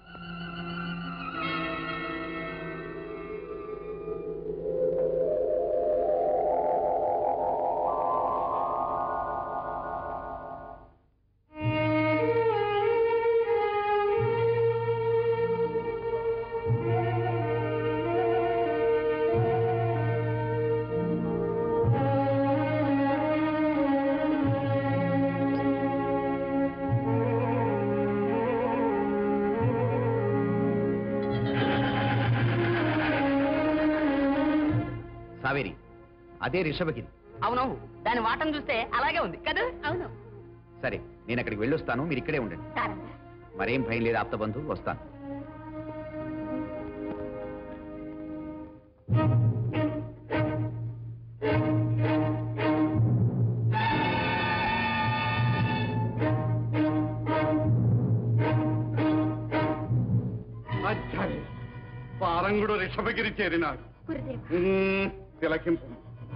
సావేరి అదే రిషభగిరి అవునవును దాని వాటం చూస్తే అలాగే ఉంది కదా అవును సరే నేను అక్కడికి వెళ్ళొస్తాను మీరు ఇక్కడే ఉండండి సారంగా మరేం భయం లేదు ఆప్తబంధు వస్తాను ఆచార్య పారంగుడు రిషభగిరి చేరినాడు గురుదేవ ఉమ్, తిలకింపు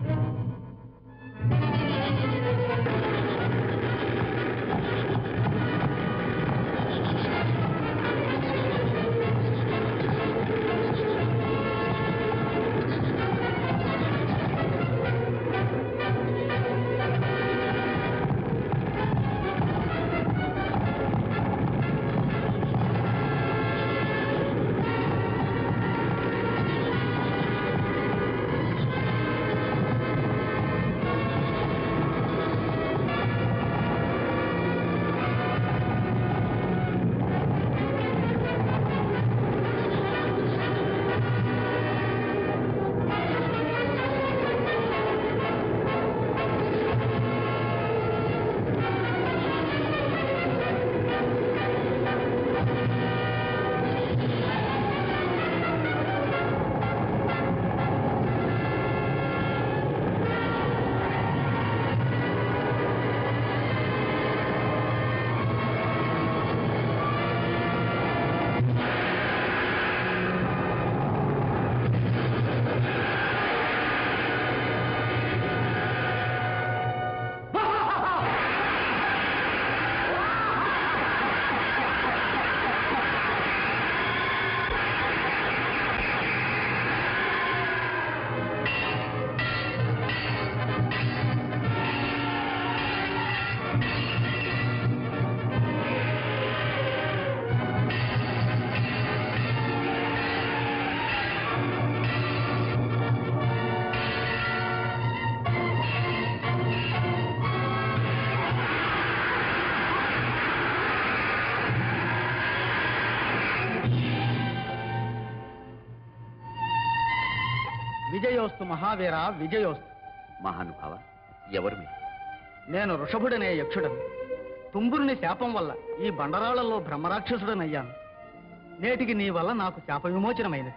విజయోస్తు మహావీర విజయోస్తు మహానుభావ ఎవరు మీరు నేను ఋషభుడనే యక్షుడను తుంబురుని శాపం వల్ల ఈ బండరాళ్లలో బ్రహ్మరాక్షసుడనయ్యాను నేటికి నీ వల్ల నాకు శాప విమోచనమైనది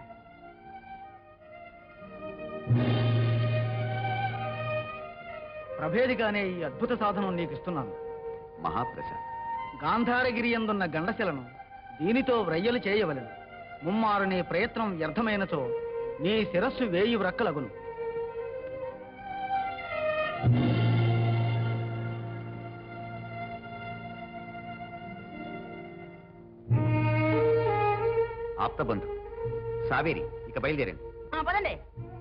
ప్రభేదిగానే ఈ అద్భుత సాధనం నీకు ఇస్తున్నాను మహాప్రసాద్ గాంధారగిరి ఎందున్న గండశిలను దీనితో వ్రయ్యలు చేయవలెను ముమ్మారు నీ ప్రయత్నం వ్యర్థమైనచో నీ శిరస్సు వేయి వ్రక్కలగును ఆప్తబంధు సావేరి ఇక బయలుదేరండి ఆ, పదండి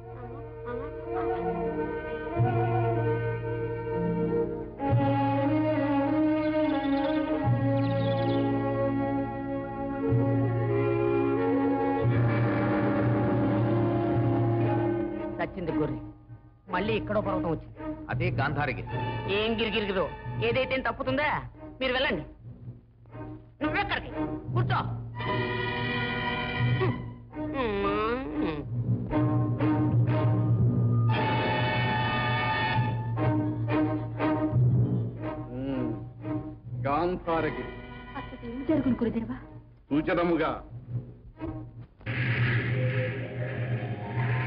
చచ్చింది గొర్రె మళ్ళీ ఇక్కడో పర్వతం వచ్చింది అదే గాంధారగిరి ఏం గిరిగిరిగిరో ఏదైతే తప్పుతుందా మీరు వెళ్ళండి నువ్వెక్కడికి కూర్చో హ్మ్. ఉమ్, గాంధారగిరి అక్కడ ఏం జరుగును గురుదేవా సూచనముగా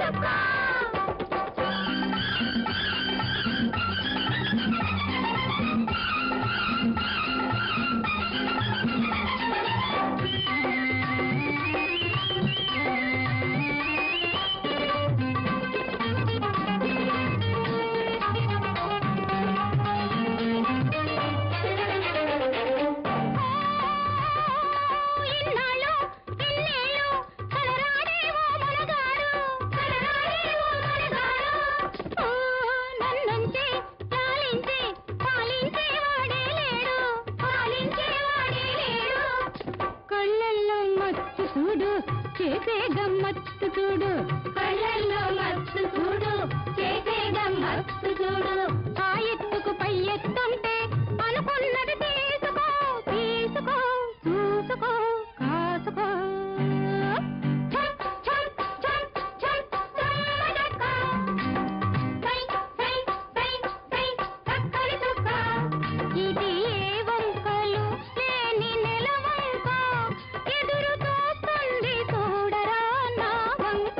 ఇన్నాళ్ళు ఇన్నేళ్ళు కలరాడేవో మనగాడు కలరాడేవో మనగాడు ఓ నన్నంటే లాలించే పాలించే వాడే లేడు పాలించే వాడే లేడు కళ్ళల్లో మత్తు చూడు చేసే గమ్మత్తు చూడు కళ్ళల్లో మత్తు చూడు చేసే గమ్మత్తు చూడు ఆ ఎత్తుకు పై ఎత్తుంటే అనుకున్నది తీసుకో తీసుకో చూసుకో కాసుకో ఛం, ఛం, ఛం, ఛం, చమ్మదక్క. సై, సై, సై, సై, చక్కని చుక్క. ఇది ఏ వంకలు లేని నెలవంక ఎదురు చూస్తుంది చూడరా నా వంక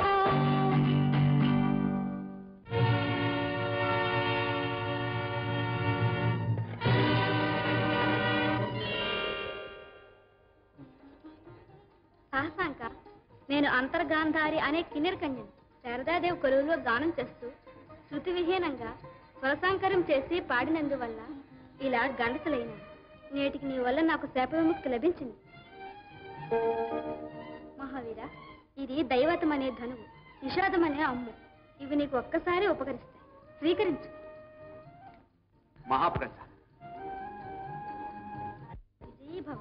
సాహసాంక నేను అంతర్గాంధారి అనే కిన్నెర కన్యను శారదాదేవి కొలువులో గానం చేస్తూ శృతి విహీనంగా స్వరసాంకరం చేసి పాడినందువల్ల ఇలా గండసలైన నేటికి నీ వల్ల నాకు శాప విముక్తి లభించింది మహావీర ఇది దైవతం అనే ధనువు నిషాదం అనే అమ్ము ఇవి నీకు ఒక్కసారి ఉపకరిస్తాయి స్వీకరించు మహాప్రసాద్ విజయీభవ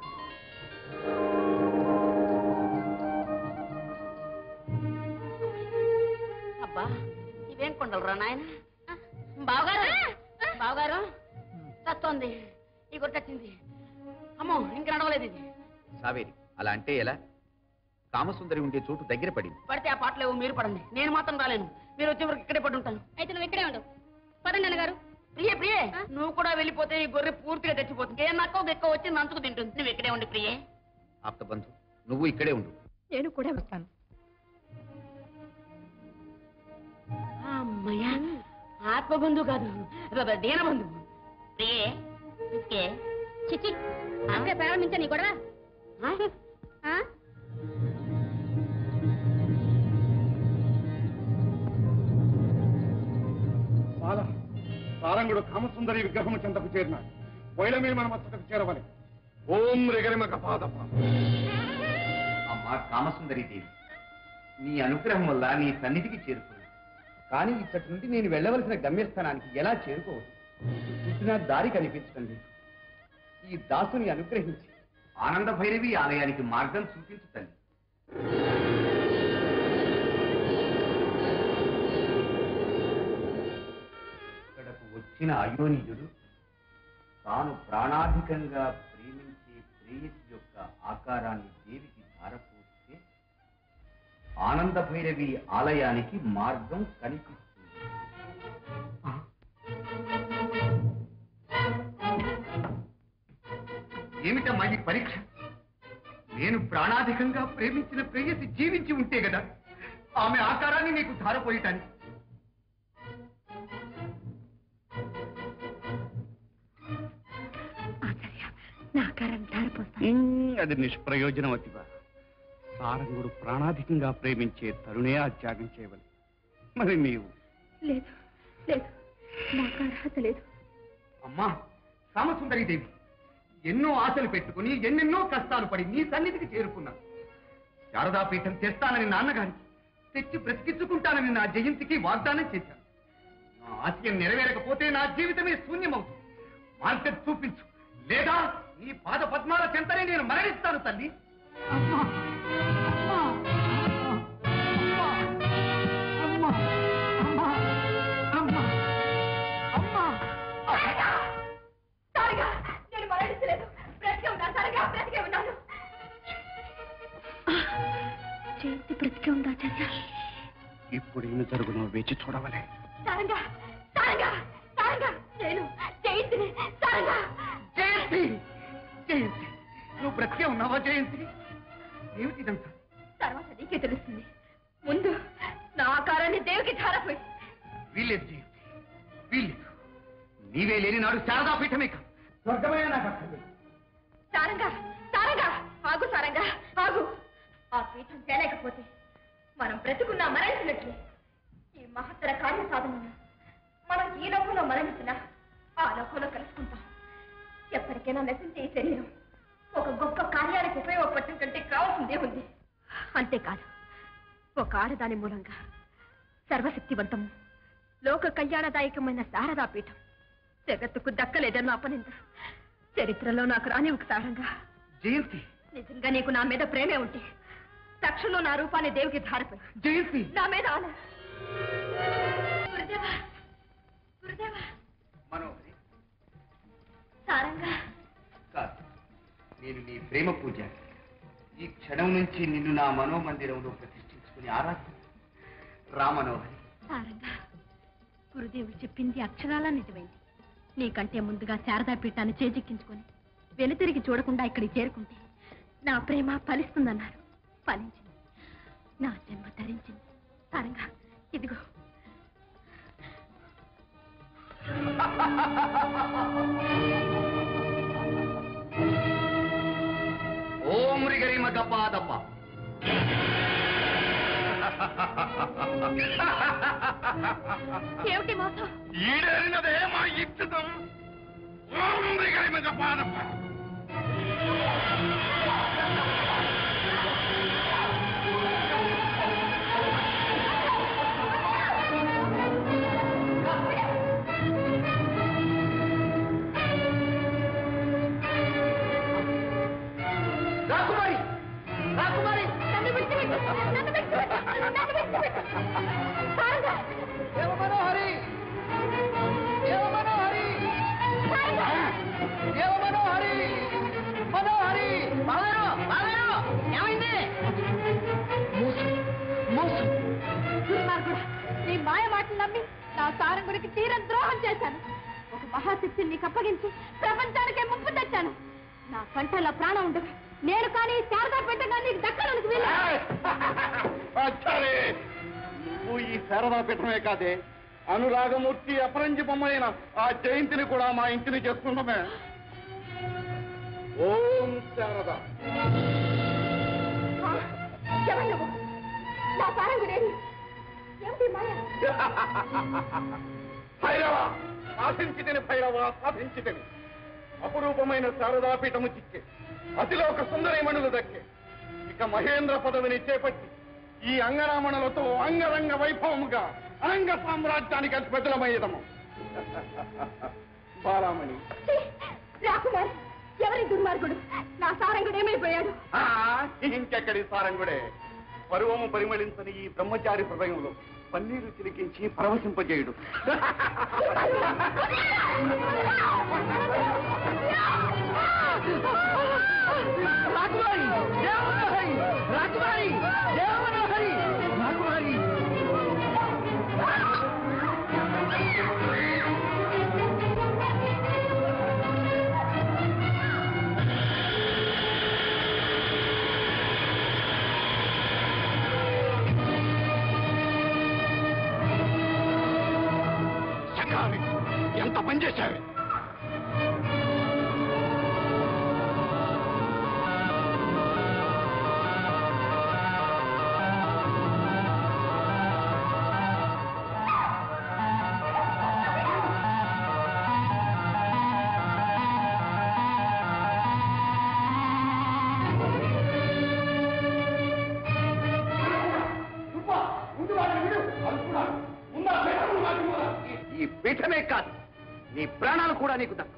అబ్బా ఇవేం కొండలరా నాయన బావగారు బావగారు చస్తోంది ఈ గురి చచ్చింది అమ్మో ఇంక నడవలేదు ఇది సావేరి అలా అంటే ఎలా కామసుందరి ఉండే చోటు దగ్గర పడింది పడితే ఆ పాటలేవో మీరు పడండి నేను మాత్రం రాలేను మీరు వచ్చే వరకు ఇక్కడే పడి ఉంటాను అయితే నువ్వు ఇక్కడే ఉండవు పదండి అన్నగారు ప్రియే ప్రియే నువ్వు కూడా వెళ్ళిపోతే ఈ గొర్రె పూర్తిగా తెచ్చిపోతుంది ఏ నక్క ఎక్కువ వచ్చి నంచుకు తింటుంది నువ్వు ఇక్కడే ఉండి ప్రియే ఆప్తబంధు నువ్వు ఇక్కడే ఉండు నేను కూడా వస్తాను అమ్మయ్యా ఆత్మబంధు కాదు అబ్బబ్బ, దీనబంధు ప్రియే ఇసుకే చిచ్చి అప్పుడే ప్రారంభించా నీ గొడవ ఆ? బాల సారంగుడు కామసుందరి విగ్రహము చెంతకు చేరినాడు వైలమే మన మస్తకు చేరవలే ఓం రిగరిమ కపాదప అమ్మా కామసుందరి దేవి నీ అనుగ్రహం వల్ల నీ సన్నిధికి చేరుకున్నాను కానీ ఇక్కడి నుండి నేను వెళ్ళవలసిన గమ్యస్థానానికి ఎలా చేరుకోవచ్చు చూసినా దారి కనిపించడం లేదు ఈ దాసుని అనుగ్రహించి ఆనంద భైరవి ఆలయానికి మార్గం చూపించు తల్లి ఇక్కడకు వచ్చిన అయోనిజుడు తాను ప్రాణాధికంగా ప్రేమించే ప్రేయసి యొక్క ఆకారాన్ని దేవికి ధారపోస్తే ఆనంద భైరవి ఆలయానికి మార్గం కనిపిస్తుంది ఏమిటమ్మా ఈ పరీక్ష నేను ప్రాణాధికంగా ప్రేమించిన ప్రేయసి జీవించి ఉంటే కదా ఆమె ఆకారాన్ని నీకు ధారపోయటానికి అది నిష్ప్రయోజనం అతివా సారంగుడు ప్రాణాధికంగా ప్రేమించే తరుణే ఆ త్యాగం చేయవలె మరి నీవు లేదు లేదు నాకు అర్హత లేదు అమ్మా కామసుందరి దేవి ఎన్నో ఆశలు పెట్టుకుని ఎన్నెన్నో కష్టాలు పడి నీ సన్నిధికి చేరుకున్నాను శారదాపీఠం తెస్తానని నాన్నగారికి తెచ్చి బ్రతికించుకుంటానని నా జయంతికి వాగ్దానం చేశాను నా ఆశయం నెరవేరకపోతే నా జీవితమే శూన్యమవుతుంది మార్గం చూపించు లేదా నీ పాద పద్మాల చెంతనే నేను మరణిస్తాను తల్లి సరిగా నేను మరణించలేదు బ్రతికే ఉన్నాను సరిగా బ్రతికే ఉన్నాను జయంతి బ్రతికే ఉందా చర్య ఇప్పుడు ఏమి జరుగునో వేచి చూడవలే సారంగా సారంగా సారంగా నేను జయంతిని సారంగా జయంతి జయంతి నువ్వు బ్రతికే ఉన్నావా జయంతి ఏమిటిదంతా తర్వాత నీకే తెలుస్తుంది ముందు నా ఆకారాన్ని దేవుడికి ధారపోయి వీల్లేదు జయంతి వీల్లేదు నీవే లేని నాడు శారదాపీఠమే కాదు స్వర్గమే నాకు అక్కర్లేదు సారంగా సారంగా ఆగు సారంగా ఆగు ఆ పీఠం తేలేకపోతే మనం బ్రతుకున్నా మరణించినట్లే ఈ మహత్తర కార్య సాధనను మనం ఈ లోకంలో మరణించినా ఆ లోకంలో కలుసుకుంటాం ఎప్పటికైనా నశించే ఈ శరీరం ఒక గొప్ప కార్యానికి ఉపయోగపడటం కంటే కావాల్సిందే ఉంది అంతేకాదు ఒక ఆడదాని మూలంగా సర్వశక్తివంతము లోక కళ్యాణదాయకమైన శారదా పీఠం జగత్తుకు దక్కలేదన్న అపనింద చరిత్రలో నాకు రాని ఒక సారంగా జయంతి నిజంగా నీకు నా మీద ప్రేమే ఉంటే తక్షణం నా రూపాన్ని దేవుకి ధారపడి జయంతి నా మీద ఆన గురుదేవా గురుదేవా మనోహరి సారంగా కాదు నేను నీ ప్రేమ పూజ ఈ క్షణం నుంచి నిన్ను నా మనోమందిరంలో ప్రతిష్ఠించుకుని ఆరాధన రామనోహరి సారంగా గురుదేవుడు చెప్పింది అక్షరాలా నిజమైంది నీకంటే ముందుగా శారదా పీఠాన్ని చేజిక్కించుకొని వెనుతిరిగి చూడకుండా ఇక్కడికి చేరుకుంటే నా ప్రేమ ఫలిస్తుందన్నారు ఫలించింది నా జన్మ ధరించింది సారంగా ఇదిగో ఓం రిగరిమ గపాదప్ప ఏమిటి మోసం ఈడేరినదే మా ఇచ్చితం ఓం రిగరిమిగ పాదప్ప రాకుమారి రాకుమారి నన్ను విడిచిపెట్టు నన్ను విడిచిపెట్టు నన్ను విడిచిపెట్టు సారంగా దేవ మనోహరి దేవ మనోహరి దేవ మనోహరి మనోహరి బాలయ్య బాలయ్య ఏమైంది మోసం మోసం దుర్మార్గుడా నీ మాయ మాటలు నమ్మి నా సారంగుడికి తీరం ద్రోహం చేశాను ఒక మహాశక్తిని నీకు అప్పగించి ప్రపంచానికే ముప్పు తెచ్చాను నా కంఠంలో ప్రాణం ఉండగా నేను కానీ శారదా పెట్టగా నీకు దక్కడానికి వీలు అచ్చారే నువ్వు ఈ శారదా పీఠమే కాదే అనురాగమూర్తి అపరంజి బొమ్మలైన ఆ జయంతిని కూడా మా ఇంటిని చేసుకుంటామే ఓం శారదా ఆ, ఎవరు నువ్వు నా సారంగుడేది ఏమిటి మాయ భైరవ సాధించితిని భైరవ సాధించితిని అపురూపమైన శారదాపీఠము చిక్కే అతిలోక సుందరీమణులు దక్కే ఇక మహేంద్ర పదవిని చేపట్టి ఈ అంగరామణులతో అంగరంగ వైభవముగా అనంగ సామ్రాజ్యానికి అధిపతులమయ్యదము బాలామణి ఛీ, రాకుమార్ ఎవరి దుర్మార్గుడు నా సారంగుడు ఏమైపోయాడు ఆ, ఇంకెక్కడి సారంగుడే పరువము పరిమళించని ఈ బ్రహ్మచారి హృదయంలో పన్నీరు చిలికించి పరవశింపజేయుడు రాకుమారి దేవ మనోహరి రాకుమారి దేవ మనోహరి రాకుమారి చక్రాన్ని ఎంత పనిచేశావే ఈ పీఠమే కాదు నీ ప్రాణాలు కూడా నీకు దక్కు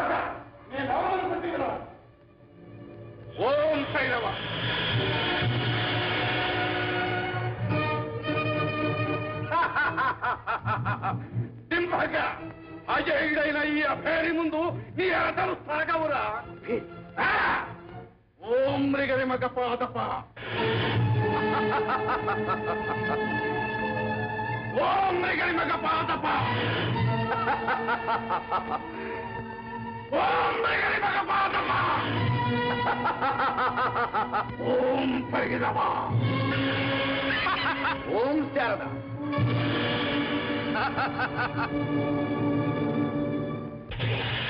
ఓం శైలవ దింపక అజయుడైన ఈ అభేరి ముందు నీ అతను సాగవురా ఆ! ఓం మృగవిమగ పాదప ఓం మృగవిమగ పాదప ఓం మృగవిమగ పాదప ఓం పరిగిదవా ఓం శారద ఆ